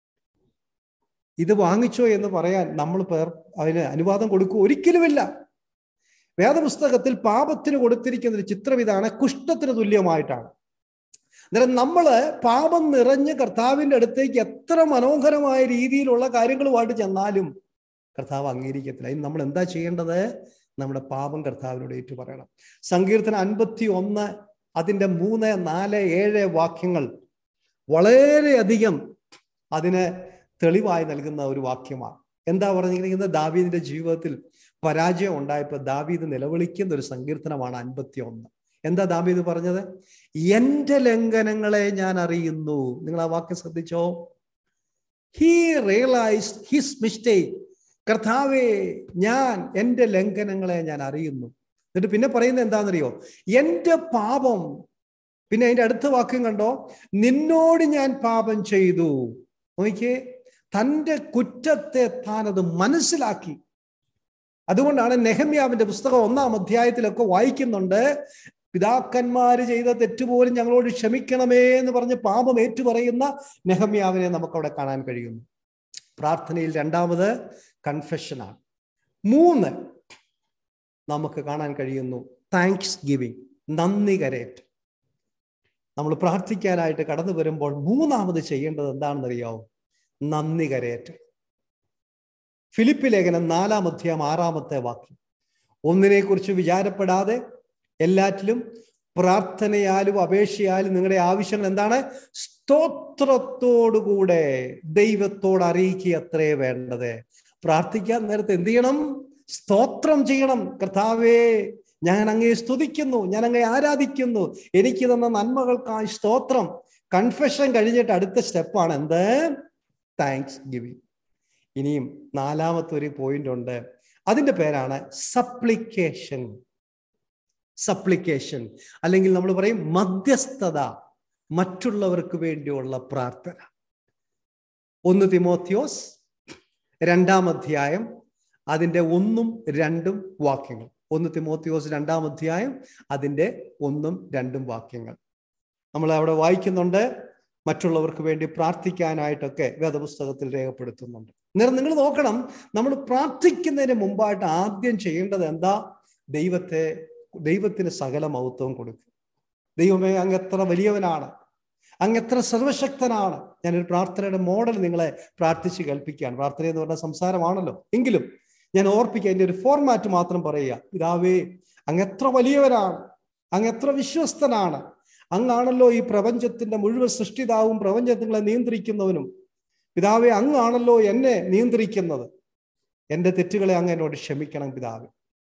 ഇത് വാങ്ങിച്ചോ എന്ന് പറയാൻ നമ്മൾ പേർ അതിന് അനുവാദം കൊടുക്കുക ഒരിക്കലുമില്ല വേദപുസ്തകത്തിൽ പാപത്തിന് കൊടുത്തിരിക്കുന്ന ഒരു ചിത്രം ഇതാണ് കുഷ്ഠത്തിന് തുല്യമായിട്ടാണ് അന്നേരം നമ്മള് പാപം നിറഞ്ഞ് കർത്താവിന്റെ അടുത്തേക്ക് എത്ര മനോഹരമായ രീതിയിലുള്ള കാര്യങ്ങളുമായിട്ട് ചെന്നാലും കർത്താവ് അംഗീകരിക്കത്തില്ല ഇനി നമ്മൾ എന്താ ചെയ്യേണ്ടത് നമ്മുടെ പാപം കർത്താവിനോട് ഏറ്റു പറയണം സങ്കീർത്തനം അൻപത്തി ഒന്ന് അതിൻ്റെ മൂന്ന് നാല് ഏഴ് വാക്യങ്ങൾ വളരെയധികം അതിന് തെളിവായി നൽകുന്ന ഒരു വാക്യമാണ് എന്താ പറഞ്ഞിരിക്കുന്നത് ദാവീദിന്റെ ജീവിതത്തിൽ പരാജയം ഉണ്ടായപ്പോൾ ദാവീദ് നിലവിളിക്കുന്ന ഒരു സങ്കീർത്തനമാണ് അൻപത്തി ഒന്ന് എന്താ ദാവീദ് പറഞ്ഞത് എന്റെ ലംഘനങ്ങളെ ഞാൻ അറിയുന്നു നിങ്ങൾ ആ വാക്യം ശ്രദ്ധിച്ചോ ഹി റിയലൈസ് ഹിസ് മിസ്റ്റേക്ക് കർത്താവേ ഞാൻ എൻ്റെ ലംഘനങ്ങളെ ഞാൻ അറിയുന്നു എന്നിട്ട് പിന്നെ പറയുന്നത് എന്താണെന്നറിയോ എൻ്റെ പാപം പിന്നെ അതിന്റെ അടുത്ത വാക്യം കണ്ടോ നിന്നോട് ഞാൻ പാപം ചെയ്തു നോക്കിയേ തൻ്റെ കുറ്റത്തെ താൻ അത് മനസ്സിലാക്കി അതുകൊണ്ടാണ് നെഹമ്യാവിന്റെ പുസ്തകം ഒന്നാം അധ്യായത്തിലൊക്കെ വായിക്കുന്നുണ്ട് പിതാക്കന്മാര് ചെയ്ത തെറ്റുപോലും ഞങ്ങളോട് ക്ഷമിക്കണമേ എന്ന് പറഞ്ഞ് പാപം ഏറ്റുപറയുന്ന നെഹമ്യാവിനെ നമുക്കവിടെ കാണാൻ കഴിയുന്നു പ്രാർത്ഥനയിൽ രണ്ടാമത് കൺഫെഷനാണ് മൂന്ന് നമുക്ക് കാണാൻ കഴിയുന്നു താങ്ക്സ് ഗിവിങ് നന്ദി കരയറ്റ് നമ്മൾ പ്രാർത്ഥിക്കാനായിട്ട് കടന്നു വരുമ്പോൾ മൂന്നാമത് ചെയ്യേണ്ടത് എന്താണെന്നറിയാവോ നന്ദി കരയറ്റ് ഫിലിപ്പ് ലേഖനം നാലാം അധ്യായം ആറാമത്തെ വാക്യം ഒന്നിനെക്കുറിച്ച് വിചാരപ്പെടാതെ എല്ലാറ്റിലും പ്രാർത്ഥനയാലും അപേക്ഷയാലും നിങ്ങളുടെ ആവശ്യങ്ങൾ എന്താണ് സ്തോത്രത്തോടുകൂടെ ദൈവത്തോട് അറിയിക്കുക അത്രേ വേണ്ടത് പ്രാർത്ഥിക്കാൻ നേരത്തെ എന്ത് ചെയ്യണം സ്തോത്രം ചെയ്യണം കർത്താവേ ഞാൻ അങ്ങേ സ്തുതിക്കുന്നു ഞാൻ അങ്ങേ ആരാധിക്കുന്നു എനിക്ക് തന്ന നന്മകൾക്കായി സ്തോത്രം കൺഫെഷൻ കഴിഞ്ഞിട്ട് അടുത്ത സ്റ്റെപ്പാണ് എന്ത് താങ്ക്സ് ഗിവിങ് ഇനിയും നാലാമത്തെ ഒരു പോയിന്റ് ഉണ്ട് അതിന്റെ പേരാണ് സപ്ലിക്കേഷൻ സപ്ലിക്കേഷൻ അല്ലെങ്കിൽ നമ്മൾ പറയും മധ്യസ്ഥത മറ്റുള്ളവർക്ക് വേണ്ടിയുള്ള പ്രാർത്ഥന ഒന്ന് തിമോത്യോസ് രണ്ടാം അധ്യായം അതിൻ്റെ ഒന്നും രണ്ടും വാക്യങ്ങൾ ഒന്ന് തിമോത്യോസ് രണ്ടാം അധ്യായം അതിൻ്റെ ഒന്നും രണ്ടും വാക്യങ്ങൾ നമ്മൾ അവിടെ വായിക്കുന്നുണ്ട് മറ്റുള്ളവർക്ക് വേണ്ടി പ്രാർത്ഥിക്കാനായിട്ടൊക്കെ വേദപുസ്തകത്തിൽ രേഖപ്പെടുത്തുന്നുണ്ട് അന്നേരം നിങ്ങൾ നോക്കണം നമ്മൾ പ്രാർത്ഥിക്കുന്നതിന് മുമ്പായിട്ട് ആദ്യം ചെയ്യേണ്ടത് എന്താ ദൈവത്തെ ദൈവത്തിന് സകല മഹത്വം കൊടുക്കുക ദൈവമേ അങ്ങ് എത്ര വലിയവനാണ് അങ്ങ് എത്ര സർവശക്തനാണ് ഞാനൊരു പ്രാർത്ഥനയുടെ മോഡൽ നിങ്ങളെ പ്രാർത്ഥിച്ച് കേൾപ്പിക്കാൻ പ്രാർത്ഥന എന്ന് പറഞ്ഞ സംസാരമാണല്ലോ എങ്കിലും ഞാൻ ഓർപ്പിക്കുക അതിൻ്റെ ഒരു ഫോർമാറ്റ് മാത്രം പറയുക പിതാവേ അങ്ങ് എത്ര വലിയവനാണ് അങ്ങ് എത്ര വിശ്വസ്തനാണ് അങ്ങാണല്ലോ ഈ പ്രപഞ്ചത്തിന്റെ മുഴുവൻ സൃഷ്ടിതാവും പ്രപഞ്ചങ്ങളെ നിയന്ത്രിക്കുന്നവനും പിതാവെ അങ്ങാണല്ലോ എന്നെ നിയന്ത്രിക്കുന്നത് എൻ്റെ തെറ്റുകളെ അങ്ങ് എന്നോട് ക്ഷമിക്കണം പിതാവെ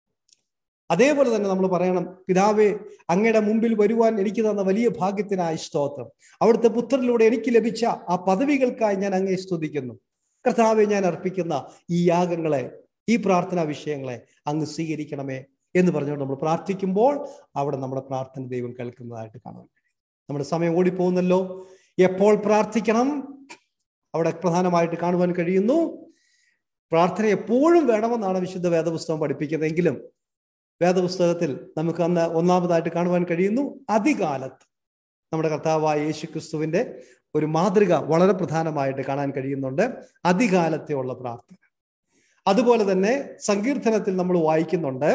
അതേപോലെ തന്നെ നമ്മൾ പറയണം പിതാവെ അങ്ങയുടെ മുമ്പിൽ വരുവാൻ എനിക്ക് തന്ന വലിയ ഭാഗ്യത്തിനായി സ്തോത്രം അവിടുത്തെ പുത്രനിലൂടെ എനിക്ക് ലഭിച്ച ആ പദവികൾക്കായി ഞാൻ അങ്ങേ സ്തുതിക്കുന്നു കർത്താവെ ഞാൻ അർപ്പിക്കുന്ന ഈ യാഗങ്ങളെ ഈ പ്രാർത്ഥനാ വിഷയങ്ങളെ അങ്ങ് സ്വീകരിക്കണമേ എന്ന് പറഞ്ഞുകൊണ്ട് നമ്മൾ പ്രാർത്ഥിക്കുമ്പോൾ അവിടെ നമ്മുടെ പ്രാർത്ഥന ദൈവം കേൾക്കുന്നതായിട്ട് കാണാൻ കഴിയും നമ്മുടെ സമയം ഓടിപ്പോകുന്നല്ലോ എപ്പോൾ പ്രാർത്ഥിക്കണം അവിടെ പ്രധാനമായിട്ട് കാണുവാൻ കഴിയുന്നു പ്രാർത്ഥന എപ്പോഴും വേണമെന്നാണ് വിശുദ്ധ വേദപുസ്തകം പഠിപ്പിക്കുന്നതെങ്കിലും വേദപുസ്തകത്തിൽ നമുക്ക് അന്ന് ഒന്നാമതായിട്ട് കാണുവാൻ കഴിയുന്നു അധികാലത്ത് നമ്മുടെ കർത്താവായ യേശു ക്രിസ്തുവിന്റെ ഒരു മാതൃക വളരെ പ്രധാനമായിട്ട് കാണാൻ കഴിയുന്നുണ്ട് അധികാലത്തെയുള്ള പ്രാർത്ഥന അതുപോലെ തന്നെ സങ്കീർത്തനത്തിൽ നമ്മൾ വായിക്കുന്നുണ്ട്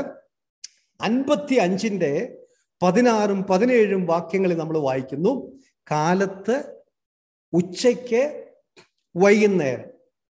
അൻപത്തി അഞ്ചിന്റെ പതിനാറും പതിനേഴും വാക്യങ്ങളിൽ നമ്മൾ വായിക്കുന്നു കാലത്ത് ഉച്ചയ്ക്ക് വൈകുന്നേരം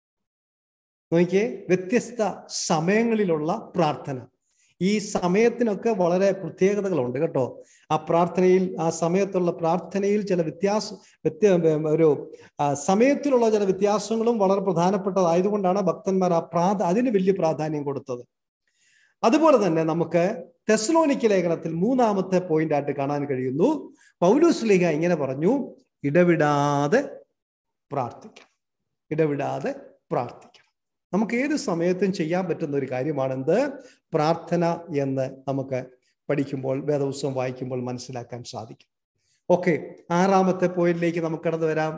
നോക്കിയേ വ്യത്യസ്ത സമയങ്ങളിലുള്ള പ്രാർത്ഥന ഈ സമയത്തിനൊക്കെ വളരെ പ്രത്യേകതകളുണ്ട് കേട്ടോ ആ പ്രാർത്ഥനയിൽ ആ സമയത്തുള്ള പ്രാർത്ഥനയിൽ ചില വ്യത്യാസം വ്യത്യ ഒരു സമയത്തിലുള്ള ചില വ്യത്യാസങ്ങളും വളരെ പ്രധാനപ്പെട്ടതായതുകൊണ്ടാണ് ഭക്തന്മാർ ആ പ്രാധ അതിന് വലിയ പ്രാധാന്യം കൊടുത്തത് അതുപോലെ തന്നെ നമുക്ക് തെസ്ലോനിക്ക് ലേഖനത്തിൽ മൂന്നാമത്തെ പോയിന്റ് ആയിട്ട് കാണാൻ കഴിയുന്നു പൗലൂസ് ലേഖ ഇങ്ങനെ പറഞ്ഞു ഇടവിടാതെ പ്രാർത്ഥിക്കണം ഇടവിടാതെ പ്രാർത്ഥിക്കണം നമുക്ക് ഏത് സമയത്തും ചെയ്യാൻ പറ്റുന്ന ഒരു കാര്യമാണെന്ത് പ്രാർത്ഥന എന്ന് നമുക്ക് പഠിക്കുമ്പോൾ വേദപുസ്തകം വായിക്കുമ്പോൾ മനസ്സിലാക്കാൻ സാധിക്കും ഓക്കെ ആറാമത്തെ പോയിന്റിലേക്ക് നമുക്ക് കടന്നു വരാം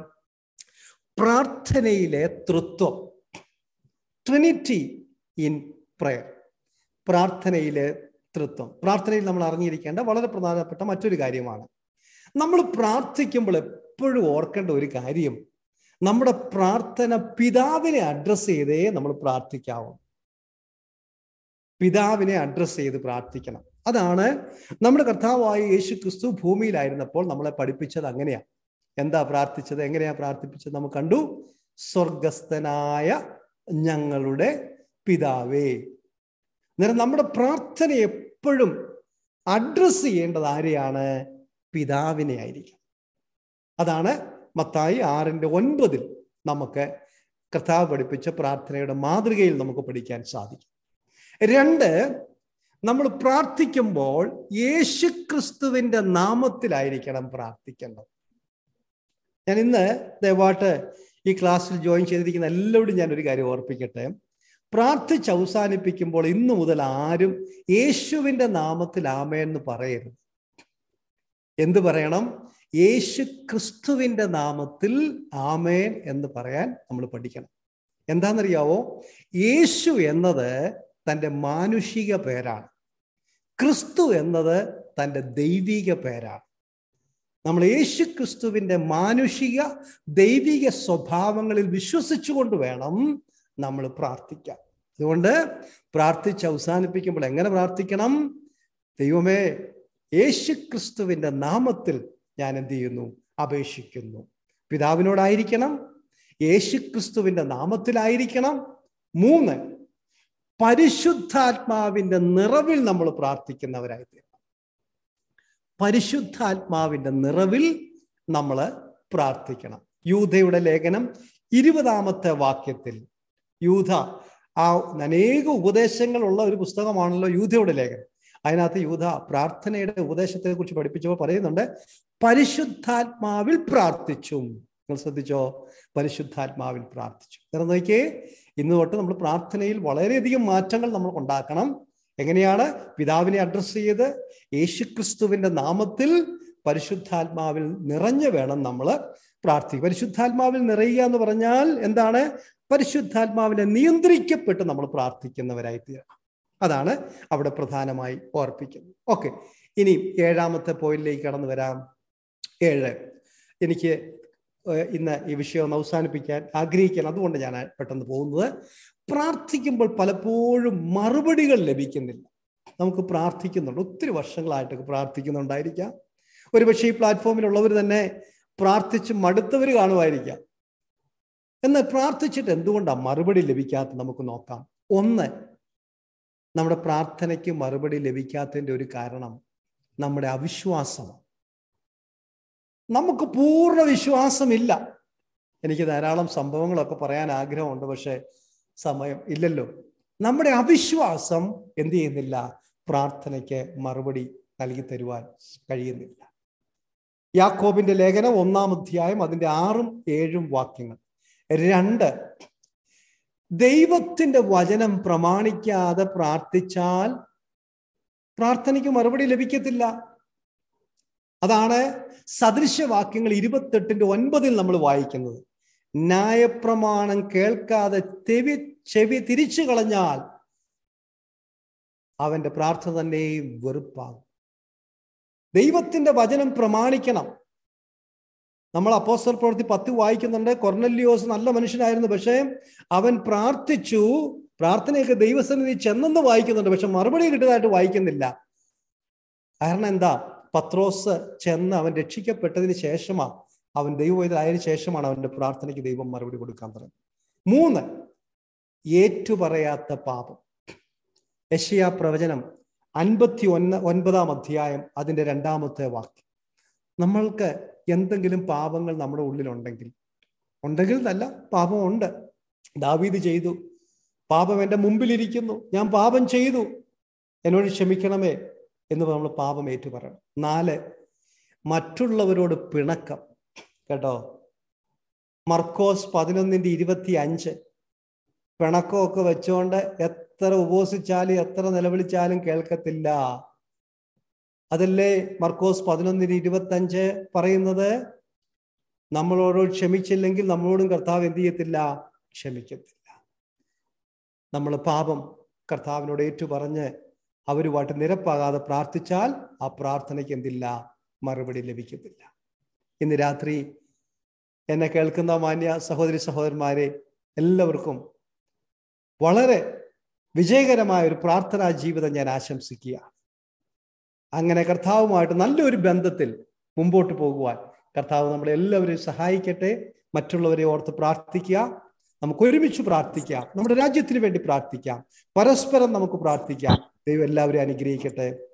പ്രാർത്ഥനയിലെ തൃത്വം ട്രിനിറ്റി ഇൻ പ്രയർ പ്രാർത്ഥനയിലെ തൃത്വം പ്രാർത്ഥനയിൽ നമ്മൾ അറിഞ്ഞിരിക്കേണ്ട വളരെ പ്രധാനപ്പെട്ട മറ്റൊരു കാര്യമാണ് നമ്മൾ പ്രാർത്ഥിക്കുമ്പോൾ എപ്പോഴും ഓർക്കേണ്ട ഒരു കാര്യം നമ്മുടെ പ്രാർത്ഥന പിതാവിനെ അഡ്രസ്സ് ചെയ്തേ നമ്മൾ പ്രാർത്ഥിക്കാവൂ പിതാവിനെ അഡ്രസ്സ് ചെയ്ത് പ്രാർത്ഥിക്കണം അതാണ് നമ്മുടെ കർത്താവായ യേശു ക്രിസ്തു ഭൂമിയിലായിരുന്നപ്പോൾ നമ്മളെ പഠിപ്പിച്ചത് അങ്ങനെയാ എന്താ പ്രാർത്ഥിച്ചത് എങ്ങനെയാ പ്രാർത്ഥിപ്പിച്ചത് നമുക്ക് കണ്ടു സ്വർഗസ്ഥനായ ഞങ്ങളുടെ പിതാവേ അന്നേരം നമ്മുടെ പ്രാർത്ഥന എപ്പോഴും അഡ്രസ്സ് ചെയ്യേണ്ടത് ആരെയാണ് പിതാവിനെ ആയിരിക്കും അതാണ് മത്തായി ആറിന്റെ ഒൻപതിൽ നമുക്ക് കർത്താവ് പഠിപ്പിച്ച പ്രാർത്ഥനയുടെ മാതൃകയിൽ നമുക്ക് പഠിക്കാൻ സാധിക്കും രണ്ട് നമ്മൾ പ്രാർത്ഥിക്കുമ്പോൾ യേശുക്രിസ്തുവിന്റെ നാമത്തിലായിരിക്കണം പ്രാർത്ഥിക്കേണ്ടത് ഞാൻ ഇന്ന് ദയവായിട്ട് ഈ ക്ലാസ്സിൽ ജോയിൻ ചെയ്തിരിക്കുന്ന എല്ലാവരും ഞാൻ ഒരു കാര്യം ഓർപ്പിക്കട്ടെ പ്രാർത്ഥിച്ച് അവസാനിപ്പിക്കുമ്പോൾ ഇന്നു മുതൽ ആരും യേശുവിന്റെ നാമത്തിൽ ആമേന്ന് പറയരുത് എന്ത് പറയണം യേശു ക്രിസ്തുവിന്റെ നാമത്തിൽ ആമേൻ എന്ന് പറയാൻ നമ്മൾ പഠിക്കണം എന്താണെന്നറിയാവോ യേശു എന്നത് തൻ്റെ മാനുഷിക പേരാണ് ക്രിസ്തു എന്നത് തൻ്റെ ദൈവിക പേരാണ് നമ്മൾ യേശു ക്രിസ്തുവിൻ്റെ മാനുഷിക ദൈവിക സ്വഭാവങ്ങളിൽ വിശ്വസിച്ചുകൊണ്ട് വേണം നമ്മൾ പ്രാർത്ഥിക്കാൻ അതുകൊണ്ട് പ്രാർത്ഥിച്ച് അവസാനിപ്പിക്കുമ്പോൾ എങ്ങനെ പ്രാർത്ഥിക്കണം ദൈവമേ യേശു ക്രിസ്തുവിൻ്റെ നാമത്തിൽ ഞാൻ എന്ത് ചെയ്യുന്നു അപേക്ഷിക്കുന്നു പിതാവിനോടായിരിക്കണം യേശു ക്രിസ്തുവിൻ്റെ നാമത്തിലായിരിക്കണം മൂന്ന് പരിശുദ്ധാത്മാവിന്റെ നിറവിൽ നമ്മൾ പ്രാർത്ഥിക്കുന്നവരായി തീരണം പരിശുദ്ധാത്മാവിന്റെ നിറവിൽ നമ്മൾ പ്രാർത്ഥിക്കണം യൂധയുടെ ലേഖനം ഇരുപതാമത്തെ വാക്യത്തിൽ യൂധ ആ അനേക ഉപദേശങ്ങളുള്ള ഒരു പുസ്തകമാണല്ലോ യൂധയുടെ ലേഖനം അതിനകത്ത് യൂധ പ്രാർത്ഥനയുടെ ഉപദേശത്തെ കുറിച്ച് പഠിപ്പിച്ചപ്പോൾ പറയുന്നുണ്ട് പരിശുദ്ധാത്മാവിൽ പ്രാർത്ഥിച്ചു നിങ്ങൾ ശ്രദ്ധിച്ചോ പരിശുദ്ധാത്മാവിൽ പ്രാർത്ഥിച്ചു കാരണം നോക്കിയേ ഇന്ന് തൊട്ട് നമ്മൾ പ്രാർത്ഥനയിൽ വളരെയധികം മാറ്റങ്ങൾ നമ്മൾ ഉണ്ടാക്കണം എങ്ങനെയാണ് പിതാവിനെ അഡ്രസ് ചെയ്ത് യേശുക്രിസ്തുവിന്റെ നാമത്തിൽ പരിശുദ്ധാത്മാവിൽ നിറഞ്ഞു വേണം നമ്മൾ പ്രാർത്ഥിക്കുക പരിശുദ്ധാത്മാവിൽ നിറയുക എന്ന് പറഞ്ഞാൽ എന്താണ് പരിശുദ്ധാത്മാവിനെ നിയന്ത്രിക്കപ്പെട്ട് നമ്മൾ പ്രാർത്ഥിക്കുന്നവരായി തീരണം അതാണ് അവിടെ പ്രധാനമായി ഓർപ്പിക്കുന്നത് ഓക്കെ ഇനി ഏഴാമത്തെ പോയിന്റിലേക്ക് കടന്നു വരാം ഏഴ് എനിക്ക് ഇന്ന് ഈ വിഷയം ഒന്ന് അവസാനിപ്പിക്കാൻ ആഗ്രഹിക്കാൻ അതുകൊണ്ട് ഞാൻ പെട്ടെന്ന് പോകുന്നത് പ്രാർത്ഥിക്കുമ്പോൾ പലപ്പോഴും മറുപടികൾ ലഭിക്കുന്നില്ല നമുക്ക് പ്രാർത്ഥിക്കുന്നുണ്ട് ഒത്തിരി വർഷങ്ങളായിട്ടൊക്കെ പ്രാർത്ഥിക്കുന്നുണ്ടായിരിക്കാം ഒരുപക്ഷെ ഈ പ്ലാറ്റ്ഫോമിലുള്ളവർ തന്നെ പ്രാർത്ഥിച്ച് മടുത്തവർ കാണുമായിരിക്കാം എന്നാൽ പ്രാർത്ഥിച്ചിട്ട് എന്തുകൊണ്ടാണ് മറുപടി ലഭിക്കാത്ത നമുക്ക് നോക്കാം ഒന്ന് നമ്മുടെ പ്രാർത്ഥനയ്ക്ക് മറുപടി ലഭിക്കാത്തതിൻ്റെ ഒരു കാരണം നമ്മുടെ അവിശ്വാസമാണ് നമുക്ക് പൂർണ്ണ വിശ്വാസമില്ല എനിക്ക് ധാരാളം സംഭവങ്ങളൊക്കെ പറയാൻ ആഗ്രഹമുണ്ട് പക്ഷെ സമയം ഇല്ലല്ലോ നമ്മുടെ അവിശ്വാസം എന്ത് ചെയ്യുന്നില്ല പ്രാർത്ഥനയ്ക്ക് മറുപടി നൽകി തരുവാൻ കഴിയുന്നില്ല യാക്കോബിന്റെ ലേഖനം ഒന്നാം അധ്യായം അതിന്റെ ആറും ഏഴും വാക്യങ്ങൾ രണ്ട് ദൈവത്തിന്റെ വചനം പ്രമാണിക്കാതെ പ്രാർത്ഥിച്ചാൽ പ്രാർത്ഥനയ്ക്ക് മറുപടി ലഭിക്കത്തില്ല അതാണ് സദൃശവാക്യങ്ങൾ ഇരുപത്തെട്ടിന്റെ ഒൻപതിൽ നമ്മൾ വായിക്കുന്നത് ന്യായപ്രമാണം കേൾക്കാതെ തെവി ചെവി തിരിച്ചു കളഞ്ഞാൽ അവന്റെ പ്രാർത്ഥന തന്നെയും വെറുപ്പാകും ദൈവത്തിന്റെ വചനം പ്രമാണിക്കണം നമ്മൾ അപ്പോസ്റ്റർ പ്രവൃത്തി പത്ത് വായിക്കുന്നുണ്ട് കൊർണല്യോസ് നല്ല മനുഷ്യനായിരുന്നു പക്ഷേ അവൻ പ്രാർത്ഥിച്ചു പ്രാർത്ഥനയൊക്കെ ദൈവസന്നിധി ചെന്നെന്ന് വായിക്കുന്നുണ്ട് പക്ഷെ മറുപടി കിട്ടിയതായിട്ട് വായിക്കുന്നില്ല കാരണം എന്താ പത്രോസ് ചെന്ന് അവൻ രക്ഷിക്കപ്പെട്ടതിന് ശേഷമാണ് അവൻ ദൈവവൈദ്യരായതിനു ശേഷമാണ് അവന്റെ പ്രാർത്ഥനയ്ക്ക് ദൈവം മറുപടി കൊടുക്കാൻ തുടങ്ങി മൂന്ന് ഏറ്റുപറയാത്ത പാപം യശയാ പ്രവചനം അൻപത്തി ഒന്ന ഒൻപതാം അധ്യായം അതിന്റെ രണ്ടാമത്തെ വാക്യം നമ്മൾക്ക് എന്തെങ്കിലും പാപങ്ങൾ നമ്മുടെ ഉള്ളിലുണ്ടെങ്കിൽ ഉണ്ടെങ്കിൽ നല്ല പാപമുണ്ട് ദാവീദ് ചെയ്തു പാപം എൻ്റെ മുമ്പിലിരിക്കുന്നു ഞാൻ പാപം ചെയ്തു എന്നോട് ക്ഷമിക്കണമേ എന്ന് നമ്മൾ പാപം ഏറ്റു പറയണം നാല് മറ്റുള്ളവരോട് പിണക്കം കേട്ടോ മർക്കോസ് പതിനൊന്നിന്റെ ഇരുപത്തി അഞ്ച് പിണക്കമൊക്കെ വെച്ചുകൊണ്ട് എത്ര ഉപവസിച്ചാലും എത്ര നിലവിളിച്ചാലും കേൾക്കത്തില്ല അതല്ലേ മർക്കോസ് പതിനൊന്നിന് ഇരുപത്തി അഞ്ച് പറയുന്നത് നമ്മളോട് ക്ഷമിച്ചില്ലെങ്കിൽ നമ്മളോടും കർത്താവ് എന്ത് ചെയ്യത്തില്ല ക്ഷമിക്കത്തില്ല നമ്മൾ പാപം കർത്താവിനോട് ഏറ്റു പറഞ്ഞ് അവരുമായിട്ട് നിരപ്പാകാതെ പ്രാർത്ഥിച്ചാൽ ആ പ്രാർത്ഥനയ്ക്ക് എന്തില്ല മറുപടി ലഭിക്കത്തില്ല ഇന്ന് രാത്രി എന്നെ കേൾക്കുന്ന മാന്യ സഹോദരി സഹോദരന്മാരെ എല്ലാവർക്കും വളരെ വിജയകരമായ ഒരു പ്രാർത്ഥനാ ജീവിതം ഞാൻ ആശംസിക്കുക അങ്ങനെ കർത്താവുമായിട്ട് നല്ലൊരു ബന്ധത്തിൽ മുമ്പോട്ട് പോകുവാൻ കർത്താവ് നമ്മളെ എല്ലാവരെയും സഹായിക്കട്ടെ മറ്റുള്ളവരെ ഓർത്ത് പ്രാർത്ഥിക്കുക നമുക്ക് ഒരുമിച്ച് പ്രാർത്ഥിക്കാം നമ്മുടെ രാജ്യത്തിന് വേണ്ടി പ്രാർത്ഥിക്കാം പരസ്പരം നമുക്ക് പ്രാർത്ഥിക്കാം ദൈവം എല്ലാവരെയും അനുഗ്രഹിക്കട്ടെ